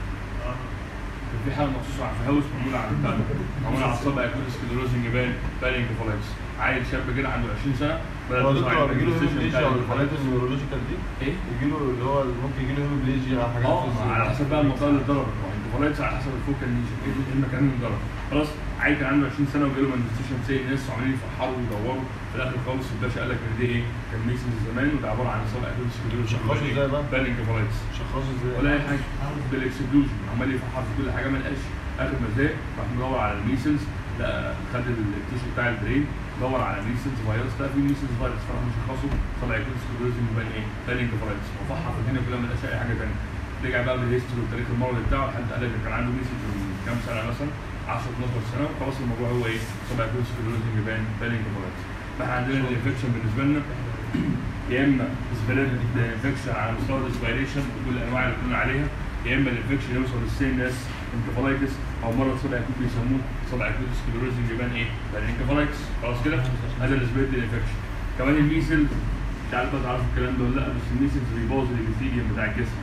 كان في حاجه مخصوصه على الهاوس معموله على البتاع ده معموله على الصبع يكون سكليروزنج بان بان انكفالايتس عيل شاب كده عنده 20 سنه بدأ هو تظهر دكتور عليه بيجي له manifestation هيموبليجيا بتاع او الحالات الانكفالايتس. النيورولوجيكال دي ايه؟ يجي له اللي هو ممكن يجي له هيموبليجيا حاجات اه في على حسب بقى المنطقه اللي اتضربت الانكفالايتس على حسب الفوكال ليجن ايه إيه المكان اللي اتضرب خلاص عيل كان عنده 20 سنه وجاله مانيفستيشن سي ناس وعمالين يفحروا ويدوروا في الاخر خالص الباشا قال لك ان دي ايه؟ كان ميسنز زمان وده عباره عن صبع اكيوت سكليروزنج شخصوا ازاي بقى؟ بان انكفالايتس شخصوا ازاي؟ ولا اي حاجه بالاكسكلوجن عمال يفحر في كل حاجه ما لقاش اخر ما زهق راح مدور على الميسلز لقى خد التيشو بتاع البرين دور على ميسلز فيروس لقى في ميسلز فيروس فراح مشخصه طلع يكون سكلوزنج بان ايه؟ بان انكفالايتس وفحر في الدنيا كلها ما لقاش اي حاجه ثانيه رجع بقى بالهيستوري وتاريخ المرض بتاعه لحد قال لك كان عنده ميسلز من كام سنه مثلا 10 12 سنه وخلاص الموضوع هو ايه؟ طلع يكون سكلوزنج بان بان انكفالايتس فاحنا عندنا الانفكشن بالنسبه لنا يا اما سبريد انفكشن على مستوى الاسبيريشن بكل الانواع اللي قلنا عليها يا اما الانفكشن يوصل للسي ان اس انكفالايتس او مره صدع اكوت بيسموه صدع اكوت سكليروزنج يبان ايه؟ يبان انكفالايتس خلاص كده هذا السبريد انفكشن كمان الميسلز مش عارف بقى تعرفوا الكلام ده ولا لا بس الميسلز بيبوظ الابيثيليوم بتاع الجسم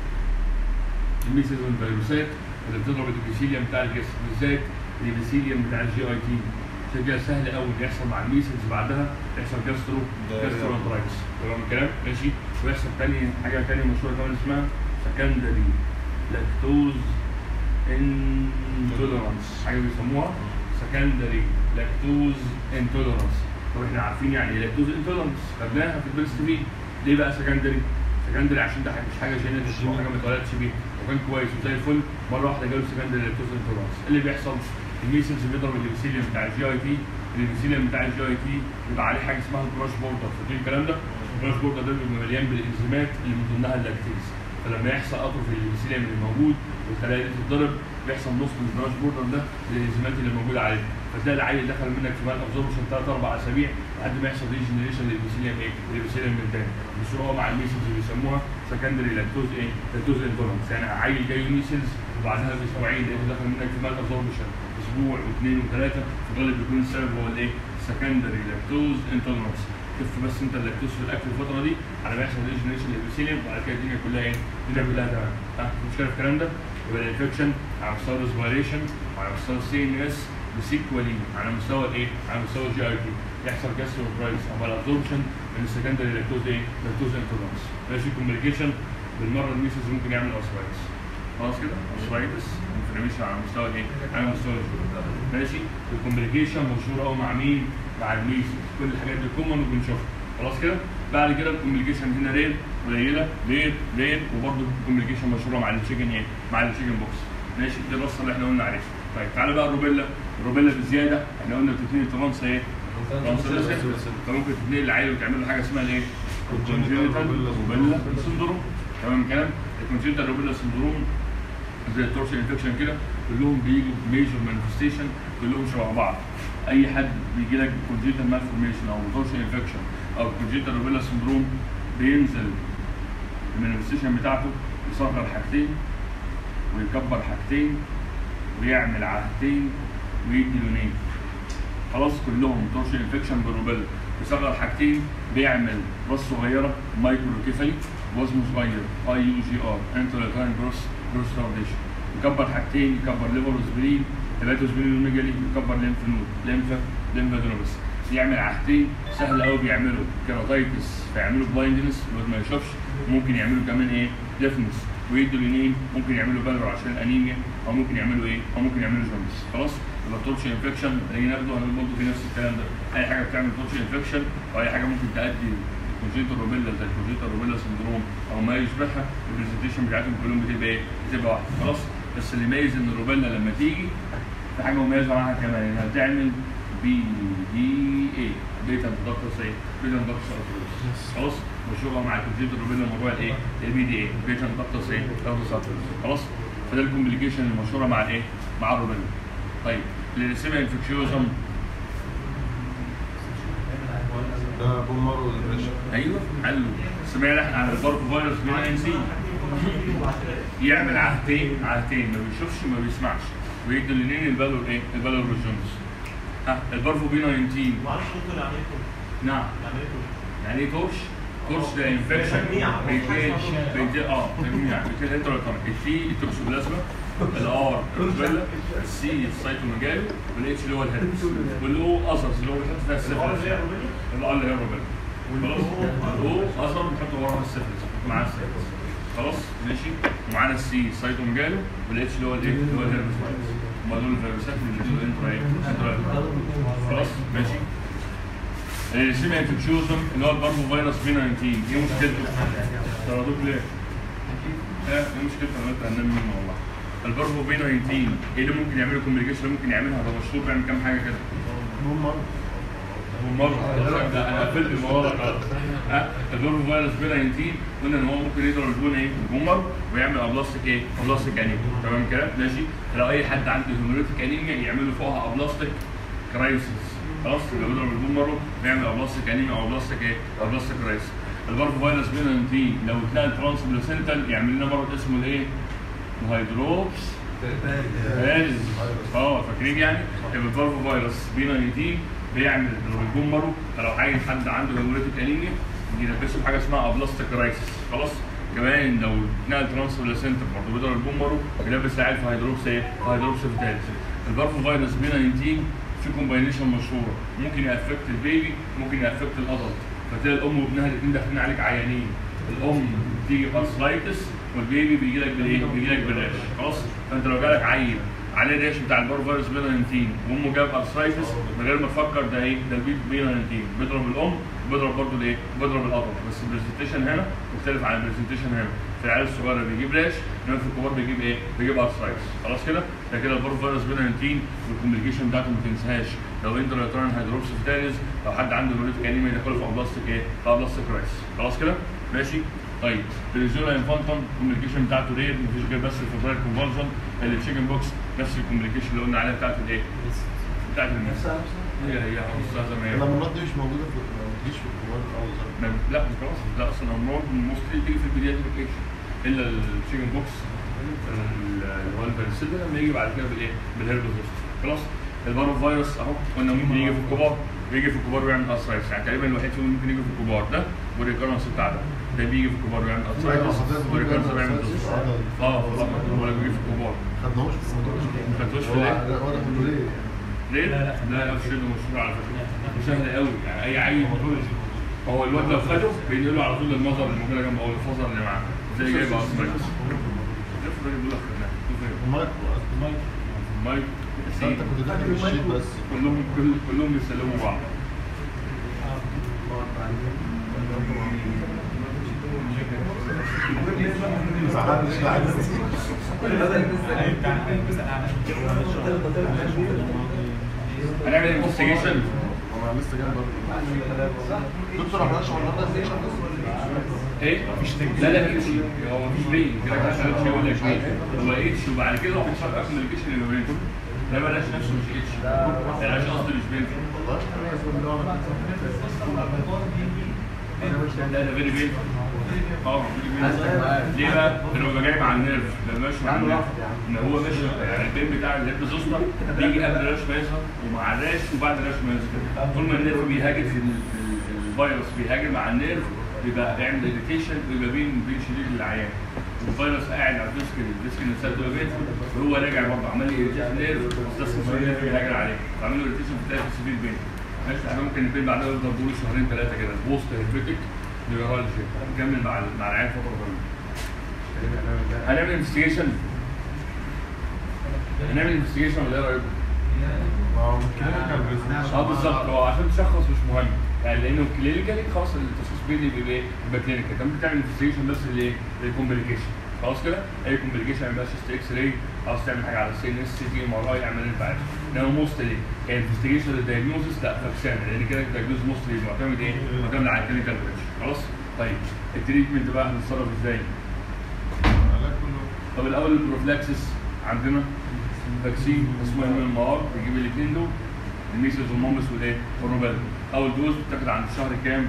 الميسلز والفيروسات اللي بتضرب الابيثيليوم بتاع الجسم بالذات الابيثيليوم بتاع الجي اي تي عشان كده سهل قوي ان يحصل مع الميسلز بعدها يحصل جاسترو ده- جاسترو انترايتس تمام الكلام ماشي ويحصل تاني حاجه تانية مشهوره كمان اسمها سكندري لاكتوز انتولرانس حاجه بيسموها سكندري لاكتوز انتولرانس طب احنا عارفين يعني ايه لاكتوز انتولرانس خدناها في البريست فيد ليه بقى سكندري؟ سكندري عشان ده مش حاجه جينيتك هو حاجه ما اتولدش بيها وكان كويس وزي الفل مره واحده جاله سكندري لاكتوز انتولرانس اللي بيحصل الميسلز بيضرب الابيثيليوم بتاع الجي اي تي الابيثيليوم بتاع الجي اي تي بيبقى عليه حاجه اسمها الكراش بوردر فاكرين الكلام ده؟ الكراش بوردر ده بيبقى مليان بالانزيمات اللي من ضمنها اللاكتيز فلما يحصل قطر في الابيثيليوم اللي موجود والخلايا دي تتضرب بيحصل نص من الكراش بوردر ده للانزيمات اللي موجوده عليه فتلاقي العيل دخل منك في مال ابزوربشن ثلاث اربع اسابيع لحد ما يحصل ريجنريشن للابيثيليوم ايه؟ الابيثيليوم من تاني بيصيروا مع الميسلز اللي بيسموها سكندري لاكتوز ايه؟ لاكتوز انتولرنس يعني عيل جاي ميسلز وبعدها باسبوعين لقيته دخل منك في مال ابزوربشن اسبوع واثنين وثلاثه في الغالب بيكون السبب هو الايه؟ سكندري لاكتوز انتولرنس كف بس انت اللاكتوز في الاكل الفتره دي على ما يحصل ريجنريشن للابيثيليوم وبعد كده الدنيا كلها ايه؟ الدنيا كلها تمام ها في مشكله في الكلام ده؟ يبقى الانفكشن على مستوى الاسبيريشن وعلى مستوى السي ان اس بسيكوالي على مستوى الايه؟ على مستوى الجي اي تي يحصل جاسترو برايس او الابزوربشن من السكندري لاكتوز ايه؟ لاكتوز انتولرنس ماشي كومبليكيشن بالمره الميسز ممكن يعمل اسرايتس خلاص كده اسرايتس انفلاميشن على مستوى ايه؟ على مستوى الجي ماشي الكومبليكيشن مشهوره قوي مع مين؟ مع الميسز كل الحاجات دي كومن وبنشوفها خلاص كده بعد كده الكومبليكيشن هنا رير قليله رير رير وبرده الكومبليكيشن مشهوره مع التشيكن ايه؟ مع التشيكن بوكس ماشي دي الرصه اللي احنا قلنا عليها طيب تعالى بقى الروبيلا الروبيلا بالزياده احنا قلنا بتتنقل ترانس ايه؟ ترانس فممكن تتنقل العيل وتعمل له حاجه اسمها الايه؟ كونجنتال روبيلا سندروم تمام الكلام؟ الكونجنتال روبيلا سندروم زي التورشن انفكشن كده كلهم بيجوا بميجر مانيفستيشن كلهم شبه بعض اي حد بيجي لك كونجنتال مالفورميشن او تورشن انفكشن او كونجنتال روبيلا سندروم بينزل المانيفستيشن بتاعته يصغر حاجتين ويكبر حاجتين ويعمل عهتين ويدي لونين خلاص كلهم تورشن انفكشن بالروبيلا يصغر حاجتين بيعمل راس صغيره مايكروكيفالي وزنه صغير اي يو جي ار انترلاكاين جروس جروس فاونديشن يكبر حاجتين يكبر ليفر وسبرين ثلاثة سبرين وميجالي يكبر ليمف نود ليمفا ليمفادينوبس يعمل عهدين سهل قوي بيعملوا كيراتايتس فيعملوا بلايندنس الواد ما يشوفش ممكن يعملوا كمان ايه ديفنس ويدوا لينين ممكن يعملوا بالور عشان انيميا او ممكن يعملوا ايه او ممكن يعملوا جوندس خلاص يبقى التورش انفكشن نيجي ناخده هنقول برضه في نفس الكلام ده اي حاجه بتعمل تورش انفكشن او اي حاجه ممكن تؤدي كونجيتال روبيلا زي الكونجيتال روبيلا سندروم او ما يشبهها البرزنتيشن بتاعتهم كلهم بتبقى ايه؟ بتبقى واحده خلاص بس اللي يميز ان الروبيلا لما تيجي في حاجه مميزه معاها كمان انها بتعمل بي دي اي بيتا انتدكتور ايه؟ بيتا انتدكتور خلاص مشهوره مع الكونجيتال روبيلا موضوع الايه؟ البي دي اي بيتا انتدكتور ايه؟ خلاص فده الكومبليكيشن المشهوره مع الايه؟ مع الروبيلا طيب الريسيما انفكشيوزم ده بومر وديبريشن ايوه حلو سمعنا احنا عن الباركو فيروس بينا ان سي يعمل عهتين عهتين ما بيشوفش ما بيسمعش ويدي الاثنين البالور ايه؟ البالور جونز ها البارفو بي 19 معلش دكتور يعني ايه نعم يعني ايه دكتور؟ يعني ايه تورش؟ تورش ده انفكشن تجميع. بيتين بيتين اه تجميع بيتين انتراتوميك التي التوكسوبلازما الار الروبيلا السي السايتوميجالو والاتش اللي هو الهيربس والاو اثرز اللي هو بيحط فيها السيفلس الار اللي هي الروبيلا خلاص الاو اثر بنحط وراها السيفلس مع السيفلس خلاص ماشي ومعانا السي سايتوميجالو والاتش اللي هو الايه اللي هو الهيربس فايروس هم دول الفيروسات اللي بيجوا انترا ايه انترا خلاص ماشي السيميا انفكشوزم اللي هو الباربو فيروس بي 19 ايه مشكلته؟ طردوك ليه؟ ها ايه مشكلته انا قلت هننام منه والله الباربو بي 19 ايه اللي ممكن يعمله كوميونيكيشن اللي ممكن يعملها ده مشهور بيعمل كام حاجه كده بومر مرة ده انا قفلت الموضوع ده خالص ها الباربو فيروس بي 19 قلنا ان هو ممكن يضرب البون ايه؟ البومر ويعمل ابلاستيك ايه؟ ابلاستيك انيميا تمام كده؟ ماشي لو اي حد عنده هيموليتيك انيميا يعملوا فوقها ابلاستيك كرايسيس خلاص يبقى بيضرب البون مره بيعمل ابلاستيك انيميا او ابلاستيك ايه؟ ابلاستيك كرايسيس الباربو فيروس بي 19 لو اتنقل ترانس بلاسنتال يعمل لنا مرض اسمه الايه؟ الهيدروبس فارس اه فاكرين يعني يبقى البارفو فيروس بي 19 بيعمل الهجوم مرو فلو عايز حد عنده هيموليتيك انيميا يلبسه بحاجه اسمها ابلاستيك رايسس خلاص كمان لو اتنقل ترانس بلاسنتال برضه بيضرب البون مرو يلبس العيال في هيدروبس ايه؟ في هيدروبس فيتاليس البارفو فيروس بي 19 في كومباينيشن مشهوره ممكن يأفكت البيبي ممكن يأفكت الادلت فتلاقي الام وابنها الاثنين داخلين عليك عيانين الام بتيجي بارسلايتس والبيبي بيجي لك بالايه؟ بيجي لك بالراش خلاص فانت لو جالك عيل عليه الريش بتاع البار فيروس بي 19 وامه جاب ارثرايتس من غير ما تفكر ده ايه؟ ده البيبي بي 19 بيضرب الام وبيضرب برضه الايه؟ بيضرب الادلت بس البرزنتيشن هنا مختلف عن البرزنتيشن هنا في العيال الصغيره بيجيب راش انما في الكبار بيجيب ايه؟ بيجيب ارثرايتس خلاص كده؟ ده كده البار فيروس بي 19 والكومبليكيشن بتاعته ما تنساهاش لو انتراتران هيدروبس فيتاليز لو حد عنده هيموليتيك انيميا يدخله في ابلاستيك ايه؟ في ابلاستيك رايس خلاص كده؟ ماشي؟ طيب الريزولا انفانتم الكومبليكيشن بتاعته رير مفيش غير بس الفيبرايل كونفرجن التشيكن بوكس نفس الكومبليكيشن اللي قلنا عليها بتاعت الايه؟ بتاعت الناس هي هي خلاص زي ما هي الامراض دي مش موجوده في ما بتجيش في الكبار الاول ما- لا مش خلاص لا اصلا امراض موستلي تيجي في البيدياتريك ايش الا التشيكن بوكس ال- اللي هو الفيروسيدا لما يجي بعد كده بالايه؟ بالهيربس زوست خلاص البارو فيروس اهو قلنا ممكن يجي في الكبار بيجي في الكبار ويعمل ارثرايتس يعني تقريبا الوحيد فيهم ممكن يجي في الكبار ده والريكارنس بتاع ده ده بيجي في الكبار ويعمل ارثرايتس والريكارنس بيعمل ديسك. اه في الأمر ولا بيجي في الكبار خدناهوش في الموضوع ما خدتوش في هو الايه؟ واضح انه ليه ليه؟ لا لا لا الشيء ده مشهور على فكره وسهل قوي يعني اي عيل هو الواد لو خده بينقله على طول للمظهر اللي موجوده جنبه او الفازر اللي معاه زي جايب ارثرايتس شوف الراجل بيقول لك خدناه شوف إيه. المايك المايك بس انت كنت داخل الشيت بس كلهم كل- كلهم بيسلموا بعض محدش عايز هنعمل انفستيجيشن انا لسه جاي برضه دكتور احنا هنشرح النهارده ازاي نشرح ايه؟ لا لا اتش هو مفيش بين كده كده عشان اتش ولا اتش هو اتش وبعد كده هو بيشرح لك الكوميونيكيشن اللي بينهم لا بلاش نفسه مش اتش بلاش قصدي مش بين لا ده فيري بين اه فيري بين ليه بقى؟ لانه بيبقى جاي مع النيرف ما بيبقاش مع النيرف ان هو ماشي يعني البين بتاع الهيب زوستر بيجي قبل الراش ما يظهر ومع الراش وبعد الراش ما يظهر طول ما النيرف بيهاجم في ال- ال- الفيروس بيهاجم مع النيرف بيبقى بيعمل اريتيشن بيبقى بين بين شديد للعيان الفيروس قاعد على الديسك الديسك نفسها بتبقى بينفل وهو راجع برضه عمال يريتيشن النيرف بس النيرف بيهاجم عليه فعمل له اريتيشن بتلاقي في سبيل بين ماشي احنا ممكن نبين بعدها نفضل نقول شهرين ثلاثه كده بوست هيربيتك نيورالجيا نكمل مع ال- مع العيال فتره طويله هنعمل انفستيجيشن هنعمل انفستيجيشن ولا ايه رايكم؟ ما هو كلينيكال بس اه بالظبط هو عشان تشخص مش مهم يعني لانه كلينيكالي خلاص التشخيص بيدي بيبقى ايه؟ بيبقى كلينيكال انت ممكن تعمل انفستيجيشن بس للايه؟ للكومبليكيشن خلاص كده؟ اي كومبليكيشن ما يبقاش اكس راي عاوز تعمل حاجه على السي ان اس سي تي ام ار اي اعمل اللي انت عايزه انما موستلي انفستيجيشن للدايجنوزس لا فاكسان لان كده الدايجنوز موستلي معتمد ايه؟ معتمد على الكلينيكال بريتش خلاص؟ طيب التريتمنت بقى هنتصرف ازاي؟ العلاج كله طب الاول البروفلاكسس عندنا فاكسين اسمه ام ام ار بيجيب الاثنين دول الميسلز والمومس والايه؟ والروبيلا اول دوز بتاخد عند الشهر كام؟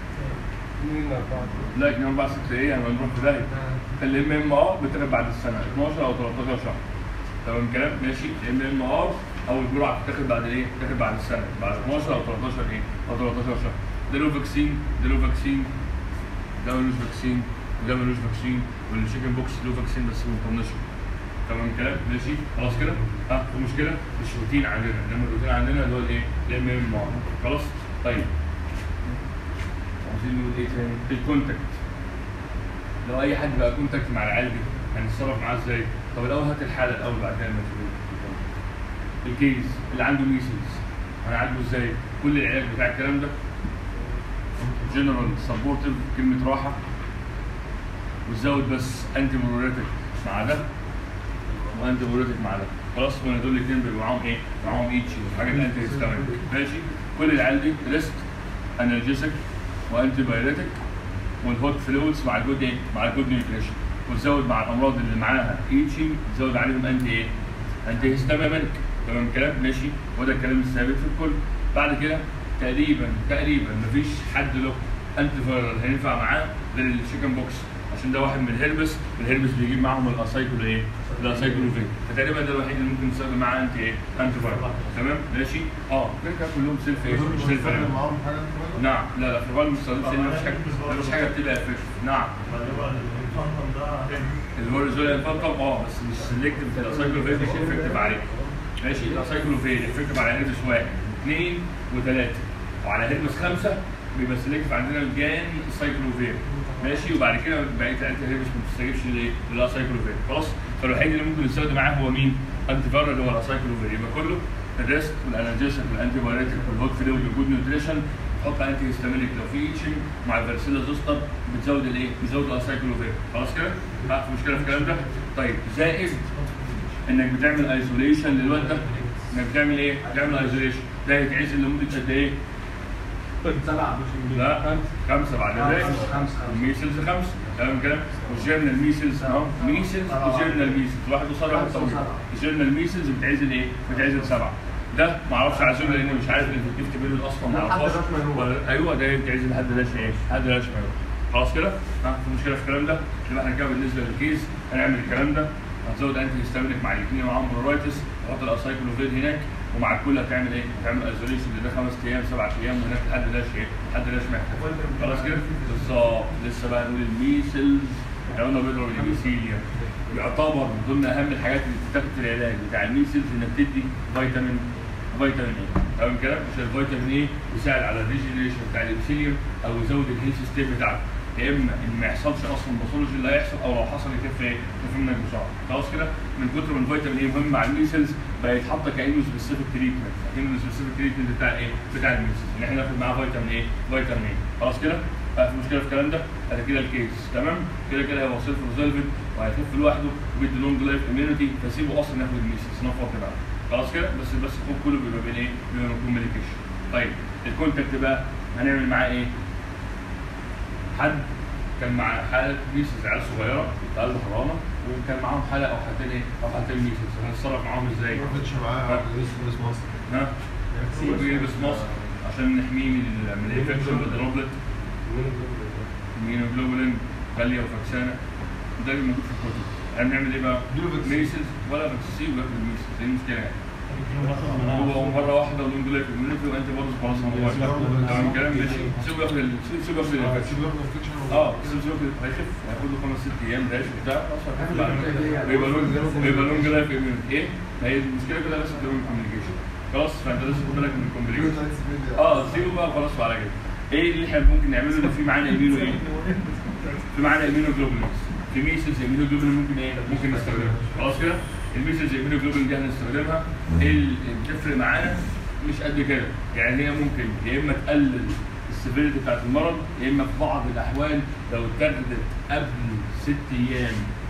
لا 2 4 6 ايه انا بنروح في داهيه الام ام ار بتاخد بعد السنه 12 او 13 شهر تمام الكلام ماشي الام ام ار اول جرعه بتاخد بعد الايه؟ بتاخد بعد السنه بعد 12 او 13 ايه؟ او 13 شهر ده له فاكسين ده له فاكسين ده ملوش فاكسين وده ملوش فاكسين والشيكن بوكس له فاكسين بس مطنشه تمام الكلام ماشي خلاص كده ها في مشكله مش روتين عندنا انما الروتين عندنا اللي هو الايه الام ام ار خلاص طيب عايزين نقول ايه تاني الكونتاكت لو اي حد بقى كونتاكت مع العيال دي هنتصرف معاه ازاي طب الاول هات الحاله الاول بعد كده المسؤول الكيس اللي عنده ميسلز هنعالجه ازاي كل العلاج بتاع الكلام ده جنرال سبورتيف كلمه راحه وتزود بس انتي موريتك مع ده وانتي موريتك مع ده خلاص هنا دول الاثنين بيبقوا معاهم ايه؟ معاهم ايتش حاجه انتي هيستامينك ماشي كل العيال دي ريست انرجيسك وانتي بايريتك والهوت فلويدز مع الجود ايه؟ مع الجود نيوتريشن وتزود مع الامراض اللي معاها ايتشنج تزود عليهم انتي ايه؟ انتي هيستامينك تمام الكلام ماشي وده الكلام الثابت في الكل بعد كده تقريبا تقريبا مفيش حد له انتي فايرال هينفع معاه غير الشيكن بوكس عشان ده واحد من الهربس الهربس بيجيب معاهم الاسايكلو ايه؟ الاسايكلوفين فتقريبا ده الوحيد اللي ممكن نستخدم معاه انتي ايه؟ انتي فايرال تمام ماشي؟ اه كده كده كلهم سيلف ايه؟ مش سيلف بستخدم معاهم حاجه انت نعم لا لا في الغالب مش بستخدمش لان مفيش حاجه مفيش حاجه بتبقى افكت نعم الهوريزونال انفانتم اه بس مش سيلكتيف الاسايكلوفين مش افكتيف عليه ماشي الاسايكلوفين افكتيف على هيربس واحد اثنين وثلاثه وعلى هيربس خمسه بيبقى سيلكتيف عندنا الجان سايكلوفين ماشي وبعد كده بقيه عيله الهيربس ما بتستجيبش للايه؟ للاسايكلوفين خلاص فالوحيد اللي ممكن نستخدم معاه هو مين؟ انتي فيرال اللي هو الاسايكلوفين يبقى كله الريست والانالجيشن والانتي بايوتيك والهوت فلويد والجود نيوتريشن تحط انتي هيستامينيك لو في ايتشنج مع الفارسيلا زوستر بتزود الايه؟ بتزود الاسايكلوفين خلاص كده؟ ها في مشكله في الكلام ده؟ طيب زائد انك بتعمل ايزوليشن للواد ده انك بتعمل ايه؟ بتعمل ايزوليشن ده هيتعزل لمده قد ايه؟ سبعة لا خمسه بعد ذلك خمسة الميسلز خمسه تمام كده والجيرنال ميسلز اهو ميسلز وجيرنال ميسلز واحد قصير واحد خمسة طويل وسبعة. الجيرنال ميسلز بتعزل ايه؟ بتعزل سبعه ده ما اعرفش اعزله لاني مش عارف الانفكتيف بيريود اصلا ما لحد اعرفش لاش ما يروح. ولا- ايوه ده يتعزل لحد لاش ايه؟ لحد لاش ما يروح خلاص كده؟ ها في مشكله في الكلام ده؟ يبقى احنا كده بالنسبه للكيس هنعمل الكلام ده هتزود انتي هيستامينيك مع الاثنين معاهم برورايتس تحط الاسايكلوفيد هناك ومع الكل هتعمل ايه؟ هتعمل ايزوليشن ده خمس ايام سبع ايام وهناك لحد لاش ايه؟ لحد لاش محتاج خلاص كده؟ بالظبط لسه بقى نقول الميسلز احنا قلنا بيضرب الابيثيليوم يعتبر من ضمن اهم الحاجات اللي بتتاخد في العلاج بتاع الميسلز انك تدي فيتامين فيتامين ايه تمام كده عشان الفيتامين ايه يساعد على الريجنريشن بتاع الابيثيليوم او يزود الهيلث ستيت بتاعته يا اما ان ما يحصلش اصلا باثولوجي اللي هيحصل او لو حصل يخف ايه؟ يخف منك بسرعه خلاص كده من كتر ما الفيتامين ايه مهم مع الميسلز بقى يتحط كانه سبيسيفيك تريتمنت كانه سبيسيفيك تريتمنت بتاع ايه؟ بتاع الميسلز ان احنا ناخد معاه فيتامين ايه؟ فيتامين ايه خلاص كده؟ بقى في مشكله في الكلام ده هذا كده الكيس تمام كده كده هيبقى سيلف ريزولفنت وهيخف لوحده وبيدي لونج لايف اميونيتي فسيبه اصلا ياخد الميسلز نفض بقى خلاص كده بس بس الخوف كله بيبقى بين ايه؟ بيبقى كوميونيكيشن طيب الكونتاكت بقى هنعمل معاه ايه؟ حد كان مع حاله ميسلز عيال صغيره في قلب حضانه وكان معاهم حاله او حالتين ايه؟ او حالتين ميسلز هنتصرف معاهم ازاي؟ ما كنتش معايا لسه مصر ها؟ بيلبس ماسك عشان نحميه من ال- من الانفكشن بالدروبلت ميونوجلوبولين غاليه وفكسانه ده اللي موجود في الكتب هنعمل ايه بقى؟ اديله فاكسين. ميسلز ولا فاكسين ولا الميسلز ايه المشكله يعني؟ هو مره واحده ولون لايف اميونيتي وانت برضه خلاص موضوع تمام الكلام ماشي سيبه ياخد ال- سيبه ياخد الانفكشن سيبه ياخد انفكشن اه سيبه ياخد هيخف هياخد له خمس ست ايام داش وبتاع خلاص هيخف بعد كده. ويبقى لون ويبقى لون لايف اميونيتي ايه؟ ما هي المشكله كلها بس في الكوميونيكيشن خلاص فانت لازم تاخد بالك من الكومبليكيشن جلوتايتس ميديا. اه سيبه بقى خلاص وعلى كده ايه اللي احنا ممكن نعمله ان في معانا ايمينو ايه؟ في معانا ايمينو جلوبولينز في ميسلز ايمينو جلوبولين ممكن ايه؟ ممكن نستخدمها خلاص كده الميسلز ايمينو جلوبولين دي هنستخدمها ايه اللي بتفرق معانا مش قد كده يعني هي ممكن يا اما تقلل السيفيريتي بتاعت المرض يا اما في بعض الاحوال لو اتاخدت قبل ست ايام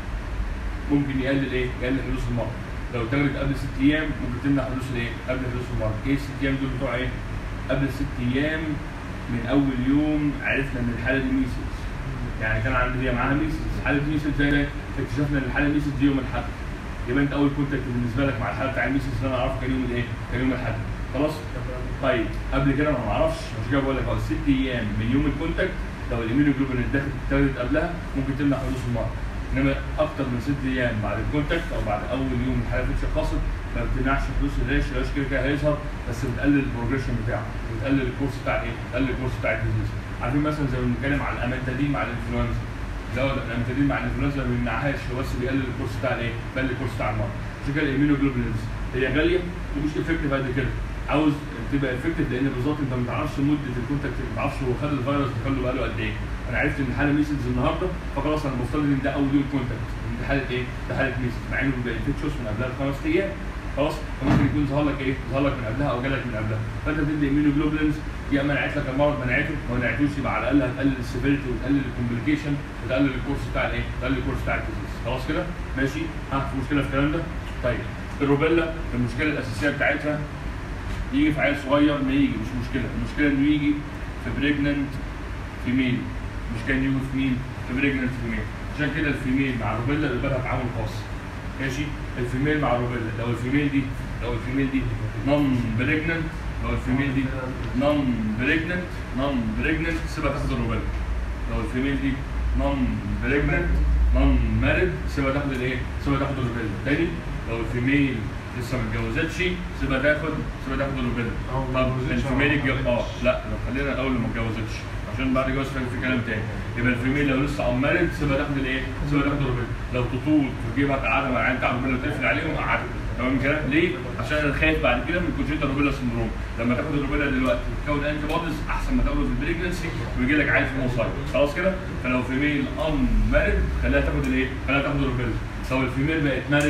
ممكن يقلل ايه؟ يقلل حدوث المرض. لو اتاخدت قبل ست ايام ممكن تمنع حدوث الايه؟ قبل حدوث المرض. ايه الست ايام دول بتوع ايه؟ قبل ست ايام من اول يوم عرفنا ان الحاله دي ميسلز. يعني كان عندي هي معاها ميسلز، حاله ميسلز زي اكتشفنا ان الحاله ميسلز دي يوم الاحد. يبقى انت اول كونتاكت بالنسبه لك مع الحاله بتاع الميسلز اللي انا اعرفه كان يوم الايه؟ كان يوم الاحد. خلاص؟ طيب قبل كده انا ما اعرفش عشان كده بقول لك اه ست ايام من يوم الكونتاكت لو الاميونوجلوبين اتاخد اتاخدت قبلها ممكن تمنع حدوث المرض. انما اكتر من ست ايام بعد الكونتاكت او بعد اول يوم الحاله بتتشخصت ما بتمنعش حدوث الريش الريش كده كده هيظهر بس بتقلل البروجريشن بتاعه بتقلل الكورس بتاع ايه؟ بتقلل الكورس بتاع الديزيز عارفين مثلا زي ما بنتكلم على الامانتادين مع الانفلونزا لا لا الامانتادين مع الانفلونزا ما بيمنعهاش هو بس بيقلل الكورس بتاع الايه؟ بيقلل الكورس بتاع المرض عشان كده الاميونوجلوبولينز هي غاليه ومش افكتيف قد كده عاوز تبقى افكتيف لان بالظبط انت ما تعرفش مده الكونتاكت ما تعرفش هو خد الفيروس دخله بقاله قد ايه انا عرفت ان الحاله ميسلز النهارده فخلاص انا مفترض ان ده اول يوم كونتاكت ان دي حاله ايه؟ ده حاله ميسلز مع انه بيبقى انفكشوس من قبلها بخمس ايام خلاص فممكن يكون ظهر لك ايه؟ ظهر لك من قبلها او جالك من قبلها فانت بتدي اميونوجلوبولينز يا منعت لك المرض منعته ما منعتوش يبقى على الاقل هتقلل السيفيريتي وتقلل الكومبليكيشن وتقلل الكورس بتاع الايه؟ تقلل الكورس بتاع الديزيز خلاص كده؟ ماشي؟ ها في مشكله في الكلام ده؟ طيب الروبيلا المشكله الاساسيه بتاعتها يجي في عيل صغير ما يجي مش مشكله المشكله انه يجي في بريجننت فيميل مش كان يجي في مين في بريجننت فيميل عشان كده الفيميل مع الروبيلا بيبقى لها تعامل خاص ماشي الفيميل مع الروبيلا لو الفيميل دي لو الفيميل دي نون بريجننت لو الفيميل دي نون بريجننت نون بريجننت سيبها تاخد الروبيلا لو الفيميل دي نون بريجننت نون مارد سيبها تاخد الايه؟ سيبها تاخد الروبيلا تاني لو الفيميل لسه ما اتجوزتش سيبها تاخد سيبها تاخد الروبيلا أو ما طب اتجوزتش الفيميل أو ما الجو... اه لا لو خلينا الاول ما اتجوزتش عشان بعد الجواز فاهم في كلام تاني يبقى الفيميل لو لسه امارد سيبها تاخد الايه؟ سيبها تاخد الروبيلا لو تطول تجيبها تقعدها مع عيال بتاع الروبيلا وتقفل عليهم قعدها تمام كده؟ ليه؟ عشان انا خايف بعد كده من كونجنتال روبيلا سندروم لما تاخد الروبيلا دلوقتي وتكون انتي بوديز احسن ما تاخده في البريجنسي ويجي لك عيل في المصايب خلاص كده؟ فلو فيميل ان مارد خليها تاخد الايه؟ خليها تاخد الروبيلا لو الفيميل بقت مارد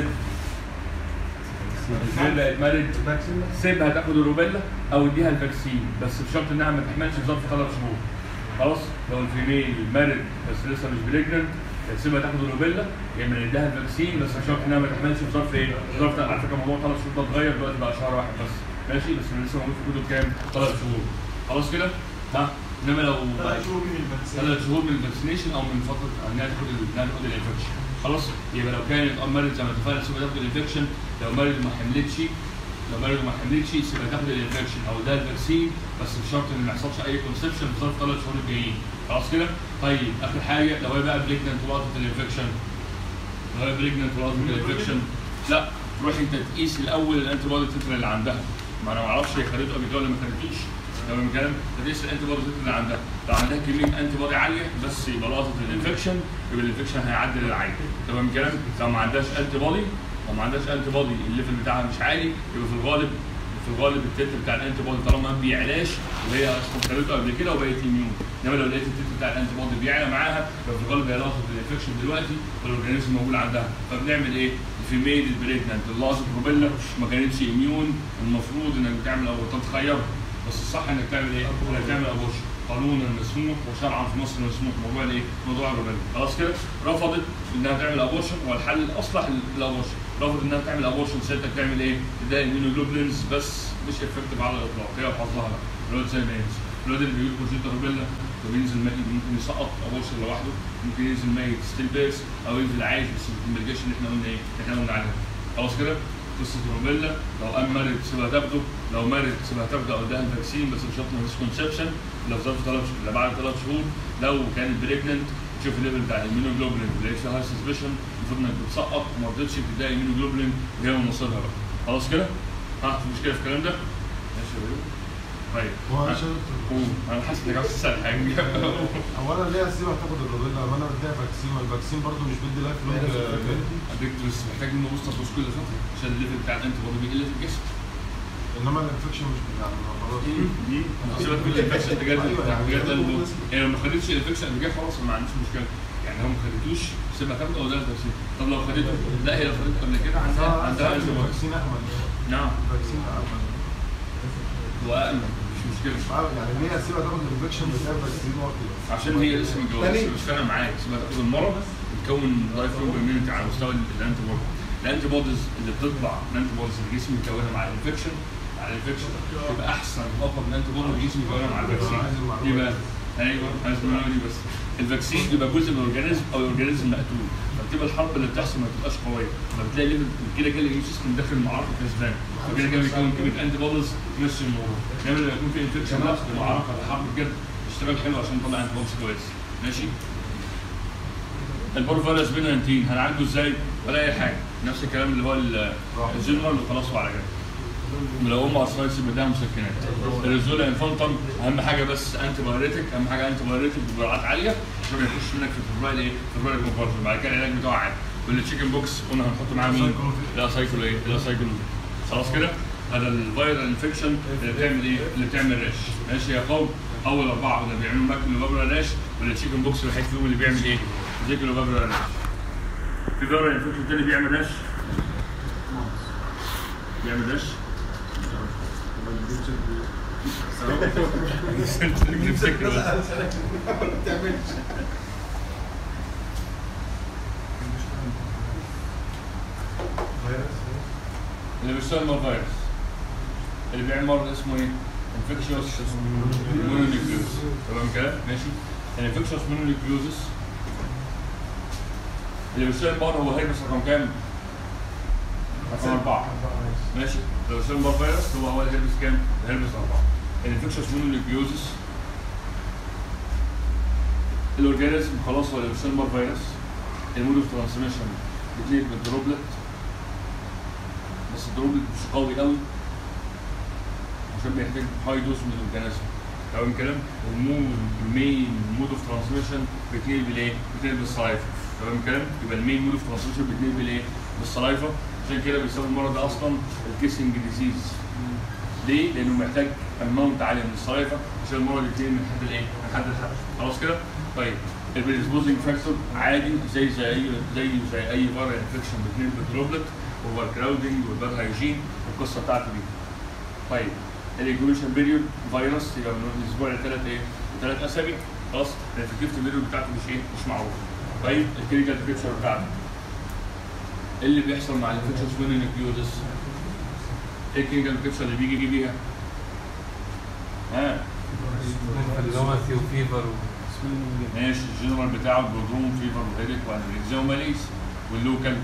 الفيميل بقت مارد فاكسين سيبها تاخد الروبيلا او اديها الفاكسين بس بشرط انها ما تحملش في ظرف ثلاث شهور خلاص لو الفيميل مارد بس لسه مش بريجننت سيبها تاخد الروبيلا يا اما نديها الفاكسين بس بشرط انها ما تحملش في ظرف ايه؟ في ظرف على فكره موضوع ثلاث شهور ده اتغير دلوقتي بقى شهر واحد بس ماشي بس لسه موجود في كتب كام؟ ثلاث شهور خلاص كده؟ ها انما لو ثلاث شهور من الفاكسينيشن او من فتره انها تاخد ال- انها تاخد الانفكشن خلاص يبقى لو كانت امرت زي ما اتفقنا سيبها تاخد الانفكشن لو مرض ما حملتش لو مرض ما حملتش سيبها تاخد الانفكشن او ده الفاكسين بس بشرط ان ما يحصلش اي كونسبشن في ظرف ثلاث شهور الجايين خلاص كده طيب اخر حاجه لو هي بقى بريجننت وقت الانفكشن لو هي بريجننت وقت الانفكشن لا روح انت تقيس الاول الانتي بودي تتر اللي عندها ما انا ما اعرفش هي خدته قبل كده ولا ما خدتوش لو الكلام تقيس الانتي بودي تتر اللي عندها لو عندها كميه انتي بودي عاليه بس يبقى لقطه الانفكشن يبقى الانفكشن هيعدي للعين تمام الكلام لو ما عندهاش انتي بودي لو ما عندهاش انتي بودي الليفل بتاعها مش عالي يبقى في الغالب في الغالب التتر بتاع الانتي بودي طالما ما بيعلاش وهي اصلا خدته قبل كده وبقت اميون انما لو لقيت التتر بتاع الانتي بودي بيعلى معاها يبقى في الغالب هي لقطه الانفكشن دلوقتي والاورجانيزم موجود عندها فبنعمل ايه؟ الفيميل البريجننت اللي لقطت روبيلا ما كانتش اميون المفروض انك بتعمل او تتخير بس الصح انك تعمل ايه؟ انك تعمل ابورشن قانونا مسموح وشرعا في مصر مسموح موضوع الايه؟ موضوع الروبيلا خلاص كده؟ رفضت انها تعمل ابورشن والحل الاصلح للابورشن رفضت انها تعمل ابورشن سيادتك تعمل ايه؟ تدي اميونوجلوبولينز بس مش افكتيف على الاطلاق هي وحظها بقى الواد زي ما ينزل الواد اللي بيجيله كونجنتال روبيلا وبينزل ميت ممكن يسقط ابورشن لوحده ممكن ينزل ميت ستيل بيرس او ينزل عايش بس بالميديكيشن اللي احنا قلنا ايه؟ اللي احنا قلنا عليها خلاص كده؟ قصه الروبيلا لو قام مارد سيبها تاخده لو مارد سيبها تاخده او اداها الفاكسين بس بشرط ما فيش كونسبشن لو ظرف ثلاث شهور لا بعد ثلاث شهور لو كانت بريجننت تشوف الليفل بتاع الاميونوجلوبولين لقيت فيها هاي سسبشن المفروض انك بتسقط وما رضيتش تديها اميونوجلوبولين وهي من مصيرها بقى خلاص كده؟ ها في مشكله في الكلام ده؟ ماشي يا بيبي؟ طيب هو ها، عشان قول انا حاسس انك عاوز تسال حاجه اولا ليه اسيبها تاخد الروبيلا ما انا بديها فاكسين والفاكسين برضه مش بيدي لايف لونج اديك بس محتاج منه بوستر دوز كل فتره عشان الليفل بتاع الانتي بودي بيقل في الجسم انما الانفكشن مش يعني خلاص سيبك من الانفكشن انت جات أيوة، يعني جات بس- يعني لو ما خدتش الانفكشن قبل كده خلاص ما عنديش مشكله يعني لو ما خدتوش سيبها تاخده او ده تفسير طب لو خدته لا هي لو خدته قبل كده عندها عندها انتي الفاكسين احمد نعم الفاكسين احمد وامن مش مشكله آه، يعني ليه اسيبها تاخد الانفكشن بتاع الفاكسين وقت عشان هي لسه متجوزه مش فارقه معاك سيبها تاخد المرض وتكون لايف لونج اميونيتي على مستوى الانتي بوديز الانتي بوديز اللي بتطلع الانتي بوديز اللي الجسم يكونها مع الانفكشن على الانفكشن تبقى احسن واقوى من الانتي بوديز اللي الجسم يكونها مع الفاكسين يبقى ايوه عايز المعلومه دي بس الفاكسين بيبقى جزء من الاورجانيزم او الاورجانيزم مقتول فبتبقى الحرب اللي بتحصل ما تبقاش قويه فبتلاقي ليفل كده كده الاميون سيستم داخل المعركه كسبان فكده كده بيكون كلمه انتي بوديز تمشي الموضوع انما لما يكون في انفكشن لا المعركه الحرب بجد اشتغل حلو عشان نطلع انتي بوديز كويس ماشي البور فيروس بين 19 هنعالجه ازاي ولا اي حاجه نفس الكلام اللي هو ال- الجنرال وخلاص وعلى كده لو هم اصلا بدها مسكنات الريزولا انفانتم اهم حاجه بس انتي بايريتك اهم حاجه انتي بايريتك بجرعات عاليه عشان ما يخش منك في الفبرايل ايه فبرايل كونفرجن بعد كده العلاج بتاعه عادي والتشيكن بوكس قلنا هنحط معاه مين؟ لا سايكل ايه؟ لا سايكل خلاص كده هذا الفيرال انفكشن اللي بتعمل ايه؟ اللي بتعمل ريش ماشي يا قوم اول اربعه اللي بيعملوا ماكل وبابرا ريش والتشيكن بوكس الوحيد فيهم اللي بيعمل ايه؟ زيكل وبابرا ريش في فيرال انفكشن تاني بيعمل ريش بيعمل ريش نمسك بس اللي بيشتغل مع فيروس اللي بيعمل مرض اسمه ايه؟ انفكشوس مونونيكليوز تمام كده؟ ماشي؟ الانفكشوس مونونيكليوزس اللي بيشتغل بره هو هيربس رقم كام؟ رقم أربعة ماشي؟ لو بيشتغل بره فيروس هو هو الهيربس كام؟ الهيربس أربعة الانفكشوس مونونيكليوزس الاورجانيزم خلاص هو اللي بيشتغل بره فيروس المود اوف ترانسميشن بتليق بالدروبلت بس الدروبلت مش قوي قوي عشان بيحتاج هاي دوز من الاورجانيزم تمام كلام المود المين مود اوف ترانسميشن بيتنقل بالايه؟ بيتنقل بالسلايفا تمام كلام يبقى المين مود اوف ترانسميشن بيتنقل بالايه؟ بالسلايفا عشان كده بيسموا المرض ده اصلا الكيسنج ديزيز ليه؟ لانه محتاج اماونت عاليه من السلايفا عشان المرض يتنقل من حد لايه؟ من حد لحد خلاص كده؟ طيب البريسبوزنج فاكتور عادي زي زي اي زي زي اي فيرال انفكشن بتنقل بالدروبلت اوفر كراودنج والباد هايجين والقصه بتاعته دي طيب الانكوبيشن بيريود فيروس يبقى من الاسبوع لثلاث ايه؟ لثلاث اسابيع خلاص الافكتيف بيريود بتاعته مش ايه؟ مش معروف طيب الكلينيكال بيكتشر بتاعته ايه اللي بيحصل مع الانفكشن سوين نيوكليوزس؟ ايه الكلينيكال بيكتشر اللي بيجي يجي بيها؟ ها اللوماسي وفيفر ماشي الجنرال بتاعه البرودروم فيفر وهيدك والانكزوماليز واللوكال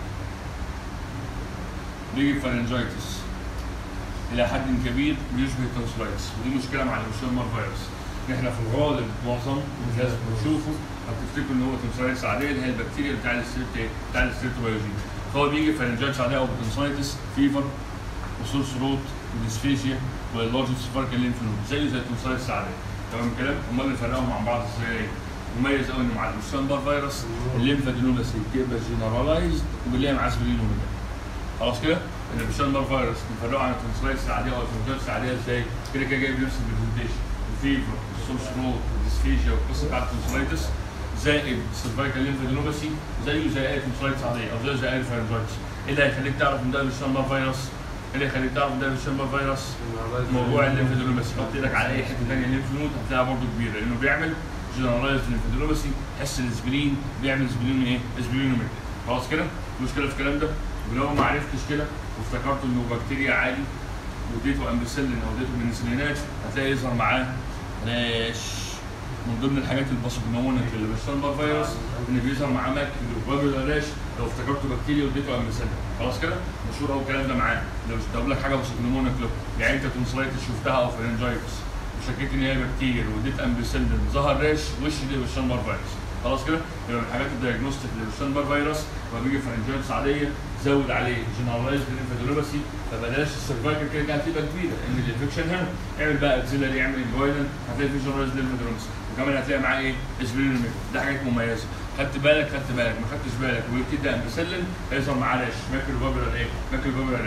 بيجي فارنجايتس الى حد كبير بيشبه التونسلايتس ودي مشكله مع الوشيمر فيروس احنا في الغالب معظم الناس بنشوفه هتفتكروا ان هو تونسلايتس عاديه اللي هي البكتيريا بتاع الستريبت ايه؟ بتاع الستريبتوبيولوجي فهو بيجي فارنجايتس عاديه او تونسلايتس فيفر وسور ثروت وديسفيشيا واللارج سباركل لينف نود زيه زي التونسلايتس العاديه تمام كده؟ امال نفرقهم عن بعض ازاي؟ مميز قوي انه مع الوشيمر فيروس الليمفادينوباسي بتبقى جنرالايزد وبنلاقي معاه سبلين وميجا خلاص كده؟ ان البشامبر فيروس نفرقه عن التونسلايتس العاديه او التونسلايتس العاديه ازاي؟ كده كده جايب نفس البرزنتيشن الفيفر السورس روت الديسفيجيا والقصه بتاعت التونسلايتس زائد السيرفايكال ليمفادينوباسي زيه زي اي تونسلايتس عاديه او زيه زي اي فارنجايتس ايه اللي هيخليك تعرف ان ده البشامبر فيروس؟ ايه اللي هيخليك تعرف ان ده البشامبر فيروس؟ موضوع الليمفادينوباسي حط ايدك على اي حته ثانيه الليمف نود هتلاقيها برضه كبيره لانه بيعمل جنرالايز ليمفادينوباسي حس الاسبرين بيعمل اسبرين ايه؟ اسبرينوميك خلاص كده؟ المشكله في الكلام ده ولو ما عرفتش كده وافتكرت انه بكتيريا عادي واديته امبسلين او اديته بنسلينات هتلاقي يظهر معاه راش من ضمن الحاجات الباسوجنومونيك اللي بالشامبر فيروس ان بيظهر معاه ماكل وبابل راش لو افتكرته بكتيريا واديته امبسلين خلاص كده مشهور قوي الكلام ده معاه لو مش هقول لك حاجه باسوجنومونيك له يعني انت تونسلايتس شفتها او فرنجايتس وشكيت ان هي بكتيريا واديت امبسلين ظهر راش وش دي بالشامبر فيروس خلاص كده يبقى من الحاجات الدياجنوستيك للشامبر فيروس لما بيجي فرنجايتس عاديه زود عليه جنرالايزد ليمفادينوباسي فبلاش السرفايكل كده كده هتبقى كبيره ان الانفكشن هنا اعمل بقى اكزيلري اعمل انجوينال هتلاقي في جنرالايزد ليمفادينوباسي وكمان هتلاقي معاه ايه اسبرينوميك ده حاجات مميزه خدت بالك خدت بالك ما خدتش بالك ويبتدي امبسلين هيظهر معاه راش ماكل بابلر ايه ماكل بابلر راش عشان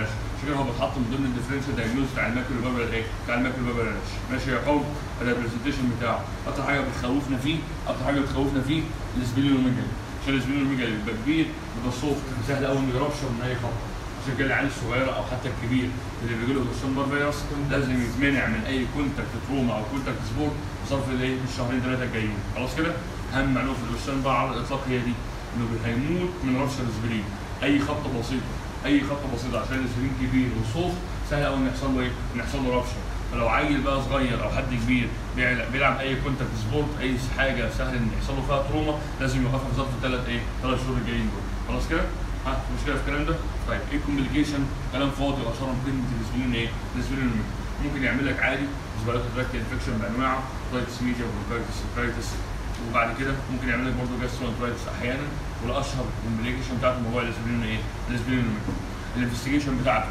كده هو بيتحط من ضمن الديفرنشال دايجنوز بتاع الماكيولو بابل ايه؟ بتاع الماكيولو بابل رانش ماشي يا قوم ده البرزنتيشن بتاعه اكتر حاجه بتخوفنا فيه اكتر حاجه بتخوفنا فيه الاسبلينوميجالي عشان الاسبلينوميجالي بيبقى كبير بيبقى سوفت سهل قوي انه يربشر من اي خطه عشان كده العيال الصغيره او حتى الكبير اللي بيجي له دوشان فيروس لازم يتمنع من اي كونتاكت تروما او كونتاكت سبورت في ظرف الايه الشهرين ثلاثه الجايين خلاص كده اهم معلومه في الدوشان بقى على الاطلاق هي دي انه هيموت من ربشر الاسبرين اي خطه بسيطه اي خطه بسيطه عشان الاسبرين كبير وسوفت سهل قوي ان يحصل له ايه؟ ان يحصل له ربشر فلو عيل بقى صغير او حد كبير بيلعب, بيلعب اي كونتاكت سبورت اي حاجه سهل ان يحصل له فيها تروما لازم يوقفها في ظرف الثلاث ايه؟ ثلاث شهور الجايين دول خلاص كده؟ ها في مشكله في الكلام ده؟ طيب ايه الكوميونيكيشن؟ كلام فاضي واشهر كلمه الاسبرين ايه؟ الاسبرين ممكن يعمل لك عادي سبايرال تراكت انفكشن بانواعه رايتس ميديا وبرونكايتس سكرايتس وبعد كده ممكن يعمل لك برضه جاسترونترايتس احيانا والاشهر الكوميونيكيشن بتاعته موضوع الاسبرين ايه؟ الاسبرين الانفستيجيشن بتاعته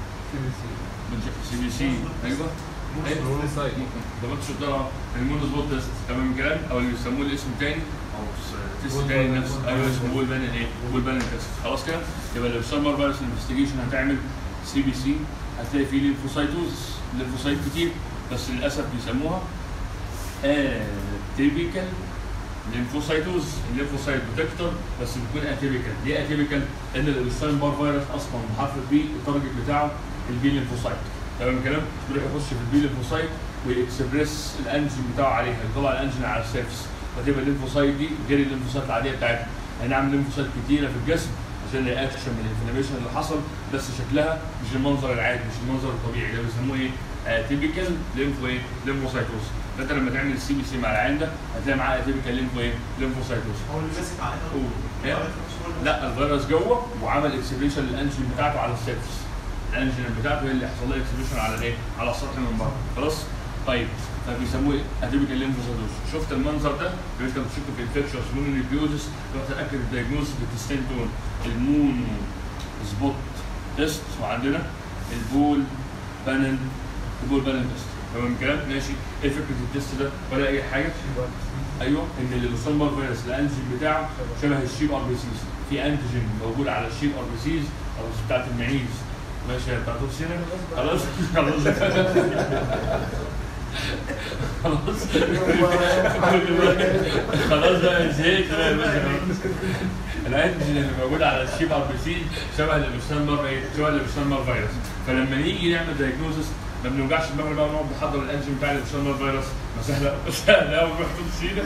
سي بي سي ايوه ايوه ممكن ده بس ده المونوز بول تيست تمام الكلام او اللي بيسموه الاسم تاني او تيست تاني نفس ايوه اسمه بول بانن ايه؟ بول بانن تيست خلاص كده يبقى لو سمر فيروس انفستيجيشن هتعمل سي بي سي هتلاقي فيه ليمفوسايتوز ليمفوسايت كتير بس للاسف بيسموها اتيبيكال ليمفوسايتوز الليمفوسايت ديتكتور بس بتكون اتيبيكال ليه اتيبيكال؟ لان الانسان بار فيروس اصلا بحرف البي التارجت بتاعه البي ليمفوسايت تمام الكلام؟ بيروح يخش في البي ليمفوسايت ويكسبريس الانجين بتاعه عليها يطلع الانجين على السيرفس فتبقى الليمفوسايت دي غير الليمفوسايت العاديه بتاعتنا هنعمل ليمفوسايت كتيره في الجسم عشان رياكشن من الانفلاميشن اللي حصل بس شكلها مش المنظر العادي مش المنظر الطبيعي ده بيسموه ايه؟ تيبيكال ليمفو ايه؟ ليمفوسايتوز فانت لما تعمل السي بي سي مع العين ده هتلاقي معاه تيبيكال ليمفو ايه؟ ليمفوسايتوز هو اللي ماسك عليها أوه. إيه؟ لا الفيروس جوه وعمل اكسبريشن للانجين بتاعته على السيرفس الانجين بتاعته هي اللي حصل لها اكسبريشن على الايه؟ على السطح من بره خلاص؟ طيب فبيسموه ايه؟ اتيبيكال ليمفوسايتوز شفت المنظر ده؟ بيقول لك بتشك في انفكشنز مونونيوكليوزس تروح تاكد الدايجنوز بالتستين دول المون سبوت تيست وعندنا البول بانل البول بانل تيست تمام الكلام ماشي ايه فكره التيست ده ولا اي حاجه ايوه ان اللوسان بار فيروس الانتيجين بتاعه شبه الشيب ار بي سيز في انتيجين موجود على الشيب ار بي سيز او بتاعت المعيز ماشي يا بتاعت السينما خلاص خلاص خلاص خلاص بقى زهقت بقى يا باشا الانتيجين اللي موجود على الشيب ار بي سي شبه اللوسان بار ايه؟ شبه اللوسان بار فيروس فلما نيجي نعمل دايجنوزس ما بنوجعش دماغنا بقى ونقعد نحضر الانجين بتاع اللوسان بار فيروس ما سهله سهله قوي نروح طول سينا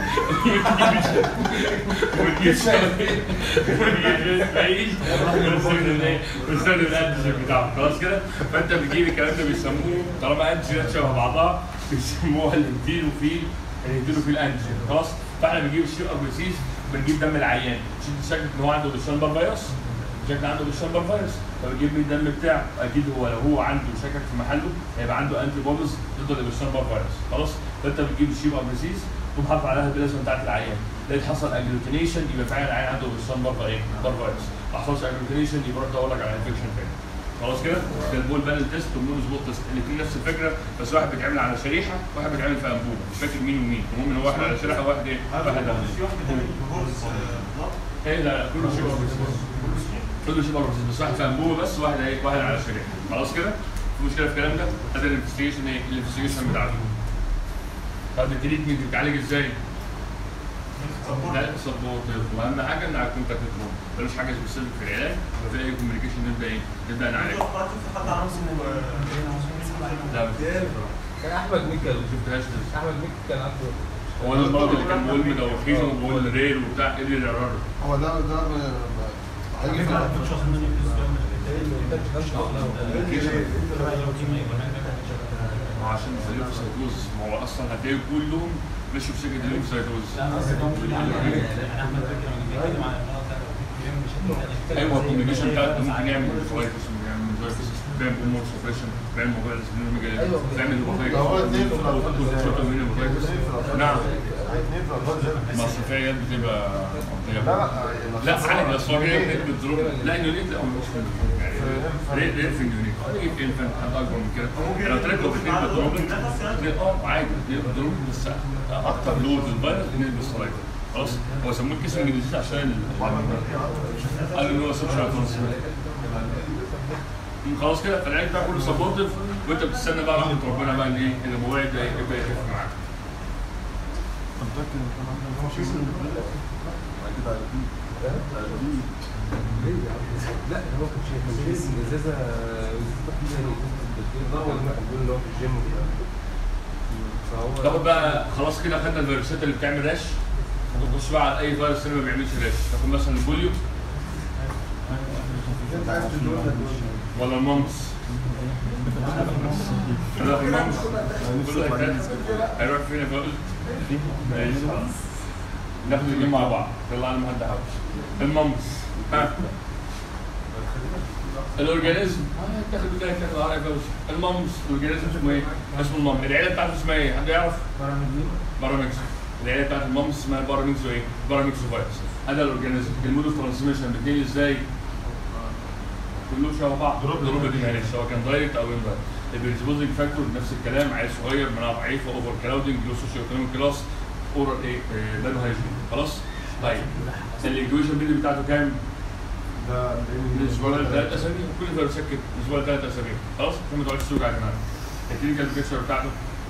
ونجيب ونجيب بعيد ونستخدم ايه؟ ونستخدم الانتيجين بتاعه خلاص كده فانت بتجيب الكلام ده بيسموه طالما انتيجينات شبه بعضها بيسموها الانتيروفيل الانتيروفيل انتيجين خلاص فاحنا بنجيب الشيء ار بي سيز بنجيب دم العيان عشان تشكك ان هو عنده لوسان بار فيروس شكل عنده لوسان بار فيروس فبجيب لي الدم بتاعه اكيد هو لو هو عنده شكك في محله هيبقى عنده انتي بوديز ضد اللوسان بار فيروس خلاص فانت بتجيب الشيب ار بي سيز تقوم حاطط عليها البلازما بتاعت العيان لقيت حصل اجلوتينيشن يبقى فعلا العيان عنده لوسان بار ايه بار فيروس ما حصلش اجلوتينيشن يبقى روح دور لك على انفكشن تاني خلاص كده ده البول بانل تيست والمونوس بول تيست الاثنين نفس الفكره بس واحد بيتعمل على شريحه واحد بيتعمل في انبوبه مش فاكر مين ومين المهم ان هو واحد على شريحه وواحد ايه واحد على في واحد بيتعمل بهورس بلط ايه لا لا كله شيء كله شيء بره بس واحد في انبوبه بس واحد ايه واحد على شريحه خلاص كده في مشكله في الكلام ده هذا الانفستيجيشن ايه الانفستيجيشن بتاعته طب التريتمنت بيتعالج ازاي؟ لا سبورت واهم حاجه ان هتكون تكتبهم ملوش حاجه سبيسيفيك في العلاج وفي اي كوميونيكيشن نبدا ايه؟ نبدا نعالج في حد عنده لا كان احمد ميكا ما شفتهاش لسه احمد ميكا كان عنده هو ده المرض اللي كان بيقول مدوخين وبيقول ريل وبتاع قدر يقرر هو ده ده هيجي في ما هو عشان الليمفوسايتوز ما هو اصلا هتلاقي كلهم مشوا في سكه الليمفوسايتوز ايوه الكومبينيشن بتاعته ممكن يعمل فلايتس ممكن يعمل فلايتس بيعمل امور سبريشن بيعمل موبايل أيوة. بيعمل ده هو اتنين في هيباتايتس نعم اتنين في الأطفال. ما اصل في عيال بتبقى لا لا لا عادي اصل هو جاي بتضرب لا اليونيت لا هو مش في اليونيت. يعني ليه ليه في اليونيت؟ هو يجيب انفنت حد اكبر من كده لو تلاقي لو اثنين بيضربوا اه عادي بيضربوا بس اكتر لود الفيروس ان بالصلايت خلاص هو سموه كيسنج ديزيز عشان ال- قالوا ان هو سوشيال ترانسميت خلاص كده فالعلاج بتاعك كله سبورتيف وانت بتستنى بقى رحمه ربنا بقى ان ايه ان الموبايل ده يبقى يتفق معاك انت متاكد ان كان عندنا هو شيء كده عارفين لا هو كان شايف ازازه ازازه ازازه ما كان بيقول ان هو في الجيم وكده فهو تاخد بقى خلاص كده خدنا الفيروسات اللي بتعمل راش نخش بقى على اي فيروس تاني ما بيعملش راش تاخد مثلا البوليو انت عايز تقول لك ولا الممس لا الممس كل واحد هيروح فين يا فاضل؟ ماشي خلاص ناخد الاثنين مع بعض طلعنا ما حد حاوش الممس ها الاورجانيزم اه تاخد بدايه كده عارف الممس الاورجانيزم اسمه ايه؟ اسمه الممس العيله بتاعته اسمها ايه؟ حد يعرف؟ باراميكس العيله بتاعت الممس اسمها باراميكس ايه؟ باراميكس فيروس هذا الاورجانيزم المود اوف ترانسميشن بتنقل ازاي؟ كلهم شبه بعض دروب دروب دي. دي معلش سواء كان دايركت او اندايركت البريسبوزنج فاكتور نفس الكلام عيل صغير مناعه ضعيفه اوفر كلاودنج لو سوشيو ايكونوميك كلاس اورال ايه بانو هايجين خلاص طيب الايكويشن بيدي بتاعته كام؟ ده الاسبوع ده ثلاث اسابيع كل فيروسات كده الاسبوع ده ثلاث اسابيع خلاص عشان ما تقعدش توجع دماغك الكلينيكال بيكتشر بتاعته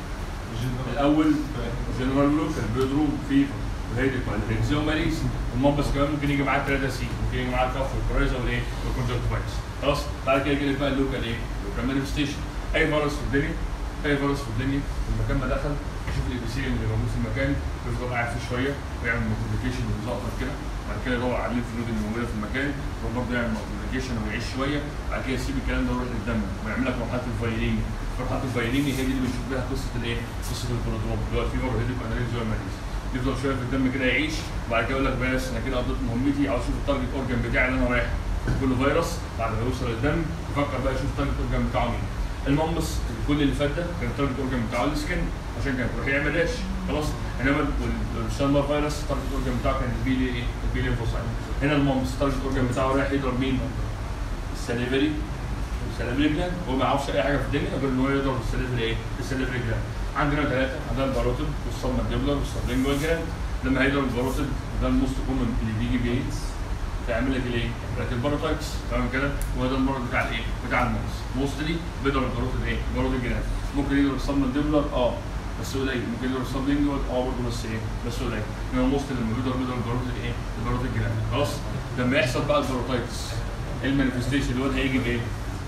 الاول جنرال لوكال بيضرب فيفر وهيدك والهيدزي وماريس المنبس كمان ممكن يجي معاه 3 سي ممكن يجي معاه الكف والكورايزا والايه والكونجكتيفايتس خلاص بعد كده يجي لك بقى اللوكال ايه؟ لوكال مانيفستيشن اي فيروس في الدنيا اي فيروس في الدنيا في المكان ما دخل يشوف الاي بي سي اللي موجود في المكان يفضل قاعد فيه شويه ويعمل موديفيكيشن ويظبط كده بعد كده يدور على الليمف نود اللي موجوده في المكان يروح برضه يعمل موديفيكيشن ويعيش شويه بعد كده يسيب الكلام ده ويروح للدم ويعمل لك مرحله الفايليني مرحله الفايليني هي دي اللي بنشوف بيها قصه الايه؟ قصه البروتوم اللي هو الفيفر وهيدك واناليز والماليز يفضل شويه في الدم كده يعيش وبعد كده يقول لك بس انا كده قضيت مهمتي عاوز اشوف التارجت اورجن بتاعي اللي انا رايح كل فيروس بعد ما يوصل الدم يفكر بقى يشوف التارجت اورجن بتاعه مين الممص كل اللي فات ده كان التارجت اورجن بتاعه السكن عشان كان يروح يعمل راش خلاص انما الشاندر فيروس التارجت اورجن بتاعه كان البيلي ايه؟ البيلي انفوسايت هنا الممص التارجت اورجن بتاعه رايح يضرب مين؟ السليفري السليفري جلاند هو ما يعرفش اي حاجه في الدنيا غير ان هو يضرب السليفري ايه؟ السليفري جلاند عندنا ثلاثه عندنا الباروتيد والسبمنديبلر والسبلينجوال جلاند لما هيضرب الباروتيد ده الموست كومن اللي بيجي بايه؟ فيعمل لك الايه؟ بتاعت الباروتايتس تمام كده؟ وهو ده المرض بتاع الايه؟ بتاع الموس موستلي بيضرب الباروتيد ايه؟ الباروتيد جلاند ممكن يضرب السبمنديبلر اه بس قليل ممكن يضرب السبلينجوال اه برضه بس ايه؟ بس قليل انما موستلي لما بيضرب بيضرب الباروتيد ايه؟ الباروتيد جلاند خلاص؟ لما يحصل بقى الباروتايتس المانيفستيشن اللي هو هيجي بايه؟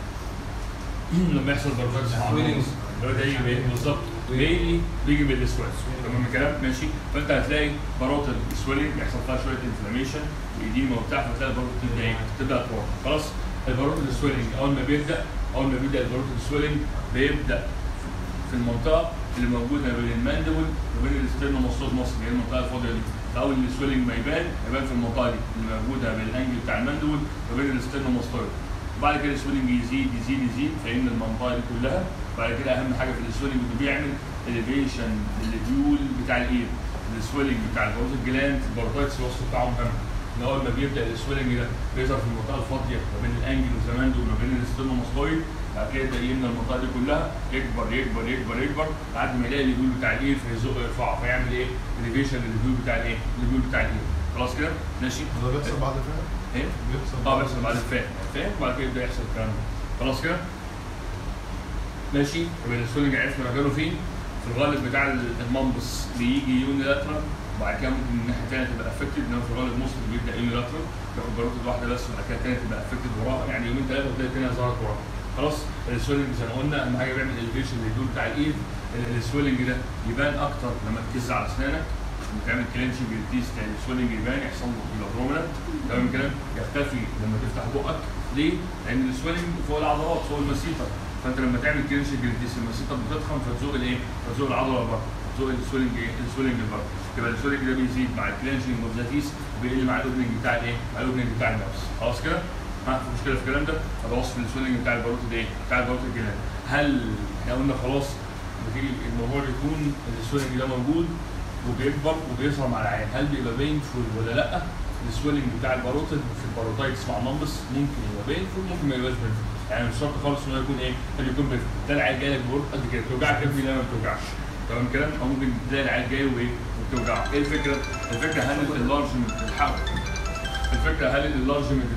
لما يحصل باروتايتس مع الموس اللي هو هيجي بايه؟ بالظبط ميلي بيجي بالاسود تمام الكلام ماشي فانت هتلاقي باروتل سويلنج يحصل فيها شويه انفلاميشن وايديما وبتاع فتلاقي الباروتل تبدا ايه؟ تبدا تروح خلاص الباروتل سويلنج اول ما بيبدا اول ما بيبدا الباروتل سويلنج بيبدا في المنطقه اللي موجوده بين الماندبل وبين الاسترنوماستوز مصر اللي هي المنطقه الفاضيه دي اول السويلنج ما يبان يبان في المنطقه دي اللي موجوده بين الانجل بتاع الماندبل وبين الاسترنوماستوز وبعد كده السويلنج يزيد يزيد يزيد فإن المنطقه دي كلها بعد كده اهم حاجه في السويلنج انه بيعمل اليفيشن للفيول بتاع الايد السويلنج بتاع البروتين جلاند البروتايتس الوصف بتاعه مهم ان اول ما بيبدا السويلنج ده بيظهر في المنطقه الفاضيه ما بين الانجل والزماند وما بين الاسترنوماستويد بعد كده يبدا يملى المنطقه دي كلها يكبر يكبر يكبر يكبر لحد ما يلاقي الفيول بتاع الايد فيزق يرفعه فيعمل ايه؟ اليفيشن للفيول بتاع الايه؟ الفيول بتاع الايد خلاص كده؟ ماشي؟ ده بيحصل بعد فعلا ايه؟ بيحصل اه بيحصل بعد الفهم فاهم وبعد كده يبدا يحصل الكلام ده خلاص كده ماشي يبقى السويلنج عرفنا مكانه فين في الغالب بتاع المنبس بيجي يونيلاترال وبعد كده ممكن الناحيه الثانيه تبقى افكتد انما في الغالب مسلم بيبدا يونيلاترال ياخد جرات واحده بس وبعد كده الثانيه تبقى افكتد وراها يعني يومين ثلاثه وتلاقي الثانيه ظهرت وراها خلاص السويلنج زي ما قلنا اهم حاجه بيعمل الفيشن للدول بتاع الايد السويلنج ده يبان اكتر لما تكز على اسنانك لما تعمل كلينشنج التيست يعني السويلنج يبان يحصل له الابرومينال تمام كده يختفي لما تفتح بقك ليه؟ لان السويلنج فوق العضلات فوق المسيطر فانت لما تعمل كلينشنج التيست المسيطر بتضخم فتزوق الايه؟ فتزوق العضله لبره تزوق السويلنج ايه؟ السويلنج لبره يبقى السويلنج ده بيزيد مع الكلينشنج والزاتيس وبيقل مع الاوبننج بتاع الايه؟ مع الاوبننج بتاع النفس خلاص كده؟ ها في مشكله في الكلام ده؟ هذا وصف السويلنج بتاع الباروت ده ايه؟ بتاع الباروت الجنان هل احنا قلنا خلاص بتيجي الموضوع يكون السويلنج ده موجود وبيكبر وبيظهر مع العين هل بيبقى بينفول ولا لا؟ السويلنج بتاع الباروتيد في الباروتايتس مع النمبس ممكن يبقى بينفول ممكن ما يبقاش بينفول يعني مش شرط خالص ان هو يكون ايه؟ هل يكون بينفول تلاقي العيال جاي لك بورد قد كده توجعك يا ابني لا ما بتوجعش تمام كده؟ او ممكن تلاقي العيال جاي وايه؟ وبتوجعك ايه الفكره؟ الفكره هل اللارجمنت الحق الفكره هل اللارجمنت ده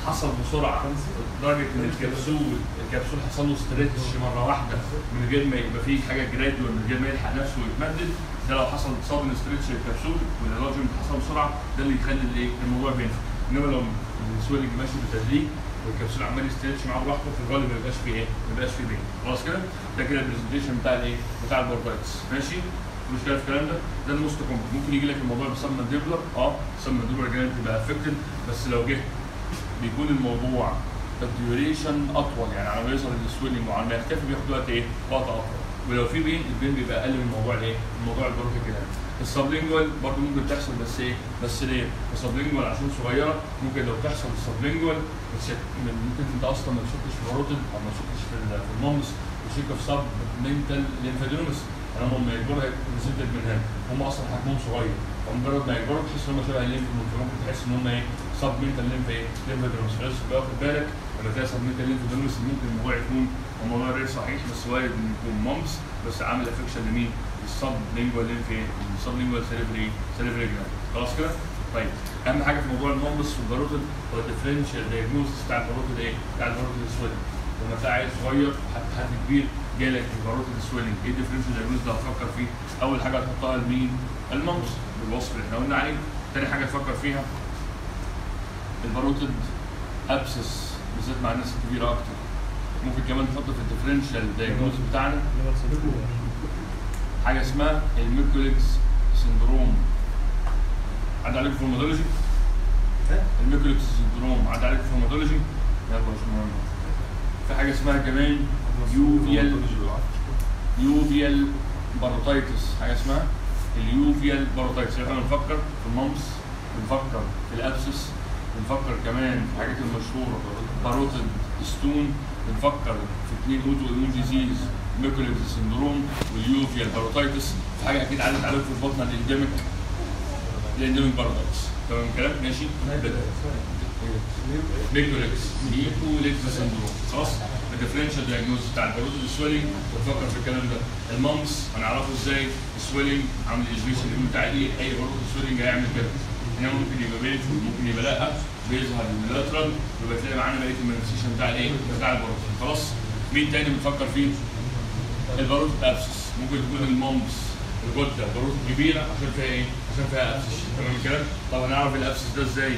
حصل بسرعه لدرجه ان الكبسول الكبسول حصل له ستريتش مره واحده من غير ما يبقى فيه حاجه جرادوال من غير ما يلحق نفسه ويتمدد ده لو حصل صدم ستريتش للكبسول والانرجمنت حصل بسرعه ده اللي يخلي الايه الموضوع بينفع انما لو السويلنج ماشي بتدريج والكبسول عمال يستريتش معاه براحته في الغالب ما يبقاش فيه ايه؟ ما يبقاش فيه بين خلاص كده؟ ده كده البرزنتيشن بتاع الايه؟ بتاع البوربايتس ماشي؟ مش كده في الكلام ده ده الموست كومن ممكن يجي لك الموضوع بسب مانديبلر اه سب مانديبلر جلاند تبقى افكتد بس لو جه بيكون الموضوع الديوريشن اطول يعني على ما يوصل للسويلنج وعلى ما يختفي بياخد وقت ايه؟ وقت اطول ولو في بين البين بيبقى اقل من الموضوع الايه؟ الموضوع البروكي كده السبلينجوال برضه ممكن تحصل بس ايه؟ بس ليه؟ السبلينجوال عشان صغيره ممكن لو تحصل السبلينجوال ممكن انت اصلا ما تشكش في باروتد او ما تشكش في ال- في المومس تشك في سب منتال ليمفادينومس يعني هم لما يكبروا هيكون ريزنتد من هنا هم اصلا حجمهم صغير فمجرد ما يكبروا تحس ان هم شبه الليمف ممكن ممكن تحس ان هم ايه سب منتال ليمف ايه ليمفادينومس بس بقى خد بالك لما تلاقي سب منتال ليمفادينومس ممكن الموضوع يكون الموضوع غير صحيح بس وارد انه يكون مامس بس عامل افكشن لمين؟ السب لينجوال ليمف ايه؟ السب لينجوال سيريبري سيريبري جلاند خلاص كده؟ طيب اهم حاجه في موضوع المامس والباروتد هو الديفرنشال دايجنوستس بتاع الباروتد ايه؟ بتاع الباروتد سويلنج لما تلاقي عيل صغير حد حد كبير جالك الباروتد سويلنج ايه الديفرنشال دايجنوستس ده هتفكر فيه؟ اول حاجه هتحطها لمين؟ المامس بالوصف اللي احنا قلنا عليه تاني حاجه تفكر فيها الباروتد ابسس بالذات مع الناس الكبيره اكتر ممكن كمان تحط في الديفرنشال دايجنوز بتاعنا حاجه اسمها الميكوليكس سندروم عدى عليكم في المودولوجي؟ الميكوليكس سندروم عدى عليكم في المودولوجي؟ يلا مش مهم في حاجه اسمها كمان يوفيال يوفيال باروتايتس حاجه اسمها اليوفيال باروتايتس احنا بنفكر في الممس بنفكر في الابسس بنفكر كمان في الحاجات المشهوره باروتد ستون بنفكر في اثنين اوتو ايمون ديزيز ميكوليكس سندروم واليوفيال باروتايتس في حاجه اكيد عدت عليكم في البطنه الانديميك الانديميك باروتايتس تمام الكلام ماشي ميكوليكس ميكوليكس سندروم خلاص الديفرنشال دايجنوز بتاع الباروتد سويلنج بنفكر في الكلام ده الممس هنعرفه ازاي السويلنج عامل ايجويشن بتاع ايه اي باروتد سويلنج هيعمل كده انما ممكن يبقى بيت ممكن يبقى لا بيظهر اللاترال ويبقى تلاقي معانا بقيه المانيفستيشن بتاع الايه بتاع الباروتد خلاص مين تاني بنفكر فيه الباروتد ابسس ممكن تكون المومس الغده باروتد كبيره عشان فيها ايه عشان فيها ابسس تمام الكلام طب هنعرف الابسس ده ازاي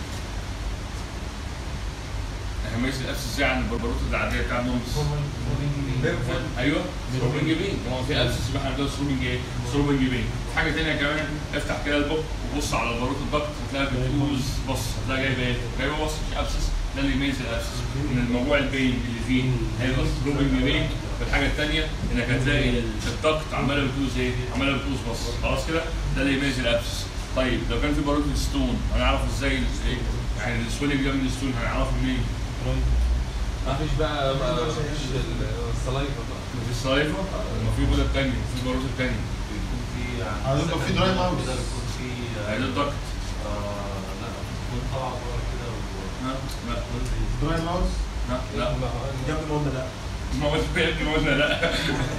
هنميز الابسس ازاي عن الباروتد العاديه بتاع المومس ايوه سروبنج بين هو في ابسس يبقى احنا عندنا سروبنج ايه؟ سروبنج بين حاجه ثانيه كمان افتح كده البوك وبص على الباروت الضغط هتلاقيها بتقوز بص هتلاقيها جايبه ايه؟ جايبه بص مش ابسس ده اللي يميز الابسس ان الموضوع البين اللي فيه هيبقى سروبنج بين والحاجه الثانيه انك هتلاقي الضغط عماله بتقوز ايه؟ عماله بتقوز بص خلاص كده ده اللي يميز الابسس طيب لو كان في باروت ستون هنعرف ازاي ال- إيه؟ يعني السويلنج ده من الستون هنعرفه منين؟ مفيش بقى مفيش الصلايفه بقى في الصيفه ما في غدد ثانيه في باروت ثانيه بيكون في هيبقى في دراي ماوس. كده بيكون في هيدا الضغط آه، لا بتكون طالعه بره كده لا لا دراي ماوس لا لا جنب ما قلنا لا ما قلنا يا ابني ما قلنا لا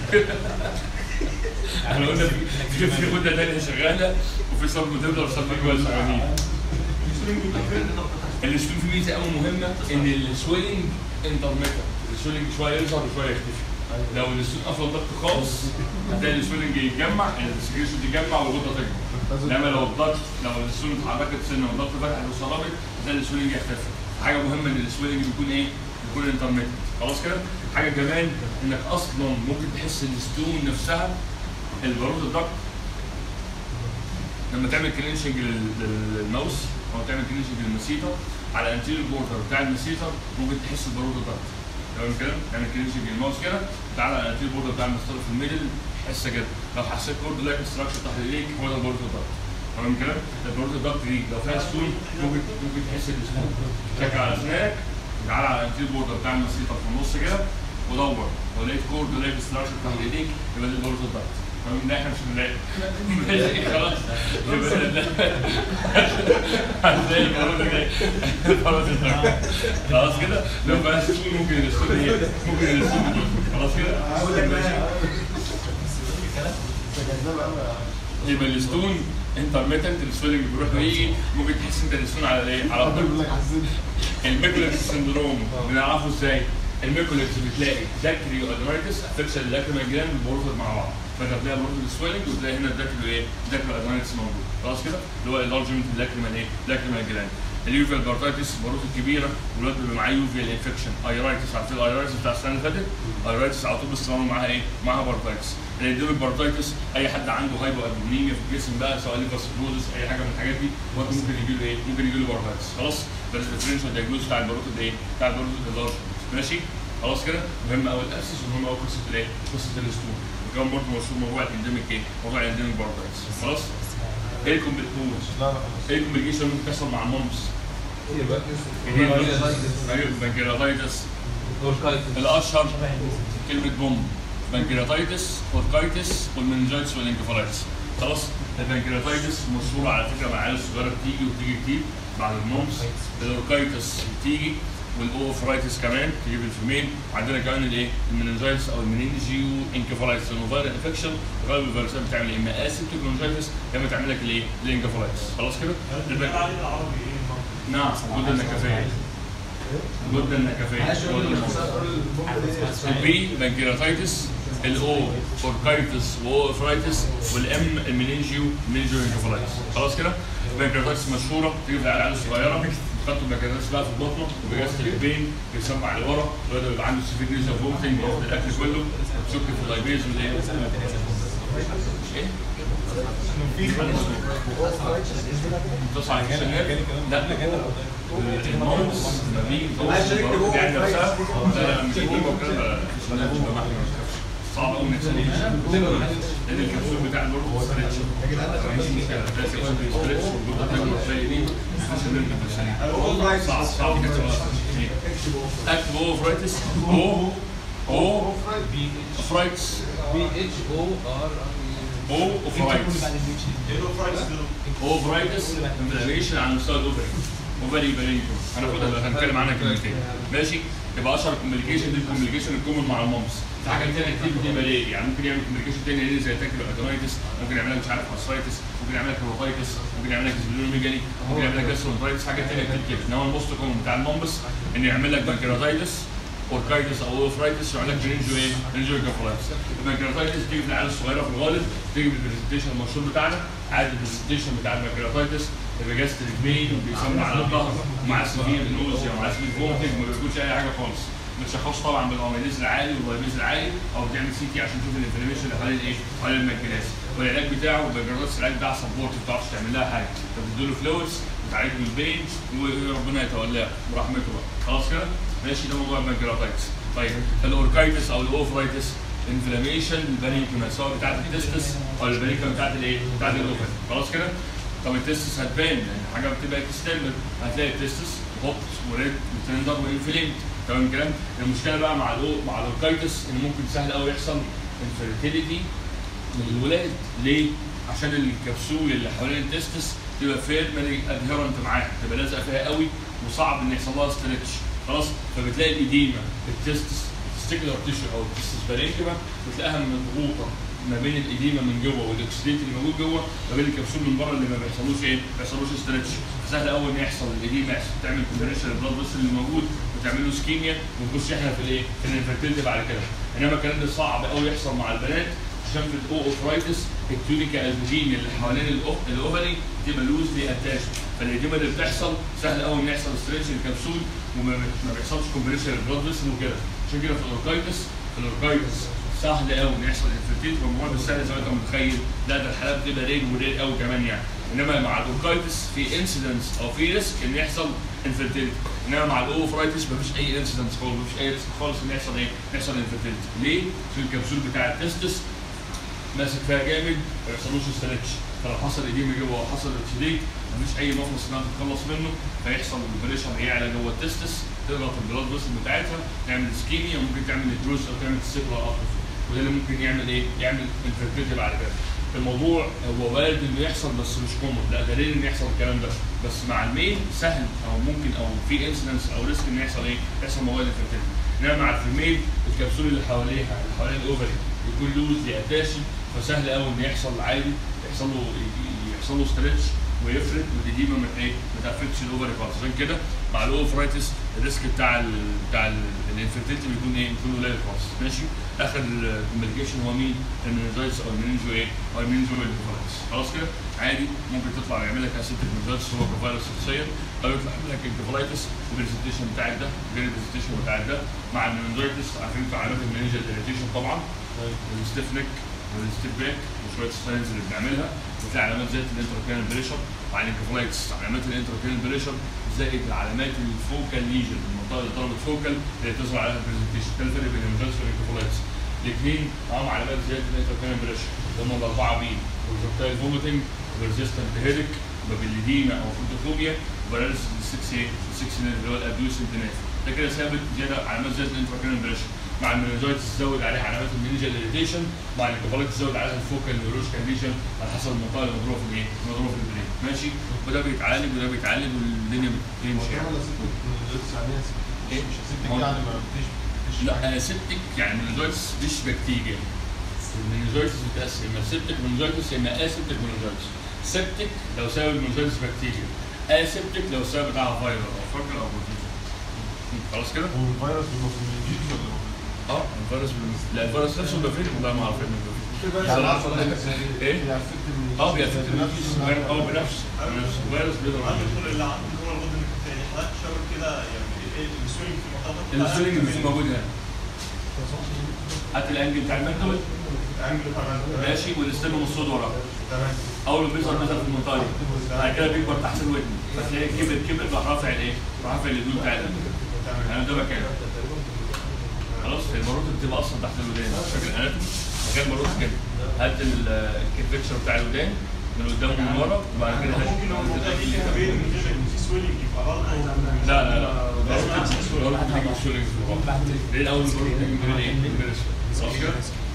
احنا قلنا في في- في غده ثانيه شغاله وفي صب مدبلر وصب جوه شغالين السويلنج فيه ميزه قوي مهمه ان السويلنج انترميتر السويلنج شويه يظهر وشويه يختفي لو السويلنج قفل الضغط خالص هتلاقي السويلنج يتجمع السكريشن يتجمع والغده تكبر انما لو الضغط لو السويلنج اتحركت سنه والضغط فتحت وصلبت هتلاقي السويلنج يختفي حاجه مهمه ان السويلنج بيكون ايه؟ بيكون انترميتر خلاص كده؟ حاجه كمان انك اصلا ممكن تحس ان الستون نفسها البارود الضغط لما تعمل كلينشنج للماوس او تعمل كلينشنج للمسيطه على الانتيريور بوردر بتاع المسيطه ممكن تحس ببارود الضغط تمام كده؟ تعمل كلينشنج للماوس كده تعالى على الانتيريور بوردر بتاع المسيطه في الميدل تحس كده لو حسيت كورد لايك ستراكشر تحت ايديك هو ده البارود الضغط تمام كده؟ البارود الضغط دي لو فيها ستون ممكن ممكن تحس بالستون شك على اسنانك تعالى على الانتيريور بوردر بتاع المسيطه في النص كده ودور لو لقيت كورد لايك ستراكشر تحت ايديك يبقى ده البارود الضغط تمام ده احنا مش هنلاقي ماشي خلاص يبقى ده هتلاقي البارود جاي البارود الضغط خلاص كده لو بقى ستون ممكن الستون ايه ممكن الستون يجي. خلاص كده ماشي يبقى الستون انترميتنت السويلنج بيروح ويجي ممكن تحس انت السون على ايه؟ على بقول الضغط لك حسيت الميكوليكس سندروم بنعرفه ازاي؟ الميكوليكس بتلاقي داكري ادرايتس افكشن اللاكريمال جلاند مرتبط مع بعض فانت بتلاقي برضه السويلنج وتلاقي هنا الداكري ايه؟ داكري ادرايتس موجود خلاص كده؟ اللي هو اللارجمنت اللاكريمال ايه؟ لاكريمال جلاند اليوفيال بارتايتس الباروت الكبيره والواد بيبقى معاه يوفيال انفكشن ايرايتس عارفين الايرايتس بتاع السنه اللي فاتت ايرايتس على طول باستمرار معاها ايه؟ معاها بارتايتس الانديميك بارتايتس اي حد عنده هايبو ابدومينيا في الجسم بقى سواء ليفاسكلوزس اي حاجه من الحاجات دي برضه ممكن يجي له ايه؟ ممكن يجي له بارتايتس خلاص ده الديفرنشال دايجنوز بتاع الباروت ايه؟ بتاع الباروت اللارج ماشي خلاص كده مهم قوي الاسس ومهم قوي قصه الايه؟ قصه الاستون وكمان برضه مشهور موضوع الانديميك ايه؟ موضوع الانديميك بارتايتس خلاص؟ ايه الكومبليكيشن؟ لا لا خلاص ايه الكومبليكيشن اللي ممكن تحصل مع المومس؟ بنكرياتايتس الاشهر كلمه بوم بنكرياتايتس اوركايتس والمنجايتس والانكفالايتس خلاص البنكرياتايتس مشهوره على فكره مع العيال الصغيره بتيجي وبتيجي كتير بعد المومس الاوركايتس بتيجي والاوفرايتس كمان تيجي في الفيميل وعندنا كمان الايه المننجايتس او المننجيو انكفالايتس لانه فايرال انفكشن غالبا الفيروسات بتعمل يا اما اسيبتيك مننجايتس يا اما تعمل لك الايه الانكفالايتس خلاص كده بيتقال عليه بالعربي ايه المنطق؟ نعم جدا النكافيه جدا النكافيه البي بنكرياتايتس الاو اوركايتس واوفرايتس والام المنينجيو منينجيو انكفالايتس خلاص كده البنكرياتايتس مشهوره تيجي في العيال الصغيره خدتوا البنكرياتايتس بقى في البطنه وبيجسد البين بيسمع لورا الولد بيبقى عنده سيفير نيزا فومتنج بياخد الاكل كله بتشك في اللايبيز والايه ايه؟ تصعد على الشنال لا الموز لما بيجي توصل يعني نفسها لا لا مش هتجيب وكده الشنال مش بمحل ما تخافش صعب قوي انك تسوي لان الكبسول بتاع الورك ستريتش ده كبسول ستريتش والجلد بتاعه زي دي مش هنرجع صعب صعب انك تسوي اكتب او فرايتس او او فرايتس بي اتش او ار او فرايتس ايه الاوفرايتس دول؟ اوفرايتس انفلاميشن على مستوى الاوفري اوفري برينكو هناخدها بقى هنتكلم عنها كلمتين ماشي يبقى اشهر كوميونيكيشن دي الكوميونيكيشن الكومن مع المامس في حاجات تانية كتير بتبقى ليه يعني ممكن يعمل كوميونيكيشن تاني ليه زي تاكل ادينايتس ممكن يعمل لك مش عارف ارثرايتس ممكن يعمل لك هيباتايتس ممكن يعمل لك سبلينوميجالي ممكن يعمل لك جاسترونترايتس حاجات تانية كتير كده انما الموست كومن بتاع المامس انه يعمل لك بنكرياتايتس اوركايتس او اوفرايتس يعمل لك برينجو ايه؟ برينجو كافولايتس البنكرياتايتس تيجي في العيال الصغيره في الغالب تيجي بالبرزنتيشن المشهور بتاعنا عادي البرزنتيشن بتاع البنكرياتايتس الريجاستريك بين وبيسمى على الظهر ومعاه سيفير نوزيا ومعاه سيفير فومتنج ما بياكلش اي حاجه خالص ما تشخصش طبعا بالاميليز العالي واللايبيز العالي او بتعمل سي تي عشان تشوف الانفلاميشن اللي حوالين ايه؟ حوالين المنكناس والعلاج بتاعه البنكرياتايتس العلاج بتاعه سبورت ما بتعرفش تعمل لها حاجه انت بتديله فلويدز بتعالج من البين وربنا يتولاه برحمته بقى خلاص كده؟ ماشي ده موضوع البنكرياتايتس طيب الاوركايتس او الاوفرايتس انفلاميشن البانيكوما سواء بتاعت التستس او البانيكوما بتاعت الايه؟ بتاعت الاوفر خلاص كده؟ طب التستس هتبان يعني حاجه بتبقى اكسترنال هتلاقي التستس هوت وريد وتندر وانفليمد تمام الكلام؟ المشكله بقى مع الاو مع الاوركايتس ان ممكن سهل قوي يحصل انفيرتيليتي من الولاد ليه؟ عشان الكبسول اللي حوالين التستس تبقى فيرمالي ادهيرنت معاها تبقى لازقه فيها قوي وصعب ان يحصل لها ستريتش خلاص فبتلاقي الاديمه التستس التستيكولار تيشو او التستس بارينكما بتلاقيها مضغوطه ما بين الاديمه من جوه والاكسديت اللي موجود جوه ما بين الكبسول من بره اللي ما بيحصلوش ايه؟ ما بيحصلوش ستريتش سهل قوي ان يحصل الاديمه يحصل تعمل كومبريشن البلاد بس اللي موجود وتعمل له سكيميا ونخش احنا في الايه؟ في الانفيرتيلتي بعد كده انما الكلام ده صعب قوي يحصل مع البنات عشان في الاو اوفرايتس التونيكا البوجين اللي حوالين الأو- الاوفري تبقى لوزلي اتاش فالاديمه اللي بتحصل سهل قوي ان يحصل ستريتش الكبسول وما ما بيحصلش كومبريشن البلاد فيسل وكده عشان كده في الاوركايتس في الاوركايتس سهل قوي ان يحصل انفلتيت والموضوع مش سهل زي ما انت متخيل لا ده الحالات بتبقى ريج ورير قوي كمان يعني انما مع الاوركايتس في انسيدنس او في ريسك ان يحصل انفلتيت انما مع الاوفرايتس مفيش اي انسيدنس خالص مفيش اي ريسك خالص ان يحصل ايه؟ يحصل انفلتيت ليه؟ عشان الكبسول بتاع التستس ماسك فيها جامد ما يحصلوش ستريتش فلو حصل ايديما جوه وحصل اتشديد مفيش اي مفلس انها تتخلص منه فيحصل البريشر يعلى جوه التستس تضغط البلاد فيسل بتاعتها تعمل سكيميا وممكن تعمل نيتروز او تعمل سيكولار اتروفي وده اللي ممكن يعمل ايه؟ يعمل انفيرتيلتي بعد كده الموضوع هو وارد انه يحصل بس مش كومن لا دليل ان يحصل الكلام ده بس مع الميل سهل او ممكن او في انسيدنس او ريسك ان يحصل ايه؟ يحصل موضوع الانفيرتيلتي انما مع الفيميل الكبسول اللي حواليها اللي حوالين الاوفري يكون لوز اتاشن فسهل قوي ان يحصل عادي يحصل له يحصل يحصل له ستريتش ويفرد والاديمه ما ايه ما تقفلش الاوفري خالص عشان كده مع الاوفرايتس الريسك بتاع ال بتاع الانفيرتيلتي بيكون ايه؟ بيكون قليل خالص ماشي اخر الميديكيشن هو مين؟ المنجايتس او المنجو ايه؟ او المنجو انكفالايتس خلاص كده عادي ممكن تطلع يعمل لك اسيتيك منجايتس هو كفايروس شخصيا او يطلع يعمل لك انكفالايتس والبرزنتيشن بتاعك ده غير البرزنتيشن بتاعك ده مع المنجايتس عارفين انتوا علامات المنجل اريتيشن طبعا والستيف نيك والستيب باك وشويه ستايلز اللي بنعملها وتلاقي علامات زي الانتراكينال بريشر مع الانكفالايتس علامات الانتراكينال بريشر زائد العلامات الفوكال ليجن المنطقه اللي طلبت فوكال اللي تظهر عليها البرزنتيشن ده الفرق بين المنجلس والانكفالايتس الاثنين معاهم علامات زياده الانتراكينال بريشر اللي هم الاربعه بي والجوكتايل فوميتنج وريزيستنت هيدك وبالليدينا او فوتوفوبيا وباراليسيس 6 ايه 6 اللي هو الابيوسنت نيف ده كده ثابت زياده علامات زياده الانتراكينال بريشر مع المنجايتس تزود عليها علامات المنجل اريتيشن مع الانكفالايتس تزود عليها الفوكال نيورولوجيكال ليجن على حسب المنطقه اللي مضروبه في الايه؟ مضروبه في البرين ماشي وده بيتعالج وده بيتعالج والدنيا بتمشي يعني. إيه؟ يعني ما فيش لا سيبتك يعني المنجايتس مش بكتيريا المنجايتس بتقسم اما سيبتك منجايتس اما اسيبتك منجايتس سيبتك لو سبب المنجايتس بكتيريا اسيبتك لو سبب بتاع فيروس او فاكر او بروتين خلاص كده؟ هو الفيروس بيبقى في المنجيش ولا هو اه الفيروس بال- لا الفيروس نفسه بيبقى فين والله ما اعرف انه بيبقى فين. يعني ايه؟ بيأفكت المنجيش اه بيأفكت المنجيش اه بنفسه بنفسه فيروس بيضرب عندك المنجيش. كل اللي عنده هو الغدة النكتية حضرتك شاور كده يعني ايه السوينج في المنطقة الانسولين مش موجود هنا هات الانجل بتاع المكتب الانجل بتاع المنطقة. ماشي والاستنى والصوت وراه تمام اول ما بيظهر بيظهر في المنطقه دي بعد كده بيكبر تحت الودن فتلاقيه كبر كبر راح رافع الايه؟ راح رافع الهدوم بتاع الانجل تمام يعني ده مكانه خلاص المروط بتبقى اصلا تحت الودان شكل الاناتومي مكان المروط كده هات ال- الكيرفكشر بتاع الودان من قدام ومن ورا وبعد كده هات ممكن لو المنطقة دي فيها بين من غير ما في سوينج يبقى برضه لا لا لا المروط بتيجي بالشولينج في الواقع ليه الاول المروط بتيجي من ايه؟ من الاسفل خلاص كده؟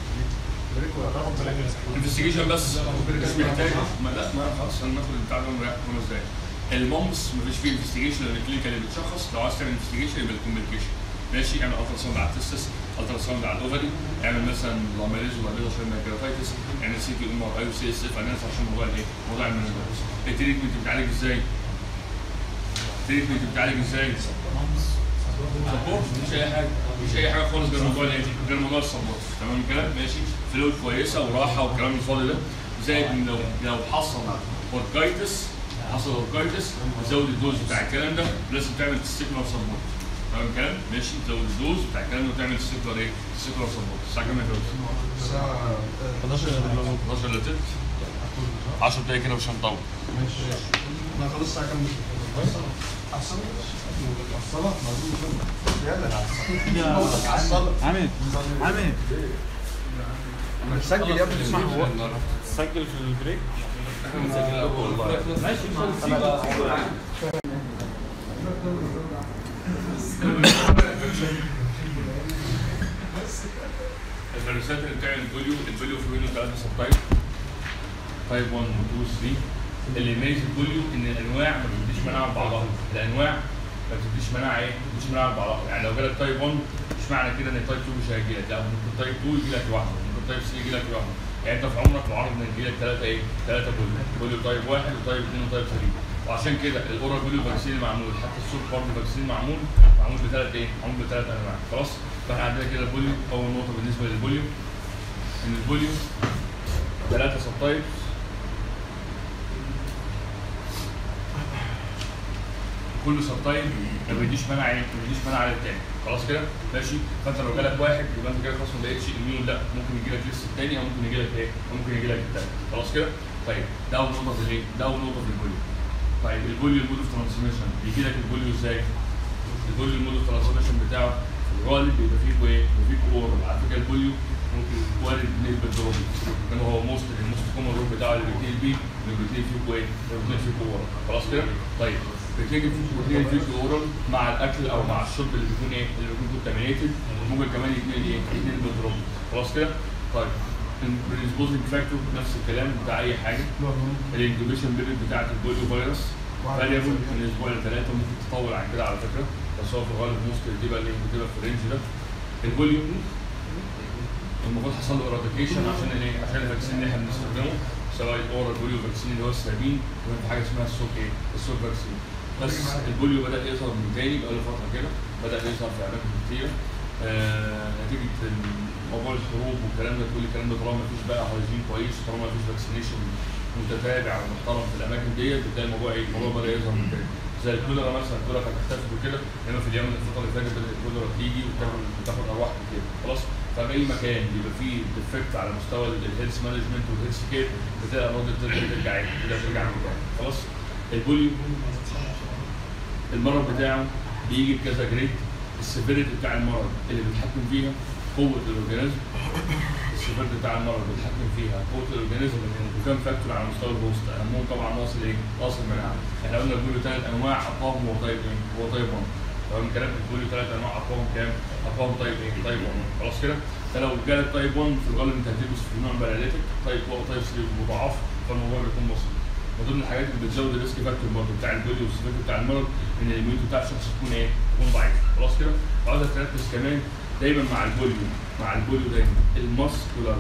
انفستيجيشن بس مش محتاج ما لا ما خلاص هناخد البتاع ده ونريح خمس دقايق المومس مفيش فيه انفستيجيشن لان الكلينيكال اللي بتشخص لو عايز تعمل انفستيجيشن يبقى الكومبليكيشن ماشي اعمل الترا ساوند على التستس الترا ساوند على الاوفري اعمل مثلا لاميليز وبعدين عشان الجرافايتس اعمل سي تي ام ار اي وسي اس اف اناليس عشان موضوع الايه؟ موضوع المنجلز التريتمنت بتعالج ازاي؟ التريتمنت بتعالج ازاي؟ سبورت مفيش اي حاجه مفيش اي حاجه خالص غير موضوع الايه؟ غير موضوع السبورت تمام الكلام ماشي فلويد كويسه وراحه والكلام الفاضي ده زائد ان لو لو حصل اوركايتس حصل اوركايتس تزود الدوز بتاع الكلام ده لازم تعمل تستيكولار سبورت تمام الكلام ماشي تزود الدوز بتاع الكلام ده وتعمل تستيكولار ايه؟ تستيكولار سبورت الساعه كام يا فوز؟ 11 الا تلت 10 دقايق كده مش هنطول ما خلاص الساعه كام الصلاة موجودة عامل عامل سجل يا ابني اسمع هو سجل في البريك الفيروسات اللي بتعمل البوليو البوليو في منه ثلاثة سب تايب تايب 1 و 2 و 3 اللي يميز البوليو ان الانواع ما بتديش مناعه لبعضها الانواع ما بتديش مناعه ايه؟ ما بتديش مناعه لبعضها يعني لو جالك تايب 1 مش معنى كده ان تايب 2 مش هيجي لك لا ممكن تايب 2 يجي لك لوحده ممكن تايب 3 يجي لك لوحده يعني انت في عمرك معرض ان يجي لك ثلاثه ايه؟ ثلاثه بوليو بوليو تايب 1 وتايب 2 وتايب 3 وعشان كده الاورال بوليو فاكسين اللي معمول حتى السوب برضه فاكسين معمول معمول بثلاث ايه؟ معمول بثلاث انواع خلاص فاحنا عندنا كده البوليو اول نقطه بالنسبه للبوليو ان البوليو ثلاثه سب تايبس كل سب تايب ما بيديش منع ايه؟ ما بيديش منع على التاني خلاص كده ماشي فانت لو جالك واحد يبقى انت كده خلاص ما بقتش اميون لا ممكن يجي لك لسه التاني او ممكن يجي لك ايه؟ ممكن يجي لك التاني خلاص كده طيب ده اول نقطه في الايه؟ ده اول نقطه في البوليو طيب البوليو المود اوف ترانسميشن بيجي لك البوليو ازاي؟ البوليو المود اوف ترانسميشن بتاعه في الغالب بيبقى فيه ايه؟ بيبقى فيه اورال على فكره البوليو ممكن وارد نسبه ضروري انما هو موست الموست كومن رول بتاعه اللي بيتنقل بيه اللي بيتنقل فيه ايه؟ اللي بيتنقل فيه اورال خلاص كده؟ طيب بتيجي بتيجي فيه اورال مع الاكل او مع الشرب اللي بيكون ايه؟ اللي بيكون كونتامينيتد ممكن كمان يتنقل ايه؟ يتنقل بالضروري خلاص كده؟ طيب البريسبوزنج فاكتور نفس الكلام بتاع اي حاجه الانكوبيشن بيريد بتاعت البوليو فيروس فاليبل من اسبوع لثلاثه ممكن تطول عن كده على فكره بس هو في الغالب موست بتبقى اللي بتبقى في الرينج ده البوليو المفروض حصل له اراديكيشن عشان ايه؟ عشان الفاكسين اللي احنا بنستخدمه سواء الاورال بوليو فاكسين اللي هو السابين وكان في حاجه اسمها السوك ايه؟ السوك فاكسين بس البوليو بدا يظهر من تاني بقاله فتره كده بدا يظهر في اماكن كتير آه نتيجه موضوع الحروب والكلام ده كل الكلام ده طالما مفيش بقى هايجين كويس وطالما مفيش فاكسينيشن متتابع ومحترم في الاماكن ديت بتلاقي الموضوع ايه؟ الموضوع بدا يظهر من تاني زي الكوليرا مثلا الكوليرا كانت اختفت وكده انما في اليمن الفتره اللي فاتت بدات الكوليرا تيجي وتاخد وتاخد ارواح كتير خلاص ففي اي مكان بيبقى فيه ديفكت على مستوى الهيلث مانجمنت والهيلث كير بتلاقي الامراض دي بتبدا ترجع ايه؟ بتبدا ترجع من تاني خلاص البوليو المرض بتاعه بيجي بكذا جريد السيفيريتي بتاع المرض اللي بيتحكم فيها قوه الاورجانيزم السيفيريتي بتاع المرض بيتحكم فيها قوه الاورجانيزم وكم فاكتور على مستوى الهوست اهمهم طبعا ناقص الايه؟ ناقص المناعه احنا قلنا البوليو ثلاث انواع اقواهم هو طيب ايه؟ هو طيب 1 تمام كلام البوليو ثلاث انواع اقواهم كام؟ اقواهم طيب ايه؟ طيب 1 خلاص كده؟ فلو جالك طيب 1 في الغالب انت هتلبس في نوع باراليتيك طيب 2 طيب 3 مضاعف فالموضوع بيكون بسيط من ضمن الحاجات اللي بتزود الريسك فاكتور برضه بتاع البوليو والسيفيريتي بتاع المرض ان الاميونيتي بتاع الشخص تكون ايه؟ تكون ضعيفه خلاص كده؟ وعاوزك تركز كمان دايما مع البوليو مع البوليو دايما الماسكولار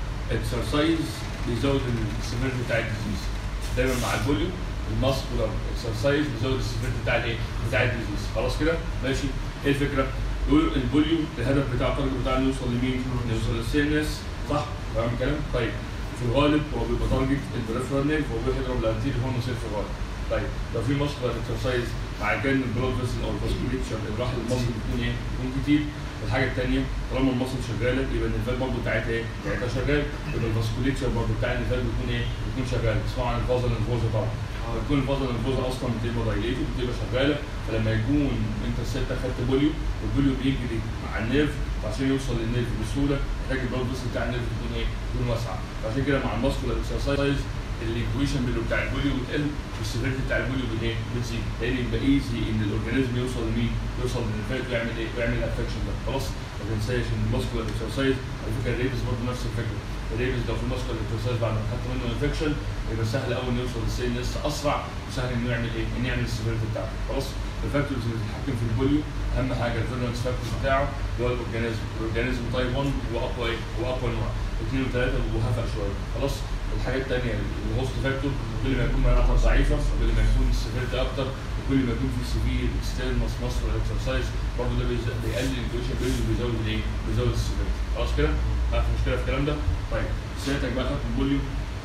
اكسرسايز بيزود السيفيريتي بتاع الديزيز دايما مع البوليو الماسكولار اكسرسايز بيزود السيفيريتي بتاع الايه؟ بتاع الديزيز خلاص كده؟ ماشي؟ ايه الفكره؟ يقول البوليو الهدف بتاع التارجت بتاعه انه يوصل لمين؟ يوصل للسينس صح؟ فاهم الكلام؟ طيب في الغالب هو بيبقى تارجت البريفرال نيرف وهو بيضرب الانتيري هون وسير في الغالب طيب لو في ماسكولار اكسرسايز مع كان البلود فيسل او الفاسكوليتشر الراحه المصل بتكون ايه؟ بتكون كتير الحاجه الثانيه طالما المصل شغاله يبقى النفال برضه بتاعتها ايه؟ بتاعتها شغال يبقى الفاسكوليتشر برضه بتاع النفال بيكون ايه؟ بيكون شغال تسمعوا عن الفازل الفوزه طبعا بتكون الفازل الفوزه اصلا بتبقى دايليتد بتبقى شغاله فلما يكون انت الست خدت بوليو والبوليو بيجري مع النيرف وعشان يوصل للنيرف بسهوله محتاج البلود فيسل بتاع النيرف تكون ايه؟ تكون واسعه فعشان كده مع الماسكولار اكسرسايز الايكويشن بينه بتاع البوليو بتقل والسيفيريتي بتاع البوليو بالايه؟ بتزيد لان يبقى ايزي ان الاورجانيزم يوصل لمين؟ يوصل للنفايت ويعمل ايه؟ ويعمل الافكشن ده خلاص ما تنساش ان الماسكولار اكسرسايز على فكره الريبس برضه نفس الفكره الريبس لو في ماسكولار اكسرسايز بعد ما خدت منه انفكشن يبقى سهل قوي انه يوصل للسيل لسه اسرع وسهل انه يعمل ايه؟ انه يعمل السيفيريتي بتاعته خلاص الفاكتورز اللي بتتحكم في البوليو اهم حاجه الفيرنس فاكتور بتاعه اللي هو الاورجانيزم الاورجانيزم تايب 1 هو اقوى ايه؟ هو اقوى نوع اثنين وثلاثه بيبقوا هفق شويه خلاص الحاجه الثانيه الهوست فاكتور كل ما يكون مناعتك ضعيفه كل ما يكون السيفيرتي اكتر وكل ما يكون في سيفير اكسترنس ماسل اكسرسايز برضه ده بيز- بيقلل الانفليشن بيريد وبيزود الايه؟ بيزود السيفيرتي خلاص كده؟ ما في مشكله في الكلام ده؟ طيب سيادتك بقى خدت البوليو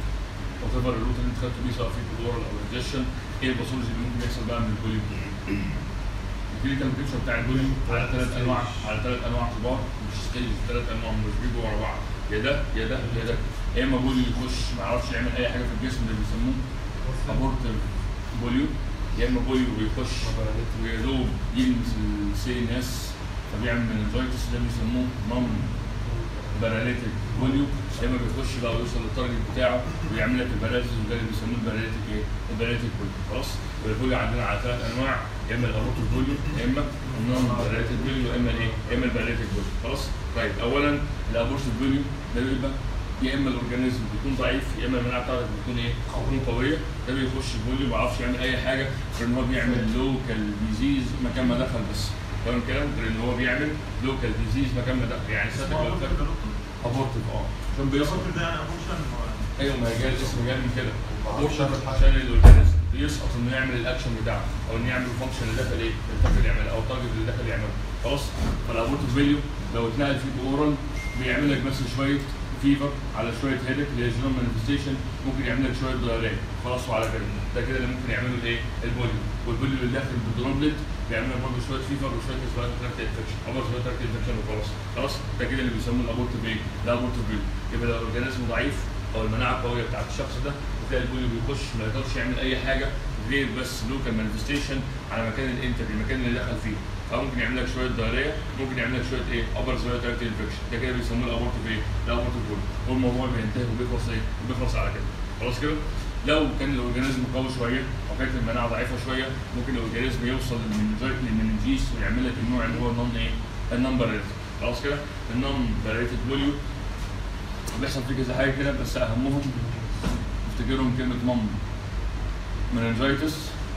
وات ايفر الروت اللي انت خدته بيه سواء في الاورال او الانجكشن ايه الباثولوجي اللي ممكن يحصل بقى من البوليو؟ الكلينيكال بيكتشر بتاع البوليو على ثلاث انواع على ثلاث انواع كبار مش ستيج ثلاث انواع مش بيجوا ورا بعض يا ده يا ده يا ده يا اما بوليو يخش ما يعرفش يعمل اي حاجه في الجسم اللي بيسموه ابورتيف بوليو يا اما بوليو بيخش ويا دوب يلمس السي ان اس فبيعمل مننجايتس ده بيسموه نون باراليتيك بوليو يا اما بيخش بقى ويوصل للتارجت بتاعه ويعمل لك الباراليسيس وده اللي بيسموه الباراليتيك ايه؟ الباراليتيك بوليو خلاص يبقى البوليو عندنا على ثلاث انواع يا اما الابورتيف بوليو يا اما النون باراليتيك بوليو يا اما الايه؟ يا اما الباراليتيك بوليو خلاص طيب اولا الابورتيف بوليو ده بيبقى يا اما الاورجانيزم بيكون ضعيف يا اما المناعه بتاعته بتكون ايه؟ بتكون قويه ده بيخش البوليو ما يعرفش يعمل اي حاجه غير ان هو بيعمل لوكال ديزيز مكان ما دخل بس فاهم الكلام؟ غير ان هو بيعمل لوكال ديزيز مكان ما دخل يعني ساعتك لو فاكر ابورتيف اه عشان بيصل الابورتيف ده يعني ابورشن ايوه ما هي جاي الاسم جاي من كده معرفش يعمل حاجة. عشان الاورجانيزم بيسقط انه يعمل الاكشن بتاعه او انه يعمل الفانكشن اللي داخل ايه؟ اللي داخل يعمله او التارجت اللي داخل يعمله خلاص فالابورتيف فيليو لو اتنقل فيه اورال بيعمل لك بس شويه فيفر على شويه هيدك اللي هي جينوم مانيفستيشن ممكن يعمل لك شويه دياريه خلاص وعلى كده ده كده اللي ممكن يعمله الايه؟ البوليو والبوليو اللي داخل بالدروبلت بيعمل لك برضه شويه فيفر وشويه شويه تراكت انفكشن او شويه تراكت انفكشن وخلاص خلاص ده كده اللي بيسموه الابورتيف ايه؟ ده ابورتيف فيليو يبقى لو الاورجانيزم ضعيف او المناعه القويه بتاعت الشخص ده بتلاقي البوليو بيخش ما يقدرش يعمل اي حاجه غير بس لوكال مانيفستيشن على مكان الانتر المكان اللي دخل فيه فممكن يعمل لك شويه دايريه ممكن يعمل لك شويه ايه ابر شويه تراكت انفكشن ده كده بيسموه الابورتيف ايه؟ الابورتيف بوليو والموضوع بينتهي وبيخلص ايه؟ وبيخلص على كده خلاص كده لو كان الاورجانيزم قوي شويه او كانت المناعه ضعيفه شويه ممكن الاورجانيزم يوصل للمنجايت للمنجيس ويعمل لك النوع اللي هو النون ايه؟ النون باريتد خلاص كده النون باريتد بوليو بيحصل فيه كذا حاجه كده بس اهمهم افتكرهم كلمه نون مننجايتس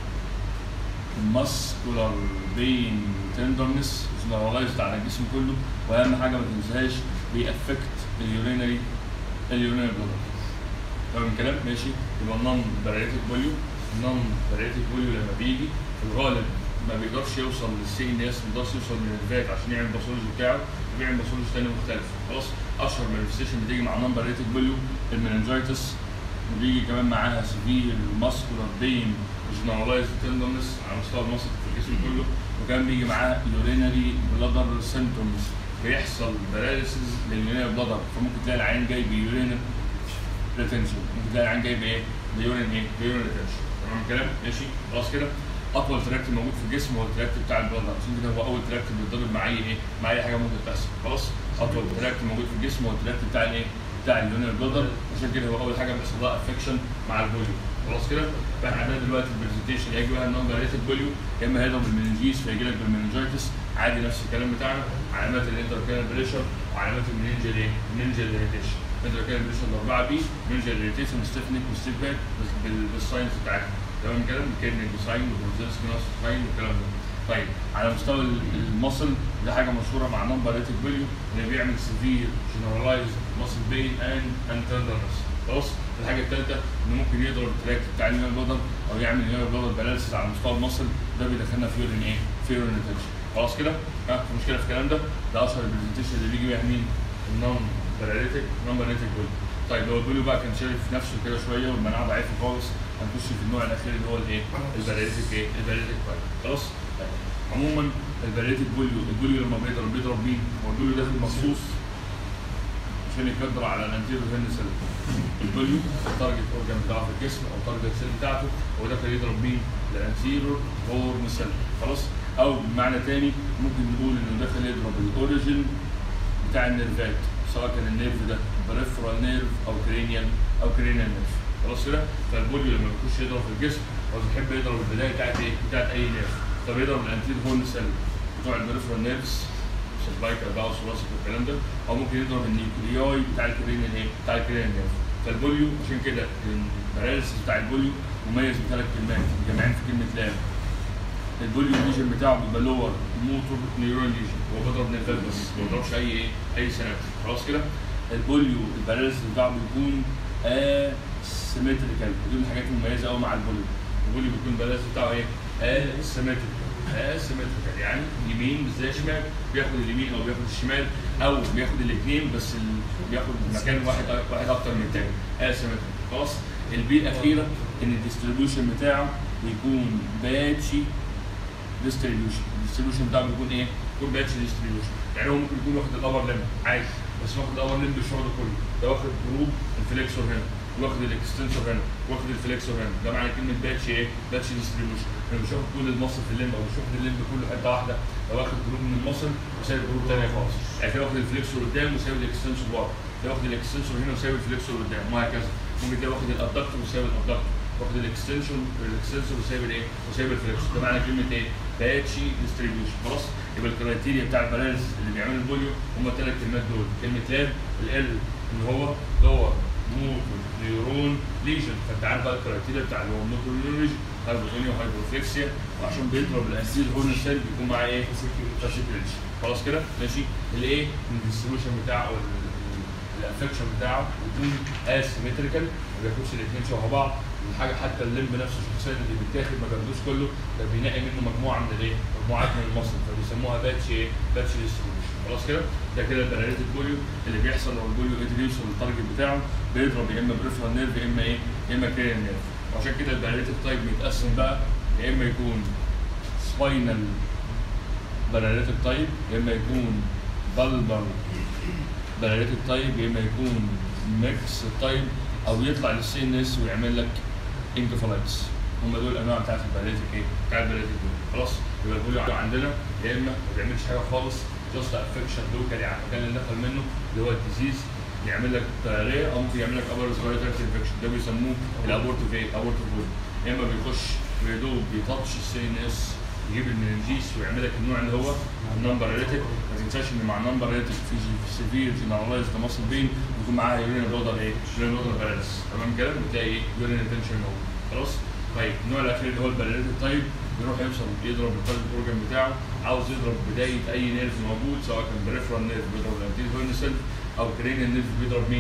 ماسكولار بين تندرنس جنرالايزد على الجسم كله واهم حاجه ما تنساهاش بيأفكت اليورينري اليورينري بلادر تمام الكلام ماشي يبقى النون باراليتيك بوليو النون باراليتيك بوليو لما بيجي في الغالب ما بيقدرش يوصل للسي ان اس ما بيقدرش يوصل للنيرفات عشان يعمل باثولوجي بتاعه بيعمل باثولوجي تاني مختلف خلاص اشهر مانيفستيشن بتيجي مع النون باراليتيك بوليو المننجايتس وبيجي كمان معاها سيفير ماسكولار بين جنرالايز تندرنس على مستوى المصل في الجسم كله وكمان بيجي معاها يورينري بلادر سيمتومز بيحصل باراليسيس لليورينري بلادر فممكن تلاقي العين جاي بيورين ريتنشن ممكن تلاقي العين جاي بايه؟ بيورين ايه؟ بيورين ريتنشن تمام الكلام؟ ماشي خلاص كده اطول تراكت موجود في الجسم هو التراكت بتاع البلادر عشان كده هو اول تراكت بيتضرب مع اي ايه؟ مع اي حاجه ممكن تحصل خلاص؟ اطول تراكت موجود في الجسم هو التراكت بتاع الايه؟ بتاع اليونير بلادر عشان كده هو اول حاجه بيحصل لها افكشن مع البوليو خلاص كده فاحنا عندنا دلوقتي البرزنتيشن هيجي بقى النون باريتيك بوليو يا اما هيضرب المننجيز فيجي لك بالمننجايتس عادي نفس الكلام بتاعنا علامات الانتركينال بريشر وعلامات المننجل ايه؟ المننجل اريتيشن الانتركينال بريشر الاربعه بي مننجل اريتيشن ستيفنيك وستيف باك بالساينس بتاعتها تمام كده الكيرنينج ساين والبروزنس ساين والكلام ده طيب على مستوى المصل ده حاجه مشهوره مع نون باريتيك بوليو اللي بيعمل سيفير جنرالايز ماسل بين اند اند تندرنس خلاص الحاجه الثالثه انه ممكن يضرب التراك بتاع اليونر بلادر او يعمل اليونر بلادر بالانسز على مستوى المصل ده بيدخلنا في يورين ايه؟ في يورين ريتنشن خلاص كده؟ ها في مشكله في الكلام ده؟ ده اشهر البرزنتيشن اللي بيجي بيها مين؟ النون باراليتيك نون باراليتيك بوليو طيب لو البوليو بقى كان شايف نفسه كده شويه والمناعه ضعيفه خالص هنخش في النوع الاخير اللي هو الايه؟ الباراليتيك ايه؟ الباراليتيك بوليو خلاص؟ طيب عموما الباراليتيك بوليو البوليو لما بيضرب بيضرب مين؟ هو البوليو ده مخصوص عشان يقدر على الانتيرو هيرن سيل البوليو التارجت اورجان بتاعه في الجسم او التارجت سيل بتاعته هو ده كان يضرب مين؟ الانتيرو هورن سيل خلاص او بمعنى تاني ممكن نقول انه دخل يضرب الاوريجن بتاع النيرفات سواء كان النيرف ده بريفرال نيرف او كرينيال او كرينيال نيرف خلاص كده فالبوليو لما بيخش يضرب في الجسم هو بيحب يضرب البدايه بتاعت ايه؟ بتاعت اي نيرف طب يضرب الانتير هورن سيل بتوع البريفرال نيرفز سيرفايكال بقى وثوراسيك والكلام ده او ممكن يضرب النيوكلياي بتاع الكرينيال ايه؟ بتاع الكرينيال نيرف فالبوليو عشان كده الباراليسيس بتاع البوليو مميز بثلاث كلمات مجمعين في كلمه لام البوليو ليجن بتاعه بيبقى لور موتور نيورون ليجن هو بيضرب نيرفات بس ما بيضربش اي ايه اي سنات خلاص كده البوليو الباراليسيس بتاعه بيكون اسيمتريكال ودي من الحاجات المميزه قوي مع البوليو البوليو بيكون الباراليسيس بتاعه ايه اسيمتريكال اسيمتريكال يعني يمين مش زي شمال بياخد اليمين او بياخد الشمال او بياخد الاثنين بس ال... بياخد مكان واحد واحد اكتر من الثاني اسيمتريكال خلاص البي الاخيره ان الديستريبيوشن بتاعه بيكون باتشي ديستريبيوشن الديستريبيوشن بتاعه بيكون ايه؟ بيكون باتش ديستريبيوشن يعني هو ممكن يكون واخد الابر ليمب عادي بس واخد الابر ليمب الشغل كله ده واخد جروب الفليكسور هنا واخد الاكستنسور هنا واخد الفليكسور هنا ده معنى كلمه باتش ايه؟ باتش ديستريبيوشن يعني مش واخد كل المصل في الليمب او مش واخد الليمب كله حته واحده ده واخد جروب من المصل وسايب جروب ثاني خالص يعني كده واخد الفليكسور قدام وسايب الاكستنسور ورا ده واخد الاكستنسور هنا وسايب الفليكسور قدام وهكذا ممكن تلاقي واخد الابدكتور وسايب الابدكتور واخد الاكستنشن الاكستنسور وسايب الايه؟ وسايب الفليكسور ده معنى كلمه ايه؟ باتشي ديستريبيوشن خلاص يبقى الكرايتيريا بتاع البالانس اللي بيعمل البوليو هم الثلاث كلمات دول كلمه لاب ال ان هو لور موتور نيورون ليجن فانت عارف بقى الكرايتيريا بتاع اللي هو موتور نيورون ليجن هايبوتونيا وهايبوفليكسيا وعشان بيضرب الاسيل هورن سيل بيكون معاه ايه؟ فاسيكيوليشن خلاص كده ماشي الايه؟ الديستريبيوشن بتاعه او الافكشن بتاعه بيكون اسيمتريكال ما بياخدش الاثنين شبه بعض الحاجه حتى الليمب نفسه شخصيا اللي بيتاخد ما بياخدوش كله ده بينقي منه مجموعه من الايه؟ مجموعات من المصل فبيسموها باتش ايه؟ باتش ديستريبيوشن خلاص كده؟ ده كده الباراليتيك بوليو اللي بيحصل لو البوليو قدر يوصل للتارجت بتاعه بيضرب يا اما بريفرال نيرف يا اما ايه؟ يا اما كريان نيرف وعشان كده الباراليتيك تايب بيتقسم بقى يا اما يكون سباينال باراليتيك تايب يا اما يكون بالبر باراليتيك تايب يا اما يكون ميكس تايب او يطلع للسي ان اس ويعمل لك انكفالايتس هم دول الانواع بتاعت الباراليتيك ايه؟ بتاعت الباراليتيك خلاص يبقى البوليو عندنا يا اما ما بيعملش حاجه خالص جاست افكشن لوكالي على المكان اللي دخل منه اللي هو الديزيز يعمل لك دايريه او ممكن يعمل لك ابر ريسبيراتوري انفكشن ده بيسموه الابورتيف ايه؟ ابورتيف بوليو يا اما بيخش ويدوب بيتاتش السي ان اس يجيب المننجيس ويعمل لك النوع اللي هو النمبر ريتك ما تنساش ان مع النمبر ريتك في سيفير جنرالايز ماسل بين بيكون معاها يورين بلودر ايه؟ يورين بلودر باراليس تمام كده بتلاقي ايه؟ يورين ريتنشن موجود خلاص؟ طيب النوع الاخير اللي هو الباراليتيك تايب بيروح يوصل يضرب التارجت اورجن بتاعه عاوز يضرب بدايه اي نيرف موجود سواء كان بريفرال نيرف بيضرب الانتيريور هورن سيل او كرينيال نيرف بيضرب مين؟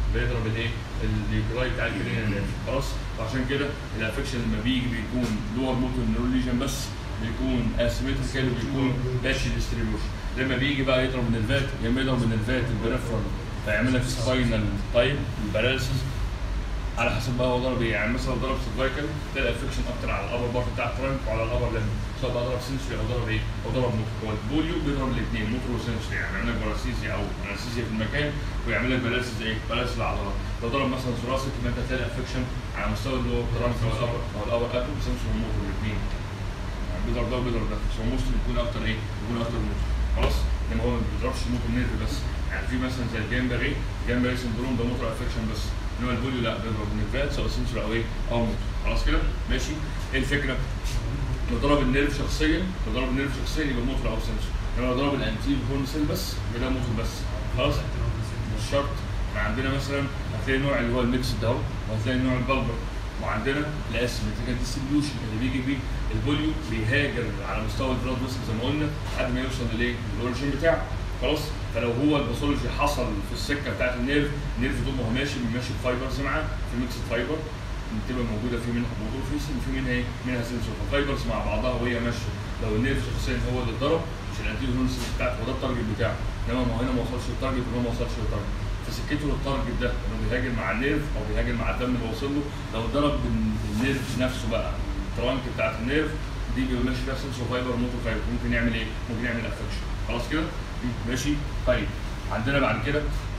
بيضرب الايه؟ النيوكلاي بتاع الكرينيال نيرف خلاص وعشان كده الافكشن لما بيجي بيكون لور موتور نيورال ليجن بس بيكون اسيمتريكال وبيكون باتش ديستريبيوشن لما بيجي بقى يضرب النيرفات يا اما يضرب النيرفات البريفرال فيعمل لك سباينال تايب الباراليسيس على حسب بقى هو ضرب ايه يعني مثلا لو ضرب سيرفايكال تلاقي افكشن اكتر على الابر بارت بتاع الترنك وعلى الابر ليمب سواء بقى ضرب سنسوري او ضرب ايه او ضرب موتور هو البوليو بيضرب الاثنين موتور وسنسوري يعني يعمل لك باراسيزيا او انستيزيا في المكان ويعمل لك باراليسيس ايه باراليسيس العضلات لو ضرب مثلا ثوراسيك يبقى انت هتلاقي افكشن على مستوى اللي هو الترنك او الابر او الابر ابل سنسوري وموتور الاثنين يعني بيضرب ده وبيضرب ده بس هو موست بيكون اكتر ايه بيكون اكتر موتور خلاص انما هو ما بيضربش موتور نيرف بس يعني في مثلا زي الجامبري جامبري سندروم ده موتور افكشن بس انما البوليو لا بيضرب نيرفات سواء سنسور او ايه او موتور خلاص كده ماشي ايه الفكره؟ لو ضرب النيرف شخصيا لو ضرب النيرف شخصيا يبقى موتور او سنسور انما لو ضرب الانتير هورن سيل بس يبقى ده موتور بس خلاص مش شرط ما عندنا مثلا هتلاقي نوع اللي هو الميكس ده اهو وهتلاقي نوع البلبر وعندنا الاسيمتريكال ديستريبيوشن اللي بيجي بيه البوليو بيهاجر على مستوى البلاد فيسل زي ما قلنا لحد ما يوصل للايه؟ للاوريجن بتاعه خلاص فلو هو الباثولوجي حصل في السكه بتاعت النيرف النيرف طول ما هو ماشي ماشي بفايبرز معاه في ميكس فايبر بتبقى موجوده في منها موتور في وفي منها ايه؟ منها سنسور ففايبرز مع بعضها وهي ماشيه لو النيرف شخصيا هو اللي اتضرب مش الانتيريور هورنس بتاعته هو ده التارجت بتاعه انما ما هو هنا ما وصلش للتارجت وهنا ما وصلش للتارجت فسكته للتارجت ده انه بيهاجم مع النيرف او بيهاجم مع الدم اللي واصل له لو اتضرب بالنيرف نفسه بقى الترانك بتاعت النيرف دي بيبقى ماشي فيها سنسور فايبر موتور فايبر ممكن يعمل ايه؟ ممكن يعمل افكشن خلاص كده؟ ماشي طيب عندنا بعد كده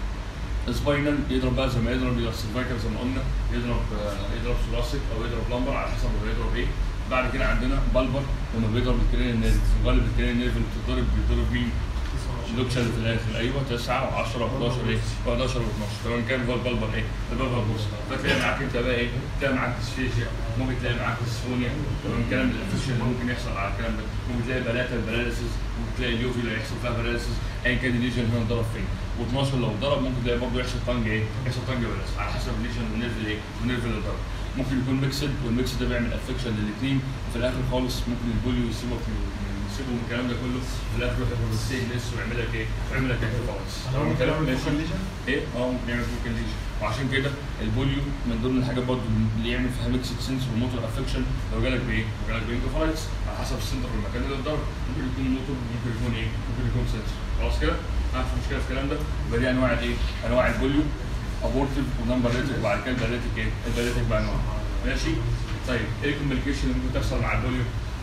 سباينال يضرب بقى زي ما يضرب السيرفايكال زي ما قلنا يضرب آه، يضرب ثوراسيك او يضرب لمبر على حسب هو يضرب ايه بعد كده عندنا بالبر لما بيضرب الكرين نيرف في الغالب الكرين نيرف اللي بتتضرب بيضرب مين؟ لوكشن في الاخر ايوه 9 و10 و11 ايه و11 و12 تمام كام هو البلبر ايه؟ البلبر بص فتلاقي معاك انت بقى ايه؟ تلاقي معاك ديسفيجيا ممكن تلاقي معاك ديسفونيا تمام كلام الافكشن اللي ممكن يحصل على الكلام ده ممكن تلاقي بلاتا الباراليسيس ممكن تلاقي اليوفي اللي هيحصل فيها باراليسيس ايا كان الليجن هنا ضرب فين و12 لو ضرب ممكن تلاقي برضه يحصل طنج ايه؟ يحصل طنج باراليسيس على حسب الليجن والنيرف اللي ايه؟ والنيرف اللي ضرب ممكن يكون ميكسد والميكس ده بيعمل افكشن للاثنين وفي الاخر خالص ممكن البوليو يسيبك يسيبه من الكلام ده كله في الاخر يروح ياخد السي ان اس ويعمل لك ايه؟ ويعمل لك ايه خالص تمام الكلام ماشي ايه اه ممكن يعمل بروكن ليجن وعشان كده البوليو من ضمن الحاجات برضه اللي يعمل فيها ميكسد سنس وموتور افكشن لو جالك بايه؟ لو جالك بانكفايتس على حسب السنتر والمكان اللي اتضرب ممكن يكون موتور ممكن يكون ايه؟ ممكن يكون سنس خلاص كده؟ ما في مشكله في الكلام ده يبقى دي انواع الايه؟ انواع البوليو ابورتيف ونمبر ريتك وبعد كده الباريتك ايه؟ الباريتك بانواع ماشي؟ طيب ايه الكوميونيكيشن اللي ممكن تحصل مع البوليو؟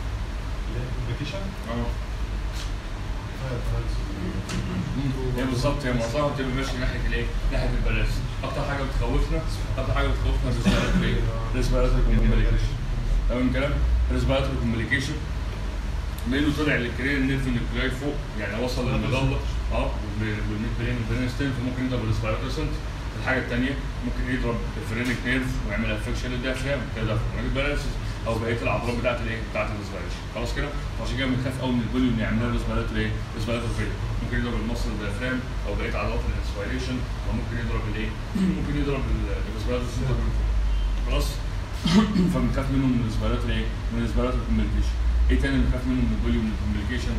فيكيشن اه هي بالظبط هي معظمها بتبقى ماشيه ناحيه الايه؟ ناحيه البلاس اكتر حاجه بتخوفنا اكتر حاجه بتخوفنا الريسبيراتوري ايه؟ الريسبيراتوري كوميونيكيشن تمام الكلام؟ الريسبيراتوري كوميونيكيشن لانه طلع للكرين نيرف نيوكلاي فوق يعني وصل للمظله اه والبرين البرين ستين فممكن يضرب الريسبيراتوري سنتر الحاجه الثانيه ممكن يضرب الفرينك نيرف ويعمل افكشن للديافرام كده باراليسيس او بقيه العضلات بتاعت الايه؟ بتاعت الريسبيريشن خلاص كده؟ عشان كده بنخاف قوي من البوليو ان يعمل لنا ريسبيراتوري ايه؟ ريسبيراتوري فيلر ممكن يضرب المصل الديافرام او بقيه عضلات الانسبيريشن او ممكن يضرب الايه؟ ممكن يضرب الريسبيراتوري سنتر خلاص؟ فبنخاف منه من الريسبيراتوري ايه؟ من الريسبيراتوري كوميونيكيشن ايه تاني بنخاف منه من البوليو من الكوميونيكيشن؟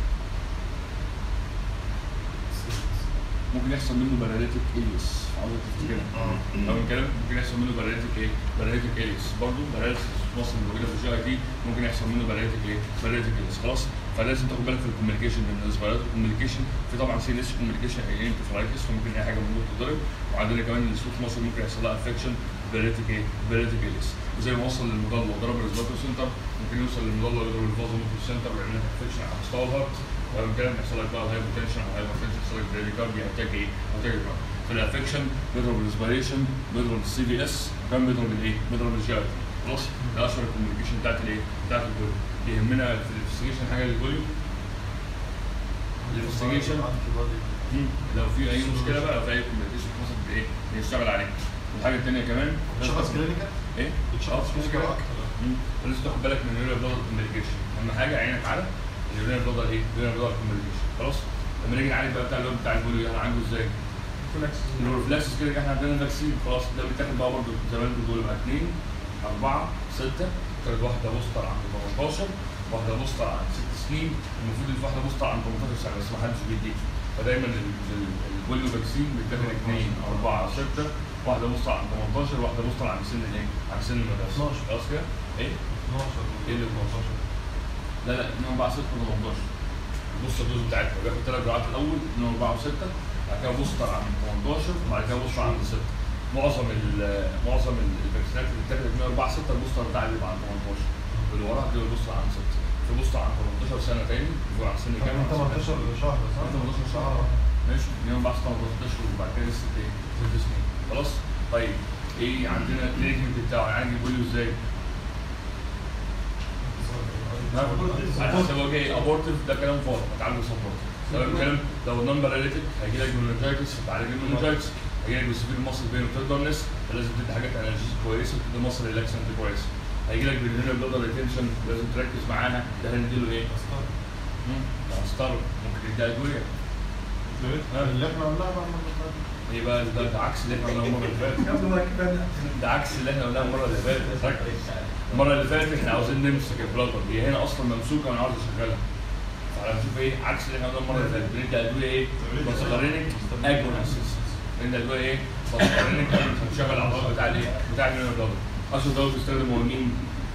ممكن يحصل منه باراليتيك اليس عاوزك تفتكرها او الكلام ممكن يحصل منه باراليتيك ايه؟ باراليتيك اليس برضه باراليسيس مصر موجوده في الجي اي تي ممكن يحصل منه باراليتيك ايه؟ باراليتيك اليس خلاص فلازم تاخد بالك في الكوميونيكيشن من الاسبيرات الكوميونيكيشن في طبعا سي ان اس كوميونيكيشن هي انتفرايتس فممكن اي حاجه ممكن تتضرب وعندنا كمان الصوت مصر ممكن يحصل لها افكشن باراليتيك ايه؟ باراليتيك اليس وزي ما وصل للمضله وضرب الريسبيراتور سنتر ممكن يوصل للمضله ويضرب الفازوموتور سنتر ويعمل لك افكشن على مستوى الهارت وبالتالي يحصل لك بقى هايبوتنشن او هايبوتنشن يحصل لك بريديكارديا هتحتاج ايه؟ هتحتاج الهارت فالافكشن بيضرب الريسبيريشن بيضرب السي في اس كمان بيضرب الايه؟ بيضرب الجي اي خلاص ده اشهر الكوميونيكيشن بتاعت الايه؟ بتاعت البوليو يهمنا في الانفستيجيشن حاجه للبوليو الانفستيجيشن لو في اي مشكله بقى لو في اي كوميونيكيشن حصل بايه؟ بنشتغل عليه والحاجه الثانيه كمان شخص كلينيكال ايه؟ شخص مش مشكله مم. لازم تاخد بالك من اليوريا بلاد كوميونيكيشن اهم حاجه عينك على اليوريا بلاد ايه؟ اليوريا بلاد كوميونيكيشن خلاص لما نيجي نعالج بقى بتاع اللي هو بتاع البوليو ده عنده ازاي؟ الروفلاكسس كده احنا عندنا فاكسين خلاص ده بيتاخد بقى برضه زي ما انتوا بتقولوا بقى 2 4 6 كانت واحده بوستر عند 18 واحده بوستر عند 6 سنين المفروض ان في واحده بوستر عند 18 سنه بس ما حدش بيديك فدايما ال- ال- البوليو فاكسين بيتاخد اثنين اربعه سته واحده بوصل عند 18 واحده بوصل عند سن الايه؟ عند سن المدرسه 12. خلاص كده؟ ايه؟ 12 ايه اللي 12 لا لا 2 4 6 18 بص الدوز بتاعتها بياخد ثلاث جرعات الاول 2 4 و6 بعد كده بوستر عند 18 وبعد كده بوستر عند 6 معظم ال معظم ال- الفاكسينات اللي بتاخد 2 4 6 البوستر بتاعها بيبقى عند 18 واللي وراها بيبقى البوستر عند 6 في بوستر عند 18 سنه تاني بيبقى عند سن كام؟ 18 شهر صح؟ 18 شهر ماشي من يوم بعد 18 وبعد كده لسه ايه؟ ست سنين خلاص؟ طيب ايه عندنا التريتمنت بتاعه يعني بيقول له ازاي؟ على حسب هو جاي ابورتيف ده كلام فاضي هتعالجه سبورتيف تمام الكلام لو النمبر ريليتد هيجي لك مونوجايتس هتعالج المونوجايتس هيجي لك بسبيل مصل بين وتقدرنس فلازم تدي حاجات انرجيز كويسه وتدي مصل ريلاكسنت كويسه هيجي لك بالهيرو بلادر ريتنشن لازم تركز معاها ده هنديله ايه؟ مم، ده ستار ممكن تدي ادويه اللي احنا قلناها بقى المرة اللي فاتت. ايه بقى ده, ده عكس اللي احنا قلناه المره اللي فاتت ده عكس اللي احنا قلناه المره اللي فاتت ركز المره اللي فاتت احنا عاوزين نمسك البلاتر هي هنا اصلا ممسوكه وانا عاوز اشغلها تعالى نشوف ايه عكس اللي احنا قلناه المره اللي فاتت بندي ادويه ايه؟ باسكارينيك اجونسيس بندي ادويه ايه؟ باسكارينيك اجونسيس هنشغل العضلات بتاع الايه؟ بتاع النيو بلاتر اشهر دواء بيستخدم هو مين؟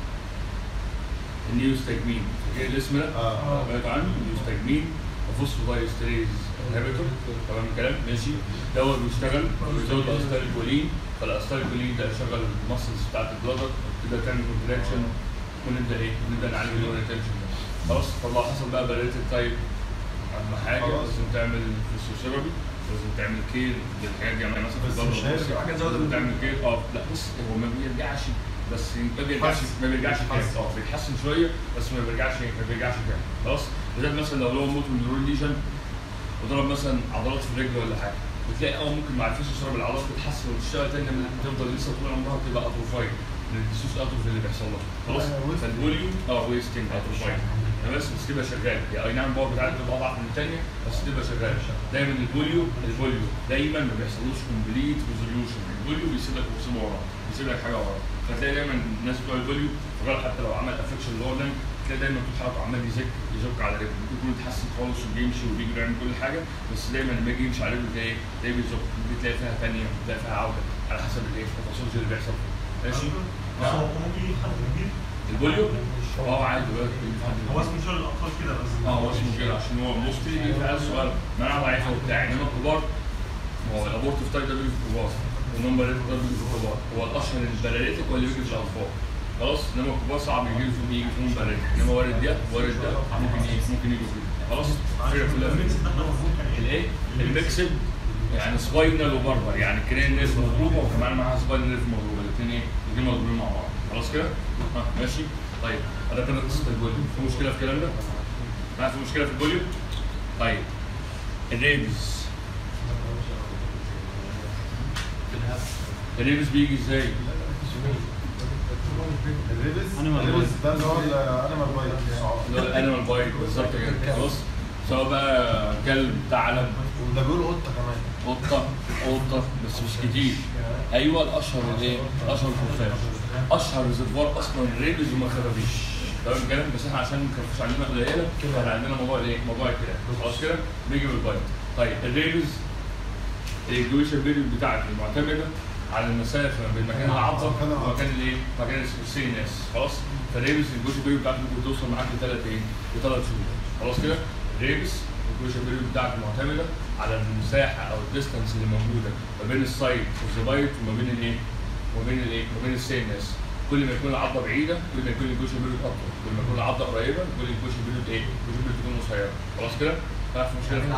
النيوستاجمين فاكر الاسم ده؟ اه سمعت عنه النيوستاجمين وفوسفودايستريز انهبيتور تمام الكلام ماشي دواء بيشتغل بيزود الاستالكولين فالاستالكولين ده يشغل المسلز بتاعت البلادر تبدا تعمل كونتراكشن ونبدا ايه؟ نبدا نعالج الريتنشن ده خلاص فلو حصل بقى بريت التايب اهم حاجه خلاص. لازم تعمل فيسيوثيرابي لازم تعمل كير للحاجات دي يعني مثلا في بس البلادر مش هيرجع. حاجه زود لازم تعمل كير اه لا بص هو ما بيرجعش بس ما بيرجعش ما بيرجعش كامل اه بيتحسن شويه بس ما بيرجعش ما بيرجعش كامل خلاص بالذات مثلا لو هو موت نيورون ليجن وضرب مثلا عضلات في الرجل ولا حاجه بتلاقي اه ممكن مع الفيسيوثيرابي العضلات بتتحسن وتشتغل تاني لما تفضل لسه طول عمرها تبقى اتروفايد من الديسوس اتروفي اللي بيحصل لها خلاص فالفوليوم اه ويستنج اتروفايد بس بس تبقى شغال هي اي نعم الباور بتاعتها بتبقى اضعف من الثانيه بس تبقى شغال دايما الفوليو الفوليو دايما ما بيحصلوش كومبليت ريزوليوشن الفوليو بيسيب لك مصيبه وراه بيسيب لك حاجه وراه فتلاقي دايما الناس بتوع الفوليو غير حتى لو عمل افكشن لوردن تلاقي دايما طول حياته عمال يزك يزك على رجله ممكن يكون اتحسن خالص وبيمشي وبيجري ويعمل كل حاجه بس دايما لما يجي يمشي على رجله تلاقي تلاقي بيزك ممكن تلاقي فيها ثانيه تلاقي فيها عوده على حسب الايه التفاصيل اللي بيحصل فيه ماشي بس هو ممكن يجي حد كبير الفوليو اه عادي دلوقتي هو اسمه شغل الاطفال كده بس اه هو اسمه كده عشان هو موستلي في عيال صغير مناعه ضعيفه وبتاع انما الكبار ما هو الابورتيف تايب ده بيجي في الكبار والنمبر ريت ده بيجي في الكبار هو الاشهر البلاريتك ولا بيجي في الاطفال خلاص انما الكبار صعب يجي فيهم يجي فيهم بلاريتك انما وارد ده وارد ده ممكن يجي ممكن يجي فيه خلاص الفكره كلها في الميكس كده. ده احنا المفروض كان ايه؟ الايه؟ الميكسد يعني سباينال وبربر يعني كرين نيرف مضروبه وكمان معاها سباينال نيرف مضروبه الاثنين ايه؟ الاثنين مضروبين مع بعض خلاص كده؟ ها ماشي؟ طيب ده كده قصه البوليو في مشكله في الكلام ده؟ ما في مشكله في البوليو؟ طيب الريبس الريبس بيجي ازاي؟ الريبس Animal الريبس ده اللي هو الانيمال بايت اللي هو الانيمال بايت بالظبط كده خلاص سواء بقى كلب ثعلب وده بيقولوا قطه كمان قطة قطة بس مش كتير أيوة الأشهر الإيه؟ الأشهر الخفاش أشهر ريزرفوار أصلا الريبز وما خربيش تمام الكلام بس احنا عشان ما نخفش علينا قليلة احنا عندنا موضوع الإيه؟ موضوع الكلام خلاص كده بيجي من البايت طيب الريبز الجويشن بيريود بتاعتي معتمدة على المسافة ما بين مكان العضة ومكان الإيه؟ مكان السي ان اس خلاص فالريبز الجويشن بيريود بتاعته ممكن توصل معاك لثلاث إيه؟ لثلاث شهور خلاص كده الريبس الجويشن بيريود بتاعته معتمدة على المساحه او الديستانس اللي موجوده ما بين السايت والزبايت وما بين الايه؟ وما بين الايه؟ وما بين السي ان اس كل ما يكون العضه بعيده كل ما يكون الجوش بيريود اطول كل ما يكون العضه قريبه كل ما الجوش بيريود ايه؟ الجوش بيريود تكون قصيره خلاص كده؟ تعرف المشكله في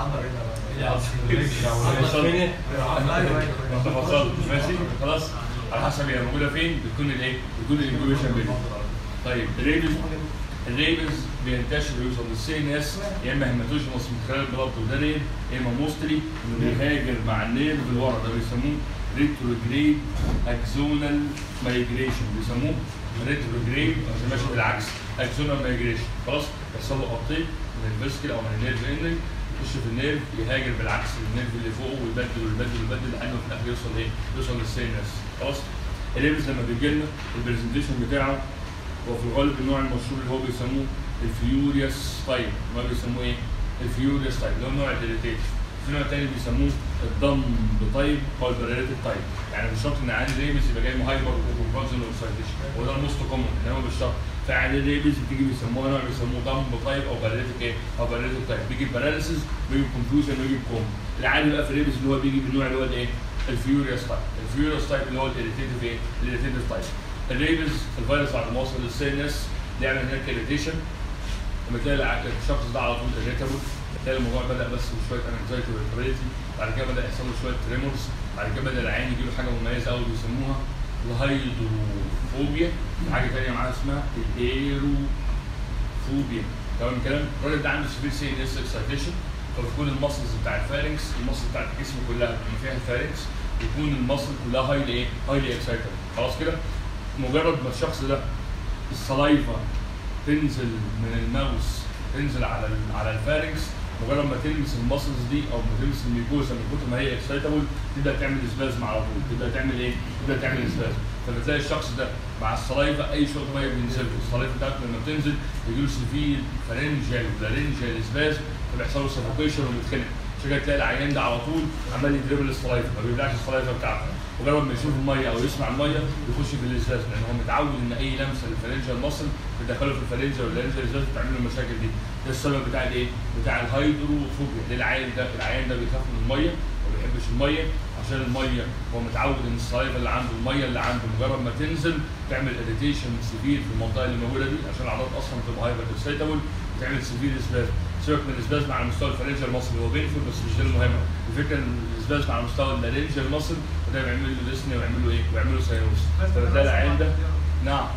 ما تفصلت ماشي خلاص على حسب هي موجوده فين بتكون الايه؟ بتكون الانكوبيشن بيريود طيب الريبز الريبز بينتشر ويوصل للسي ان اس يا اما هيماتوجينوس من خلال البلط وده ريب يا اما موستلي انه بيهاجر مع النيرف اللي ورا ده بيسموه ريتروجريد اكزونال مايجريشن بيسموه ريتروجريد عشان ماشي بالعكس اكزونال مايجريشن خلاص يحصل له ابطيك من الفيسكل او من النيرف اندنج يخش في النيرف يهاجر بالعكس للنيرف اللي فوقه ويبدل ويبدل ويبدل لحد ما في الاخر يوصل ايه؟ يوصل للسي ان اس خلاص الريبز لما بيجي لنا البرزنتيشن بتاعه وفي الغالب النوع المشهور اللي هو بيسموه الفيوريوس تايب ما بيسموه ايه؟ الفيوريوس تايب اللي هو النوع الديليتيف في نوع تاني بيسموه الضم بتايب او البريريتيف تايب يعني مش شرط ان عندي ريبس يبقى جاي هايبر وكونفرجن اوكسيديشن وده الموست كومن انما مش شرط فعندي ريبس بتيجي بيسموها نوع بيسموه ضم بتايب او بريريتيف ايه او بريريتيف تايب بيجي باراليسيس بيجي كونفيوجن ويجي كوم العادي بقى في الريبس اللي هو بيجي بالنوع اللي هو الايه الفيوريوس تايب الفيوريوس تايب اللي هو الاريتيتيف ايه الاريتيتيف تايب الريبس الفيروس بعد ما وصل للسي ان اس بيعمل هناك اريتيشن لما تلاقي الع- الشخص ده على طول irritable تلاقي الموضوع بدا بس بشويه انكزايتي واريتابيلتي بعد كده بدا يحصل له شويه تريمورز بعد كده بدا العين يجي له حاجه مميزه قوي بيسموها الهيدروفوبيا حاجه ثانيه معاها اسمها الايروفوبيا تمام الكلام الراجل ده عنده سبيل سي ان اس اكسايتيشن فبتكون المسلز بتاع الفارنكس المسل بتاعت الجسم كلها بما فيها الفارنكس يكون المسل كلها هايلي ايه؟ هايلي اكسايتد خلاص كده مجرد ما الشخص ده السلايفا تنزل من الماوس تنزل على ال- على الفارنكس مجرد ما تلمس المسلز دي او ما تلمس الميكوزا من كتر ما هي اكسايتابل تبدا تعمل اسبازم على طول تبدا تعمل ايه؟ تبدا تعمل اسبازم فبتلاقي الشخص ده مع السلايفا اي شويه ميه بينزل له السلايفا بتاعته لما بتنزل يجي له سيفير فرنجال لارنجال اسبازم فبيحصل له سفوكيشن وبيتخنق عشان كده تلاقي العيان ده على طول عمال يدربل السلايفا ما بيبلعش السلايفا بتاعته مجرد ما يشوف الميه او يسمع الميه يخش في الازاز لان هو متعود ان اي لمسه للفرنجال مصل بتدخله في الفرنجال واللارنجال الازاز بتعمل له المشاكل دي ده السبب بتاع الايه؟ بتاع الهيدروفوبيا ليه العيان ده العيان ده بيخاف من الميه ما بيحبش الميه عشان الميه هو متعود ان السلايفا اللي عنده الميه اللي عنده مجرد ما تنزل تعمل اريتيشن سيفير في المنطقه اللي موجوده دي عشان العضلات اصلا بتبقى هايبر اكسايتابل وتعمل سيفير اسباز سيبك من الاسباز على مستوى الفرنجال مصل هو بينفول بس مش ده المهم الفكره ان الاسباز على مستوى اللارنجال مصل وده بيعمل له ديسني ويعمل له ايه؟ ويعمل له سيروس فبتلاقي العين ده نعم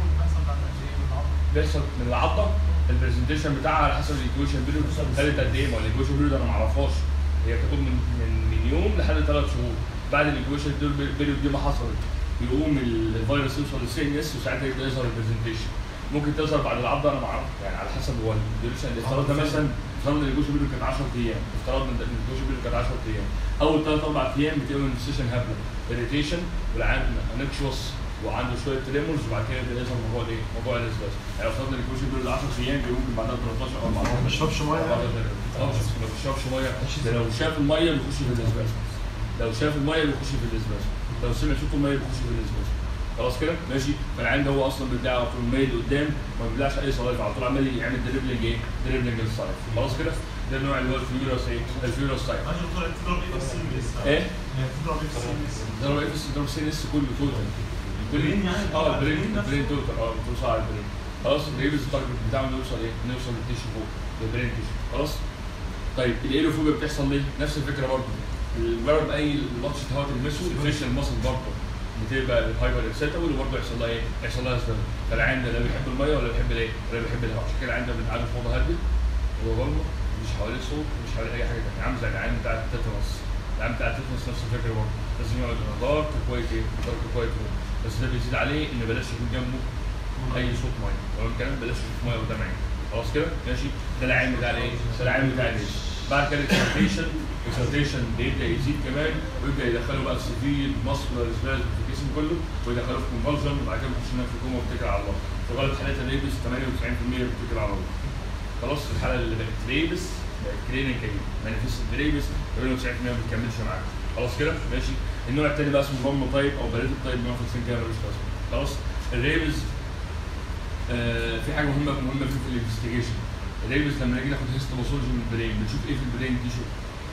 بيحصل من العضه البرزنتيشن بتاعها على حسب الايكويشن بيريود خدت قد ايه ما هو الايكويشن بيريود انا ما اعرفهاش هي بتاخد من من من يوم لحد ثلاث شهور بعد الايكويشن بيريود دي ما حصلت يقوم الفيروس يوصل للسي ان اس وساعتها يبدا يظهر البرزنتيشن ممكن تظهر بعد العضه انا ما اعرف يعني على حسب هو الديوريشن اللي افترضنا مثلا افترضنا ان الايكويشن بيريود كانت 10 ايام افترضنا ان الايكويشن بيريود كانت 10 ايام اول ثلاث اربع ايام بتبقى من السيشن هبله اريتيشن والعيان نكشوس وعنده شويه تريمورز وبعد كده يبدا يظهر موضوع الايه؟ موضوع الاسباس يعني لو افترضنا الايكويشن بيريود 10 ايام بيبقى ممكن بعدها 13 او 14 ما بيشربش ميه اه ما بيشربش ميه ده لو شاف الميه بيخش في الاسباس لو شاف الميه بيخش في الاسباس لو سمع صوت الميه بيخش في الاسباس خلاص كده ماشي فالعين ده هو اصلا بيدعي على طول مايل لقدام ما بيبلعش اي صلايف على طول عمال يعمل دريبلنج ايه؟ دريبلنج للصلايف خلاص كده ده النوع اللي هو الفيوروس ايه؟ الفيوروس تايب راجل طلع تضرب ايه في السن لسه ايه؟ يعني تضرب ايه في السن لسه ضرب ايه بس ضرب سي اس كله توتال البرين يعني؟ اه البرين البرين نفسه؟ البرين توتال اه بتوصل على البرين خلاص الريبس التارجت بتاعه انه يوصل ايه؟ انه يوصل للتيشو فوق للبرين تيشو خلاص طيب الايروفوبيا بتحصل ليه؟ نفس الفكره برضه مجرد ما اي لطشه هواء تلمسه الفيشل ماسل برضه بتبقى الهايبر اكسيتابل وبرضه يحصل لها ايه؟ يحصل لها اسباب فالعين ده لا بيحب الميه ولا بيحب الايه؟ ولا بيحب الهواء عشان كده العين ده بنقعده في اوضه هاديه هو برضه مش حواليه صوت مش حواليه اي حاجه تانيه عامل زي العين بتاع التيتانوس العين بتاع التيتانوس نفس الفكره برضه لازم يقعد على دارك كويس ايه؟ دارك كويس بس ده بيزيد عليه ان بلاش يكون جنبه اي صوت ميه تمام الكلام بلاش صوت ميه قدام عينه خلاص كده ماشي ده العين بتاع الايه؟ ده العين بتاع الايه؟ بعد كده الاكسلتيشن الاكسلتيشن بيبدا يزيد كمان ويبدا يدخله بقى سيفير ماسكولار سبازم في الجسم كله ويدخله في كونفالجن وبعد كده بيخش في كوما وبيتكل على الله في غالب حالات الريبس 98% بتتكل على الله خلاص الحاله اللي بقت ريبس بقت كلينيكال مانيفيست ريبس 98% ما بتكملش معاك خلاص كده ماشي النوع الثاني بقى اسمه بوم تايب او بريد تايب ما في السن كده ملوش لازمه خلاص الريبس آه في حاجه مهمه مهمه فيه في الانفستيجيشن الريبس لما نيجي ناخد هيستوباثولوجي من البرين بنشوف ايه في البرين تيشو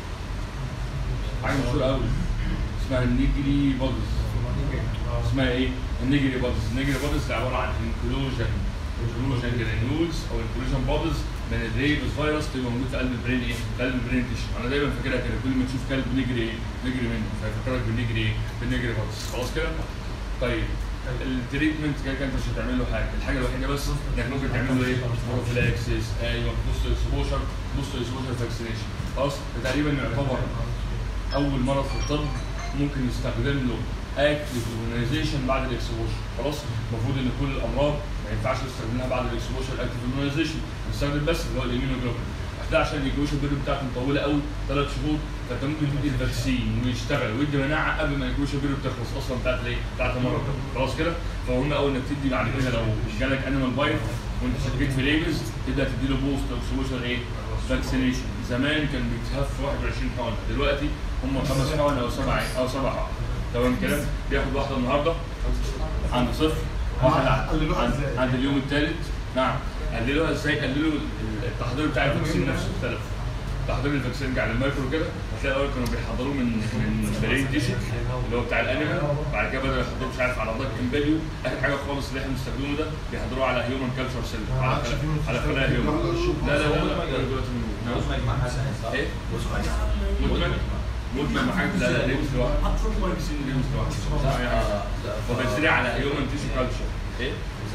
حاجه مشهوره قوي اسمها النيجري بودز اسمها ايه؟ النيجري بودز النيجري بودز دي عباره عن انكلوجن انكلوجن جرانيولز او انكلوجن بودز من الريبس فيروس تبقى موجود في قلب البرين ايه؟ في قلب البرين تيشو انا دايما فاكرها كده كل ما تشوف كلب نجري ايه؟ نجري منه فيفكرك بالنجري ايه؟ بالنجري بودز خلاص كده؟ طيب التريتمنت كده كده انت مش هتعمل له حاجه الحاجه الوحيده بس انك ممكن تعمل له ايه؟ بروفيلاكسيس ايوه بوست اكسبوشر بوست اكسبوشر فاكسينيشن خلاص ده تقريبا يعتبر اول مرض في الطب ممكن يستخدم له اكتف ايمونيزيشن بعد الاكسبوشر خلاص المفروض ان كل الامراض ما ينفعش نستخدم لها بعد الاكسبوشر اكتف ايمونيزيشن نستخدم بس اللي هو الاميونوجلوبولين ده عشان الجيوش البيريود بتاعته مطوله قوي ثلاث شهور فانت ممكن تدي الفاكسين ويشتغل ويدي مناعه قبل ما الجيوش البيريود تخلص اصلا بتاعت الايه؟ بتاعت المرض ده خلاص كده فمهم قوي انك تدي بعد كده لو جالك انيمال بايت وانت شكيت في ليبز تبدا تديله بوست او سولوشن ايه؟ فاكسينيشن زمان كان بيتهف 21 حقنه دلوقتي هم خمس حقن او سبع او سبع حقن تمام كده بياخد واحده النهارده عند صفر واحده عند, عند, عند اليوم الثالث نعم قللوها ازاي؟ قللوا التحضير بتاع الفاكسين نفسه اختلف تحضير الفاكسين على المايكرو كده هتلاقي الاول كانوا بيحضروه من من برين تيشن اللي هو بتاع الانيمال بعد كده بدأوا يحضروه مش عارف على ضغط امباليو اخر حاجه خالص اللي احنا بنستخدمه ده بيحضروه على هيومن كالتشر سيل على خلا- على خلايا هيومن لا لا لا لا لا دلوقتي موجود. نعم. ايه؟ مدمج مدمج مع حاجه لا لا ليمس لوحده فاكسين ليمس لوحده لا يعني هو بيشتري على هيومن تيشو كالتشر ايه؟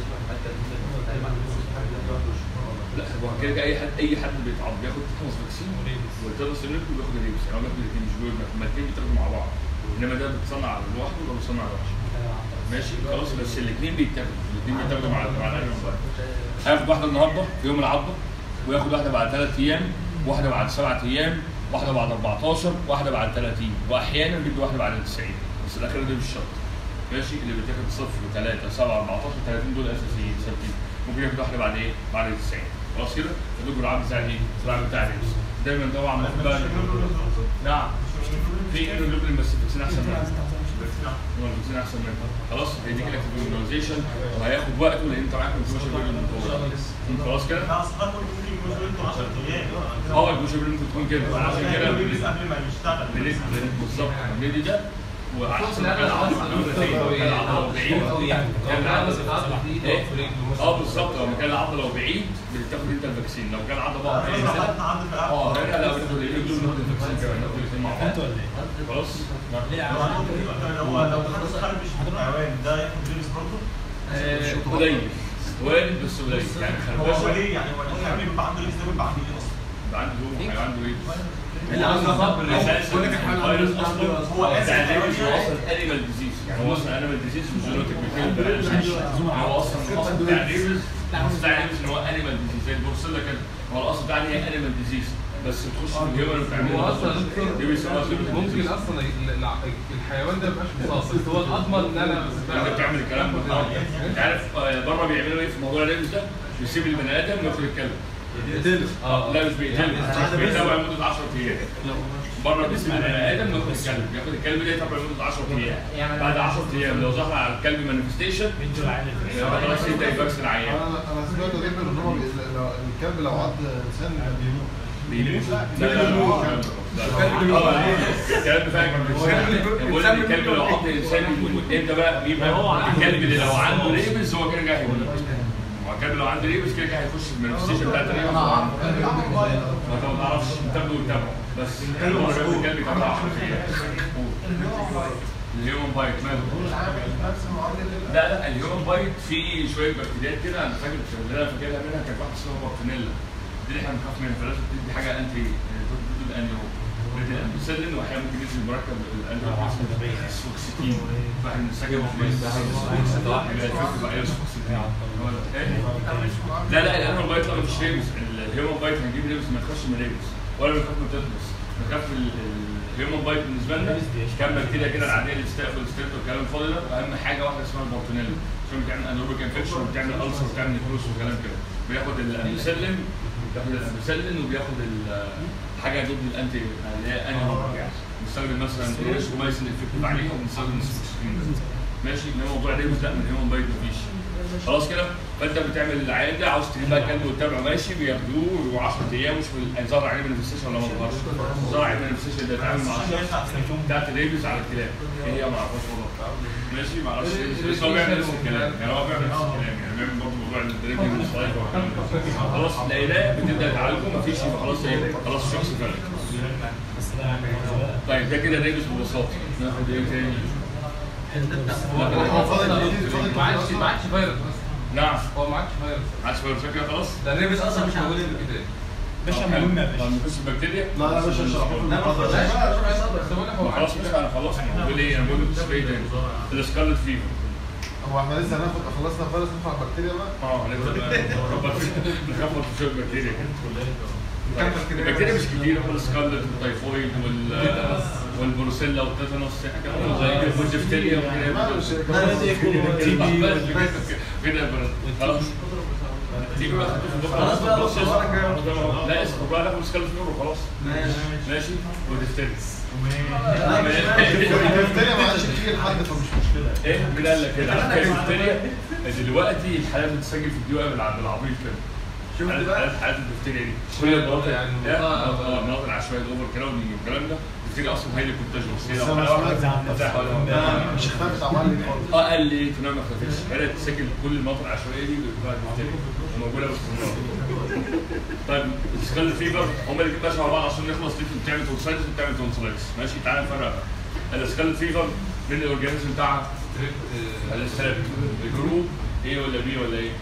لا هو كده كده اي حد اي حد بيتعض بياخد تحمص فاكسين والتاني سيريك وبياخد الريبس يعني هو بياخد الاثنين مش بيقول هما الاثنين بيتاخدوا مع بعض انما ده بيتصنع لوحده وده بيتصنع لوحده ماشي خلاص بس الاثنين بيتاخدوا الاثنين بيتاخدوا مع مع الانيمال بقى هياخد واحده النهارده في يوم العضه وياخد واحده بعد ثلاث ايام واحده بعد سبعة ايام واحده بعد 14 واحده بعد 30 واحيانا بيدي واحده بعد 90 بس الاخيره دي مش شرط ماشي اللي بتاخد صفر 3 7 14 30 دول اساسيين ثابتين ممكن ياخد واحده بعد ايه؟ بعد 90 خلاص كده فدول الجرعات بتاع ايه؟ الجرعات بتاع الريبس دايما طبعا المفروض بقى نعم في ايروجلوبولين بس الفاكسين احسن منه هو الفاكسين احسن منه خلاص هيديك لك الاميونيزيشن وهياخد وقته لان انت معاك 15 مليون من طول. خلاص كده؟ لا اصل حضرتك ممكن يكون انتوا 10 ايام اه الجوشة ممكن تكون كده عشان كده بيلبس بن- قبل ما يشتغل بن- بن- بالظبط بندي ده وعلى حسب كان العضله معموله فين كان العضله بعيد كان العضله ايه؟ اه بالظبط لو كان العضله لو بعيد بتاخد انت الفاكسين لو كان العضله بقى لو حضرتك عض في اه الأرض. هنا لا بناخد الاثنين دول ناخد الفاكسين كمان ناخد الاثنين مع بعض خلاص لو عندك- لو لو حد خارج مش حيوان ده ياخد لبس برضه آه، قليل وارد بس قليل يعني هو هو خربشه ليه يعني هو الحيوان بيبقى عنده لبس ده بيبقى عنده ايه اصلا؟ يبقى عنده هيبقى عنده ايه؟ اللي عنده صبر اساسا الفيروس اصلا هو آسف بتاع كمان الفيروس هو يعني. اصلا انيمال ديزيز يعني هو اصلا انيمال ديزيز مش جينيتك ميكانيك هو اصلا الاصل بتاع الفيروس الاصل بتاع الفيروس ان هو انيمال ديزيز زي البورسيلا كده هو الاصل بتاعها هي انيمال ديزيز بس بتخش في الهيومن وبتعمل هو اصلا يا دكتور دي بيسموها human ممكن disease. اصلا ال- الع- الحيوان ده ميبقاش مصاب بس هو الاضمن ان انا انت بتعمل الكلام ده آه. انت عارف آه، بره بيعملوا ايه في موضوع الريبس ده؟ بيسيب البني ادم ياخد الكلب اه لا مش بيقتله بيتابع لمده 10 ايام بره بيسيب البني ادم ياخد الكلب ياخد الكلب ده يتابع لمده 10 ايام بعد 10 ايام لو ظهر على الكلب مانيفستيشن يبقى خلاص يبدا يفاكس العيان انا انا سمعت يا دكتور ان هو بي- لو- الكلب لو عض انسان بيموت بيموت لا لا لا الكلب فعلا كان بيتسمى بقول لك الكلب لو عض انسان بيموت امتى بقى مين بقى الكلب اللي لو عنده ريبس هو كده جاي هيموت هو الكلب لو عنده ريبس كده جاي هيخش في المانيفستيشن بتاعت الريبس ما انت ما تعرفش تاخده وتتابعه بس الكلب الكلب يتابع 10 ايام الهيومن بايت ماله لا لا الهيومن بايت فيه شويه بكتيريات كده انا فاكر اللي انا فاكرها منها كانت واحده اسمها بورتونيلا دي اللي احنا بنخاف منها فلازم تدي حاجه انتي ضد الانيو ضد الامبسلين واحيانا ممكن ندي المركب الانتي سوكسيتين فاحنا بنسجل لا لا الهيومن بايت لا مش ريبس الهيومن بايت هنجيب ريبس ما تخافش من ريبس ولا بنخاف من تتنس بنخاف الهيومن بايت بالنسبه لنا كام بكتيريا كده العاديه اللي بتستقبل الستيرت والكلام الفاضي ده اهم حاجه واحده اسمها البورتونيلا عشان بتعمل انوروبيك انفكشن وبتعمل السر وبتعمل نيكروس وكلام كده بياخد الامبسلين بياخد الامبسلين وبياخد ال- حاجه ضد الانتي اللي هي انيروبيك يعني بنستخدم مثلا ريسكومايسين افكتيف عليها وبنستخدم سبوكسيتين ماشي انما موضوع الريبس لا من هيومن بايت مفيش خلاص كده فانت بتعمل العيان ده عاوز تجيب بقى كلب وتتابعه ماشي بياخدوه 10 ايام مش ظهر عليه مانيفستيشن ولا ما ظهرش ظهر عليه مانيفستيشن ده يتعامل مع بتاعت الريبس على الكلاب ايه هي ما اعرفهاش والله ماشي ما اعرفش بس هو بيعمل نفس الكلام يعني هو بيعمل نفس الكلام يعني بيعمل برضه موضوع الريبس والصلايف والكلام ده. خلاص لقيناه بتبدا تعالجه مفيش يبقى خلاص ايه خلاص الشخص فلت طيب ده كده الريبس ببساطه ناخد ايه تاني هو فاضل ايه فاضل ما عادش ما عادش فيروس بس نعم هو ما عادش فيروس عايز فاهم شكله خلاص ده الريبس اصلا مش موجود في الكتاب باشا مهم يا باشا طب نخش البكتيريا لا لا مش هشرح بس بقول لك هو ما خلاص عادش مش انا خلاص بقول ايه انا بقول لك سبراي تاني السكارلت فيفر هو احنا لسه هناخد خلصنا فيروس ندخل على البكتيريا بقى اه هنبدا بقى نخبط في نخبط في شويه بكتيريا كده البكتيريا مش كتير هم السكارلت والتيفويد وال والبروسيلا والتيتانوس زي والدفتيريا وكده كده يا برد. خلاص ترتيب بقى خدته في الدكتور خلاص بقى، بص يا المرة اسطى. الجاية. لا اسمه بقى ناخد سكالة فيفر وخلاص ماشي ماشي ودفتري لا مش الدفتريا ما عادش كتير لحد فمش مشكله ايه مين قال لك كده؟ حكايه الدفتريا دلوقتي الحالات بتتسجل في الدي او بالعبيط كده شفت حالات بقى؟ حالات- حالات الدفتريا دي كل المناطق يعني لا المنطقة- اه المناطق العشوائيه الاوفر كراودنج والكلام ده الدفتريا اصلا هي اللي كنتاج بس هي بس لو أنا حالة واحدة سمعت هتفتح ولا ما ده مش اختفت عمال لي خالص اه قال لي تمام ما اختفتش هي تسجل كل المناطق العشوائيه دي بتبقى الدفتريا وموجوده باستمرار طيب السكال فيفر هم اللي ماشي مع بعض عشان نخلص دي بتعمل تونسايتس وبتعمل تونسلايتس ماشي تعالى نفرق بقى السكال فيفر من الاورجانيزم بتاعها الستريب الجروب ايه ولا بي ولا ايه؟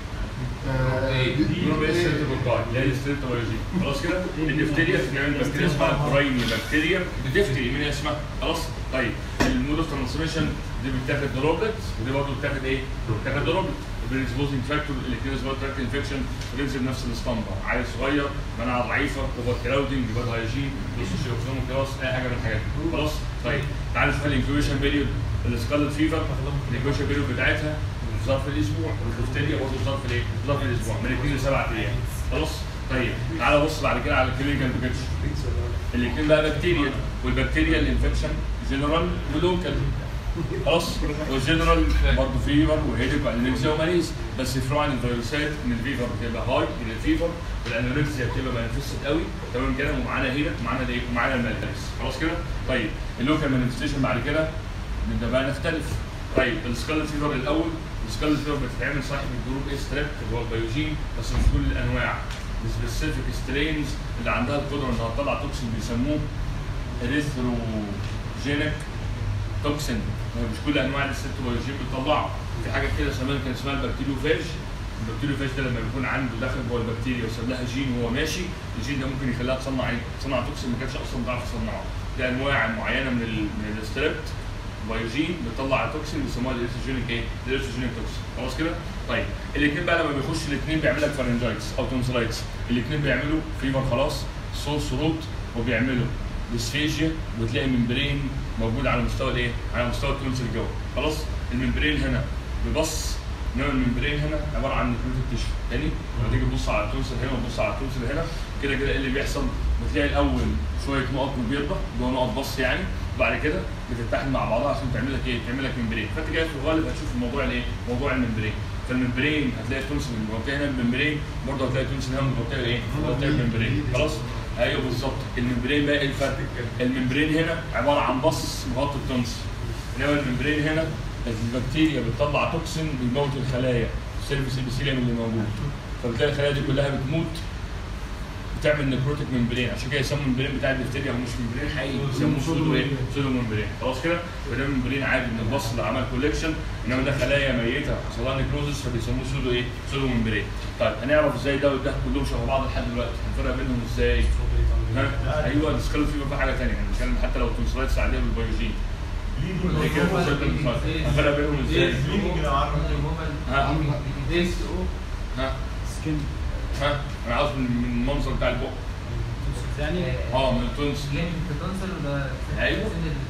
جروب ايه ستريبتوكاي اللي هي الستريبتوكاي خلاص كده الدفتيريا بتعمل بكتيريا اسمها برايمي بكتيريا بتفتري مين اسمها خلاص طيب المود اوف ترانسميشن دي بتاخد دروبلت ودي برضه بتاخد ايه؟ بتاخد دروبلت بريسبوزنج فاكتور الاثنين اسمها تراكت انفكشن بتنزل نفس الاسطمبه عيل صغير مناعه ضعيفه اوفر كراودنج باد هايجين بوسوشيوفنوم كلاس اي حاجه من الحاجات دي خلاص طيب تعال نشوف الانكيوبيشن بيريود السكالت فيفر الانكيوبيشن بيريود بتاعتها في ظرف الاسبوع والدفتريا برضه في ظرف الايه؟ في ظرف الاسبوع من اثنين لسبع ايام خلاص طيب تعالى بص بعد كده على الكلينيكال بيكتشر الاثنين بقى بكتيريا والبكتيريا الانفكشن جنرال ولوكال خلاص والجنرال برضه فيفر وهيدك وانوركسيا وماليز بس يفرقوا عن الفيروسات ان الفيفر بتبقى هاي من الفيفر والانوركسيا بتبقى مانيفستد قوي تمام كده ومعانا هيدك ومعانا الايه ومعانا الماليز خلاص كده طيب اللوكال مانيفستيشن بعد كده نبدا بقى نختلف طيب السكال فيفر الاول السكال فيفر بتتعمل صاحب الجروب ايه ستريب اللي هو البيوجين بس مش كل الانواع السبيسيفيك سترينز اللي عندها القدره انها تطلع توكسين بيسموه اريثروجينيك توكسين ما هي مش كل انواع الستروجين بتطلعه في حاجه كده زمان كان اسمها البكتيريوفاج البكتيريوفاج ده لما بيكون عنده دخل جوه البكتيريا وساب لها جين وهو ماشي الجين ده ممكن يخليها تصنع ايه؟ تصنع توكسين ما كانتش اصلا بتعرف تصنعه ده انواع معينه من ال من الستريبت بايوجين بتطلع توكسين بيسموها الاريثروجينيك ايه؟ الاريثروجينيك توكسين خلاص كده؟ طيب الاثنين بقى لما بيخش الاثنين بيعمل لك فارنجايتس او تونسلايتس الاثنين بيعملوا فيفر خلاص صوت صروت وبيعملوا ديسفيجيا وتلاقي ممبرين موجود على مستوى الايه؟ على مستوى التونسل جوه خلاص الممبرين هنا بيبص انما الممبرين هنا عباره عن نيكروتيك تيشو تاني لما تيجي تبص على التونسل هنا وتبص على التونسل هنا كده كده ايه اللي بيحصل؟ بتلاقي الاول شويه نقط مبيضه جوه نقط بص يعني وبعد كده بتتحد مع بعضها عشان تعمل لك ايه؟ تعمل لك ممبرين فانت جاي في الغالب هتشوف الموضوع الايه؟ موضوع الممبرين فالممبرين هتلاقي التونسل مغطيه هنا بالممبرين برضه هتلاقي التونسل هنا مغطيه ايه؟ مغطيه بالممبرين خلاص؟ ايوه بالظبط الممبرين بقى ايه الفرق؟ الممبرين هنا عباره عن بص مغطي التونسل انما الممبرين هنا البكتيريا بتطلع توكسين بيموت الخلايا السيرفيس ابيثيليوم اللي موجود فبتلاقي الخلايا دي كلها بتموت بتعمل نيكروتيك ممبرين عشان كده يسموا الممبرين بتاع البكتيريا مش ممبرين حقيقي يسموه سودو ايه؟ سودو ممبرين خلاص كده؟ وده ممبرين عادي من البص اللي عمل كوليكشن انما ده خلايا ميته حصل لها نيكروزس فبيسموه سودو ايه؟ سودو ممبرين طيب هنعرف ازاي ده وده كلهم شبه بعض لحد دلوقتي هنفرق بينهم ازاي؟ ها؟ ايوه السكال فيبر في حاجه ثانيه هنتكلم حتى لو تونسلايتس عاديه بالبيولوجين هي كده هنفرق بينهم ازاي؟ ها؟ ها؟ سكين ها؟ انا عاوز من من المنظر بتاع البق ثاني اه من التونس ايوه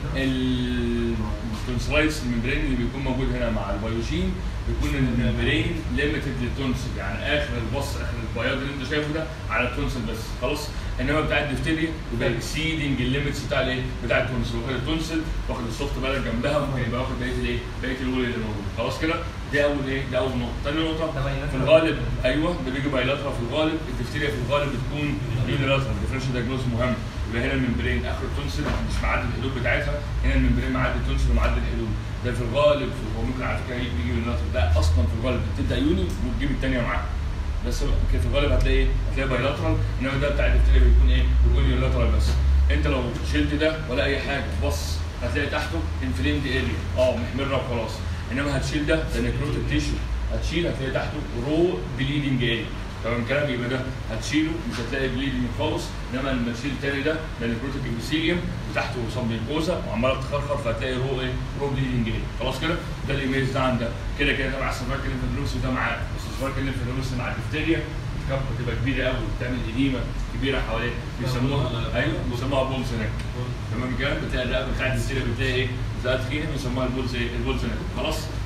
التونسلايتس الممبرين اللي بيكون موجود هنا مع البيوجين بيكون الممبرين ليميتد للتونسل يعني اخر البص اخر البياض اللي انت شايفه ده على التونسل بس خلاص انما بتاع الدفتيريا يبقى اكسيدنج الليميتس بتاع الايه؟ بتاع التونسل واخد التونسل واخد السوفت بلد جنبها ممكن يبقى واخد بقيه الايه؟ بقيه الول اللي موجود خلاص كده دي اول ايه؟ دي اول نقطه ثاني نقطه في الغالب ايوه ده بيجي بايلاترا في الغالب الدفتيريا في الغالب بتكون يونيلاترا ديفرنشال دايجنوز مهم يبقى هنا الممبرين اخر التونسل مش معدي الحدود بتاعتها هنا الممبرين معدي التونسل ومعدي الحدود ده في الغالب هو ممكن على فكره يجي يونيلاترا ده اصلا في الغالب بتبدا يوني وتجيب الثانيه معاها بس في الغالب هتلاقي ايه؟ هتلاقي بايلاترال انما ده بتاع الدفتيريا بيكون ايه؟ بيكون يونيلاترال بس انت لو شلت ده ولا اي حاجه بص هتلاقي تحته انفليمد اريا اه محمره وخلاص انما هتشيل ده ده نيكروتيك تيشو هتشيل هتلاقي تحته رو بليدنج اريا تمام الكلام يبقى ده هتشيله مش هتلاقي بليدنج خالص انما لما تشيل التاني ده ده نيكروتيك ابيثيليوم وتحته سبليكوزا وعماله تخرخر فهتلاقي رو ايه؟ رو بليدنج اريا خلاص كده ده الايميج ده عن ده كده كده تبع السفارك الليمفنوس وده معاه بس السفارك الليمفنوس مع الدفتيريا الكب بتبقى كبيره قوي وبتعمل اديمه كبيره حواليه بيسموها ايوه بيسموها بولز هناك تمام الكلام بتلاقي الرقبه بتاعت الدفتيريا بتلاقي ايه؟ زي تخينه بيسموها البولز ايه؟ البولز هناك خلاص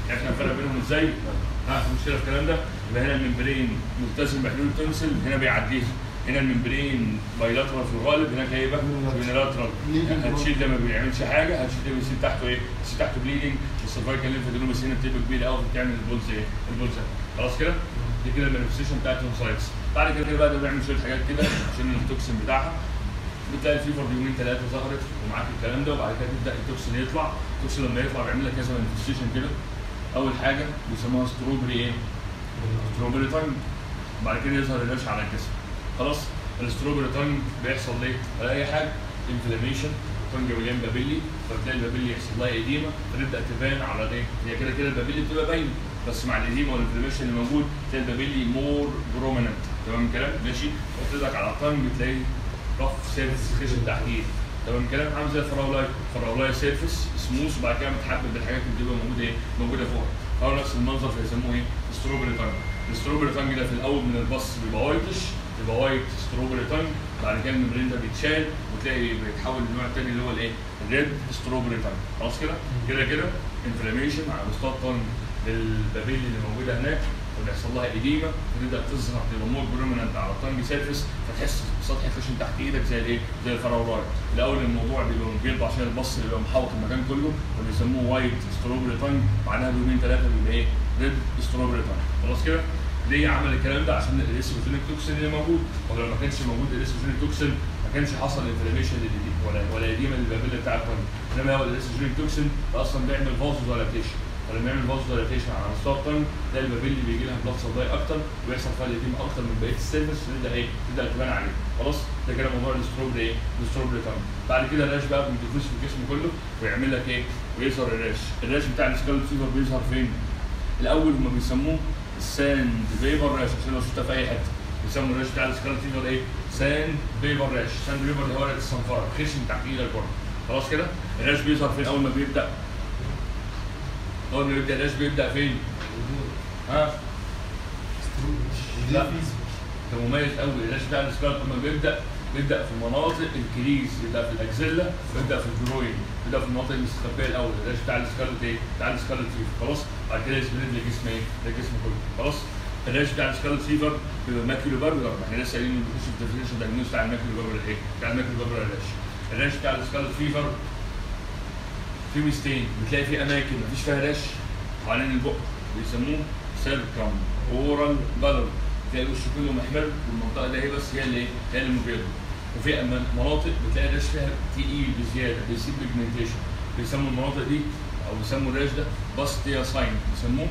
يعني احنا الفرق بينهم ازاي؟ ها في مشكله في الكلام ده يبقى هنا الممبرين ملتزم بحلول التونسل هنا بيعديها هنا الممبرين بايلاترال في الغالب هناك هيبقى يونيلاترال هتشيل ده ما بيعملش حاجه هتشيل ده بيصير تحته ايه؟ بيصير تحته بليدنج السيرفايكال ليمفادينومس هنا بتبقى كبيره قوي بتعمل البولز ايه؟ البولز خلاص كده؟ دي كده المانيفستيشن بتاعت الهوموسايتس بعد كده كده بقى ده بيعمل شويه حاجات كده عشان التوكسين بتاعها بتلاقي الفيفر يومين ثلاثه ظهرت ومعاك الكلام ده وبعد كده تبدا التوكسين يطلع التوكسين لما يطلع بيعمل لك كذا مانيفستيشن كده اول حاجه بيسموها ستروبري ايه؟ ستروبري تانج بعد كده يظهر الرش على الجسم خلاص الستروبري تانج بيحصل ليه؟ ولا اي حاجه انفلاميشن تانج مليان بابيلي فبتلاقي البابيلي يحصل لها ايديما فتبدا تبان على ايه؟ هي كده كده البابيلي بتبقى باينه بس مع الايديما والانفلاميشن اللي موجود تلاقي البابيلي مور بروميننت تمام الكلام؟ ماشي؟ وتدك على التانج تلاقي رف سيرفس خشن تحديد تمام الكلام عامل زي الفراولاي الفراولاي سيرفس سموث وبعد كده متحبب بالحاجات اللي بتبقى موجوده ايه موجوده فوق هو نفس المنظر فيسموه ايه ستروبري تانج الستروبري تانج ده في الاول من البص بيبقى وايتش بيبقى وايت ستروبري تانج بعد كده الممبرين ده بيتشال وتلاقي بيتحول للنوع الثاني اللي هو الايه الريد ستروبري تانج خلاص كده كده كده انفلاميشن على مستوى التانج للبابيل اللي موجوده هناك وبيحصل لها ايديما وتبدا تظهر تبقى مور بروميننت على التانج سيرفيس فتحس سطح خشن تحت ايدك زي الايه؟ زي الفراولاي. الاول الموضوع بيبقى بيطلع عشان البص بيبقى محوط المكان كله وبيسموه وايت ستروبري تانج بعدها بيومين ثلاثه بيبقى ايه؟ ريد ستروبري تانج خلاص كده؟ ليه عمل الكلام ده؟ عشان الاسبوتينيك توكسين اللي موجود ولو ما كانش موجود الاسبوتينيك توكسين ما كانش حصل انفلاميشن ولا ولا ايديما للبابيلا بتاع التانج انما هو الاسبوتينيك توكسين اصلا بيعمل فازو دايلاتيشن فلما يعمل فازو دايلاتيشن على مستوى التانج تلاقي البابيلي بيجي لها بلاد سبلاي اكتر ويحصل فيها الاديمه اكتر من بقيه السيرفس تبدا ايه؟ تبدا تبان عليه خلاص ده كده موضوع الستروبري ايه؟ الستروبري تانج بعد كده الراش بقى بيدفوس في الجسم كله ويعمل لك ايه؟ ويظهر الراش الراش بتاع السكالب فيفر بيظهر فين؟ الاول هم بيسموه الساند فيبر راش عشان لو شفتها في اي حته بيسموا الراش بتاع السكالب فيفر ايه؟ ساند فيبر راش ساند فيبر اللي هو ورقه الصنفره خشن تحت ايدك برضه خلاص كده؟ الراش بيظهر فين اول ما بيبدا؟ اول ما بيبدا الراش بيبدا فين؟ ها؟ لا ده مميز قوي الراش بتاع السكالب لما بيبدا بيبدا في مناطق الكريز بيبدا في الاكزيلا بيبدا في الجروين بيبدا في المناطق المستخبيه الاول الراش بتاع السكالت ايه؟ بتاع السكالت فيفر خلاص بعد كده يسبريد لجسم ايه؟ للجسم كله خلاص الراش بتاع السكالت فيفر بيبقى ماكيولو باربر احنا لسه قايلين بنخش في الديفينيشن دايجنوز بتاع الماكيولو باربر ايه؟ بتاع الماكيولو باربر الراش الراش بتاع السكالت فيفر في ميزتين بتلاقي في اماكن مفيش فيها راش حوالين البق بيسموه سيركم اورال بالر تلاقي وشه كله محمر والمنطقه دي هي بس هي اللي ايه؟ هي اللي مبيضه وفي أما- مناطق بتلاقي الريش فيها تقيل بزياده بيصير بيجمنتيشن بيسموا المناطق دي او بيسموا الريش ده باستيا ساين بيسموه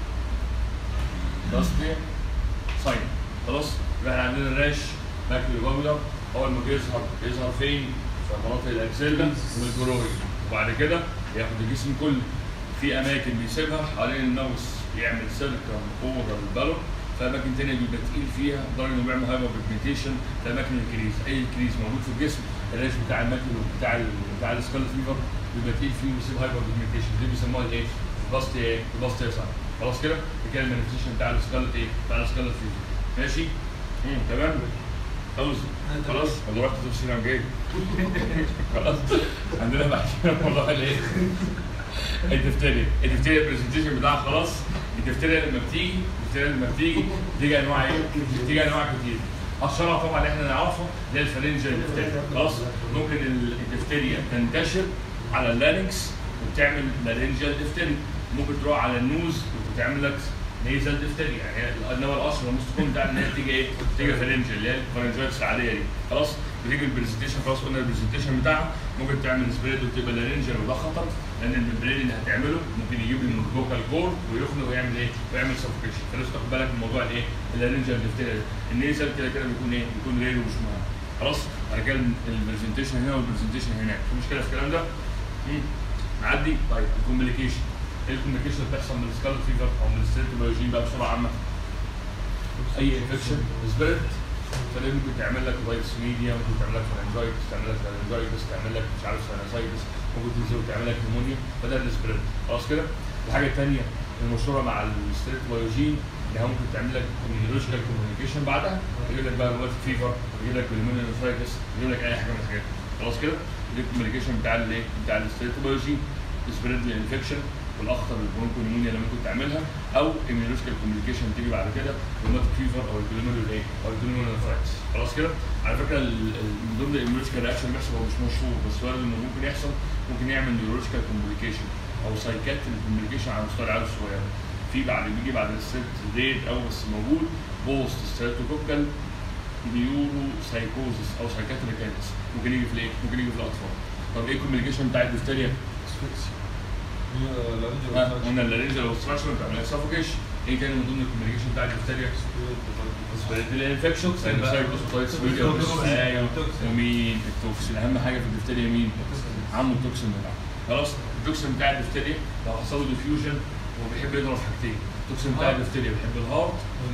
باستيا ساين خلاص يبقى احنا عندنا الريش ماكيولو بابلر اول ما بيظهر بيظهر فين؟ في مناطق الاكسيلا والجروي وبعد كده ياخد الجسم كله في اماكن بيسيبها حوالين النوس يعمل سيركم اورال بالور في اماكن تانية بيبقى تقيل فيها لدرجه انه بيعمل هايبر بيجمنتيشن في اماكن الكريز اي كريز موجود في الجسم الريش بتاع الماكيولو بتاع ال بتاع السكال فيفر بيبقى تقيل فيه ويسيب هايبر بيجمنتيشن دي بيسموها الايه؟ باست ايه؟ باست ايه خلاص كده؟ دي كده المانيفستيشن بتاع السكال ايه؟ بتاع السكال فيفر ماشي؟ امم تمام؟ خلاص خلاص ولا رحت تفسير عن جاي خلاص عندنا بعد كده موضوع الايه؟ الدفتريا الدفتريا البرزنتيشن بتاعها خلاص الدفتريا لما بتيجي الدفتريا لما بتيجي بتيجي انواع ايه؟ بتيجي انواع كتير اشهرها طبعا اللي احنا نعرفها اللي هي الفرنجيا الدفتريا خلاص ممكن ال- الدفتريا تنتشر على اللارنكس وبتعمل لارنجيا دفتريا ممكن تروح على النوز وتعمل لك نيزل دفتريا يعني هي- انما الاشهر المستقيم بتاع ان هي تيجي ايه؟ تيجي فرنجيا اللي هي الفرنجيات العاديه دي خلاص بتيجي البرزنتيشن خلاص قلنا البرزنتيشن بتاعها ممكن تعمل سبريد وتبقى لارنجيا وده خطر لان الممبرين اللي هتعمله ممكن يجيب من الفوكال كور ويخنق ويعمل ايه؟ ويعمل سفوكيشن فلازم تاخد بالك من موضوع الايه؟ اللارنجيا الدفتريا ده النيزل كده كده بيكون ايه؟ بيكون ريل ومش مهم خلاص بعد كده البرزنتيشن هنا والبرزنتيشن هناك في مشكله في الكلام ده؟ مم. نعدي طيب الكوميونيكيشن ايه الكوميونيكيشن اللي بتحصل من السكالت فيفر او من الستريتوبيولوجين بقى بسرعه عامه اي انفكشن سبريد فده ممكن تعمل لك فيروس ميديا ممكن تعمل لك فرنجايتس تعمل لك فرنجايتس تعمل لك مش عارف ساينسايتس ممكن تنزل تعمل لك نمونيا فده السبريد خلاص كده الحاجه الثانيه المشهوره مع الستريتوبيولوجين انها ممكن تعمل لك كوميونيكيشن كوميونيكيشن بعدها يجيب لك بقى روماتيك فيفر يجيب لك بالمونيا نفرايتس يجيب لك اي حاجه من الحاجات دي. خلاص كده دي الكوميونيكيشن بتاع الايه بتاع الستريتوبيولوجي سبريد الانفكشن والاخطر البرونكو نيمونيا لما كنت تعملها او immunological كوميونيكيشن تيجي بعد كده روماتيك فيفر او البلمونري ايه او البلمونري نفرايتس خلاص كده على فكره ال- ال- من ضمن الاميولوجيكال رياكشن بيحصل هو مش مشهور بس وارد انه ممكن يحصل ممكن يعمل نيورولوجيكال كوميونيكيشن او سايكاتري كوميونيكيشن على مستوى العيال الصغيره في بعد بيجي بعد الست ديت او بس موجود بوست ستريبتوكوكال نيورو سايكوزس او سايكاتريكايتس ممكن يجي في الايه؟ ممكن يجي في الاطفال طب ايه الكوميونيكيشن بتاع الدفتريا؟ ها قلنا اللارنجال اوبستراكشن بتعمل سافوكيشن ايه تاني من ضمن الكوميونيكيشن بتاع الدفتريا؟ ريسبيراتوري انفكشن ساينوسايتس ايوه ومين التوكسين اهم حاجه في الدفتريا مين؟ عمو التوكسين بتاعه خلاص التوكسين بتاع الدفتريا لو حصل له ديفيوجن هو بيحب يضرب حاجتين التوكسين بتاع الدفتريا بيحب الهارت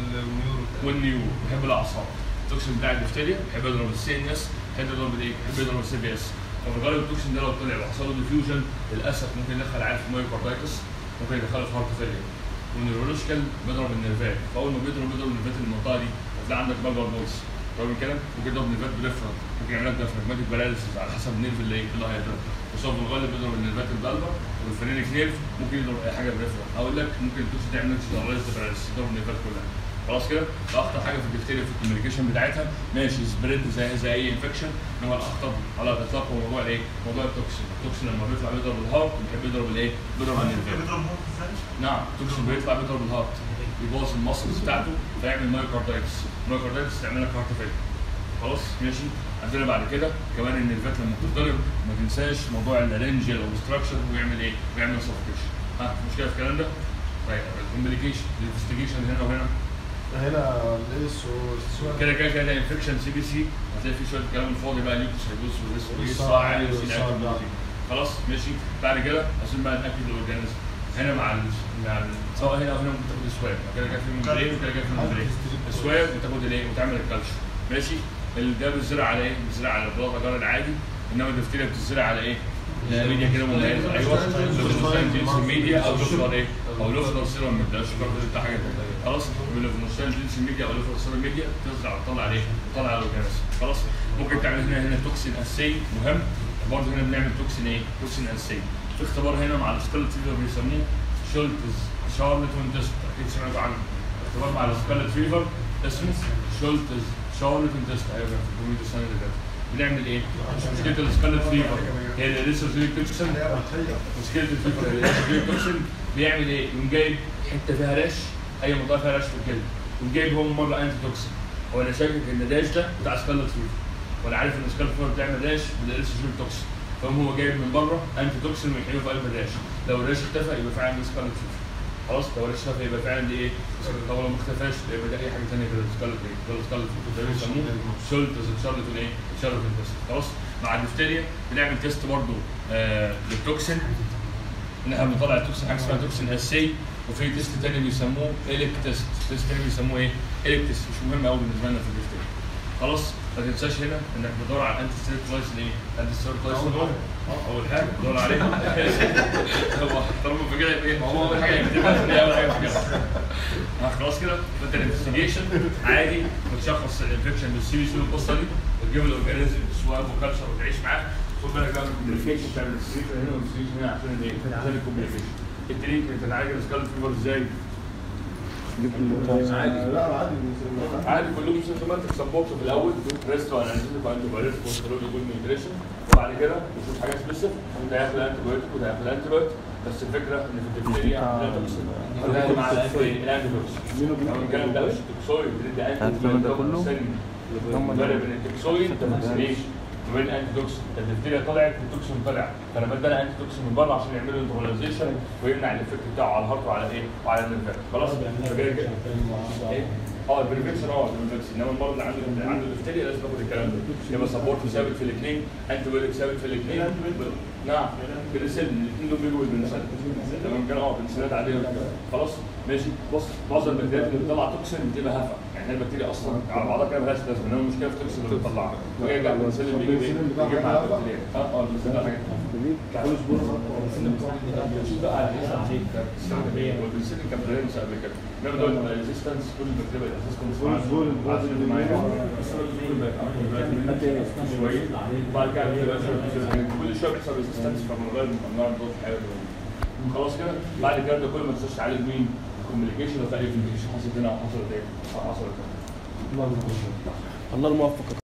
والنيورو بيحب الاعصاب التوكسين بتاع الدفتريا بيحب يضرب السي ان اس بيحب يضرب الايه؟ بيحب يضرب السي بي اس ففي الغالب التوكسين ده لو طلع وحصل له ديفيوجن للاسف ممكن يدخل عيال في مايوكاردايتس ممكن يدخله في هارت فيلير والنيورولوجيكال بيضرب النرفات فاول ما بيضرب بيضرب النرفات المنطقه دي هتلاقي عندك بالبر بولس رغم كده ممكن يضرب نرفات بريفرال ممكن يعمل لك ديافراجماتيك باراليسيس على حسب النيرف اللي ايه اللي هيضرب بس هو في الغالب بيضرب النرفات البالبر والفرينك نيرف ممكن يضرب اي حاجه بريفرال هقول لك ممكن التوكسين تعمل لك جنرالايزد باراليسيس تضرب النرفات كلها خلاص كده ده اخطر حاجه في البكتيريا في الكوميونيكيشن بتاعتها ماشي سبريد زي زي اي انفكشن انما الاخطر على الاطلاق هو موضوع الايه؟ موضوع التوكسين التوكسين لما بيطلع بيضرب الهارت بيحب يضرب الايه؟ بيضرب النرفات بيضرب موت ازاي؟ نعم التوكسين بيطلع بيضرب الهارت يبوظ المسلز بتاعته فيعمل مايوكاردايتس المايوكاردايتس تعمل لك هارت فيلر خلاص ماشي عندنا بعد كده كمان النيرفات لما بتتضرب ما تنساش موضوع اللارنجيال اوبستراكشن ويعمل ايه؟ ويعمل سفوكيشن ها مشكله في الكلام ده؟ طيب الكومبليكيشن الانفستيجيشن هنا وهنا هنا الاس والسؤال كده كده كده انفكشن سي بي سي هتلاقي في شويه كلام فاضي بقى ليوكوسايتوس وريس والصاع صاع والصاع وسيل ده. اكتيفيتي خلاص ماشي بعد كده عشان بقى ناكد الاورجانيزم هنا مع ال مع ال سواء هنا او هنا ممكن تاخد سواب كده كده في ممبرين وكده كده في ممبرين السواب بتاخد الايه وتعمل الكالشر ماشي ال- ده بيتزرع على ايه؟ بيتزرع على البلاط اجار العادي انما الدفتيريا بتتزرع على ايه؟ ميديا كده مميزه ايوه لوفنوستان ميديا او لوفنر ايه؟ او لوفنر سيرم ميديا مش شرط بتاع حاجه تانية. خلاص لوفنوستان ميديا او لوفنر سيرم ميديا تزرع وتطلع عليه تطلع على الاورجانيزم خلاص ممكن تعمل هنا هنا توكسين اسي مهم برضه هنا بنعمل توكسين ايه؟ توكسين اسي في اختبار هنا مع السكالت فيفر بيسموه شولتز شارلت وينتست اكيد سمعتوا عنه اختبار مع السكالت فيفر اسمه شولتز شارلت وينتست ايوه كان في الكوميدي السنه اللي فاتت بنعمل ايه؟ مشكله السكالت فيفر هي الريسوسيليك توكسين مشكله الفيفر هي الريسوسيليك توكسين بيعمل ايه؟ يقوم جايب حته فيها رش اي منطقه فيها رش في الجلد يقوم جايب هو مره انتي توكسين هو انا شاكك ان الداش ده بتاع سكالت فيفر وانا عارف ان سكالت فيفر بتعمل داش بالريسوسيليك توكسين فقوم هو جايب من بره انتي توكسين ويحيله في قلب الريش لو الريش اختفى يبقى فعلا دي سكالت فيفر خلاص لو الريش اختفى يبقى فعلا دي ايه؟ طب لو ما اختفاش يبقى ده اي حاجه ثانيه غير السكالت ايه؟ غير السكالت فيفر ده بيسموه شولتز شارلتون ايه؟ شارلتون تيست خلاص مع الدفتيريا بنعمل تيست برضه آه للتوكسين ان احنا بنطلع التوكسين حاجه اسمها توكسين اسي وفي تيست تاني بيسموه اليك تيست تيست تاني بيسموه ايه؟ اليك تيست مش مهم قوي بالنسبه لنا في الدفتيريا خلاص ما تنساش هنا انك بتدور على الانتي ستيرويد ايه؟ الانتي ستيرويد اه اول حاجه بتدور عليه هو طالما في كده يبقى ايه؟ هو اول حاجه يكتبها عشان دي اول حاجه في كده آه، خلاص كده فانت الانفستيجيشن عادي بتشخص الانفكشن بالسي بي سي والقصه دي وتجيب الاورجانيزم سواب وكالشر وتعيش معاه خد بالك بقى من الكومبليكيشن بتاع الانفستيجيشن هنا والانفستيجيشن هنا عشان الايه؟ عشان الكومبليكيشن التريتمنت هنعالج السكال فيفر ازاي؟ عادي لا عادي عادي كلهم سيمتوماتيك سبورت في الاول ريست وانالجيزيك وانتي بايوتيك كنترول يقول نيوتريشن وبعد كده نشوف حاجه سبيسيفيك وده ياخد انتي بايوتيك وده ياخد انتي بايوتيك بس الفكره ان في الدكتوريه لا توكسين فده مع الانتي توكسين لو الكلام ده مش توكسويد بندي انتي ده كله؟ فرق بين التوكسويد والفاكسينيشن وبين الانتي توكسين الدكتوريا طلعت والتوكسين طلع فانا بدي انا انتي توكسين من بره عشان يعملوا انتروليزيشن ويمنع الايفكت بتاعه على الهارت وعلى ايه؟ وعلى النرفات خلاص؟ فجاي كده ايه؟ اه البريفكشن اه البريفكشن انما المرض اللي عنده اللي عنده الدفتريا لازم ياخد الكلام ده يبقى سبورت ثابت في الاثنين انتي بايوتيك ثابت في الاثنين نعم بنسلين الاثنين دول بيجوا بالبنسلين تمام كده اه بنسلينات عاديه وكده. خلاص ماشي بص معظم البكتيريات اللي بتطلع توكسين بتبقى هفا يعني هي البكتيريا اصلا على بعضها كده مالهاش لازمه انما المشكله في التوكسين اللي بتطلعها وهي جايه البنسلين بيجي بيه بيجي مع البكتيريا اه اه البنسلين ده حاجه شوف بقى على استخدم ايه والبنسلين كان برنس قبل كده انما دول الريزيستنس كل البكتيريا الريزيستنس شويه وبعد كده كل شويه بيحصل ريزيستنس فمن غير ما نعرف نضغط حاجه خلاص كده بعد كده ده كل ما تنساش تعالج مين كوميونيكيشن لو في اي كوميونيكيشن حصلت هنا او حصلت ايه او حصلت هنا الله الموفق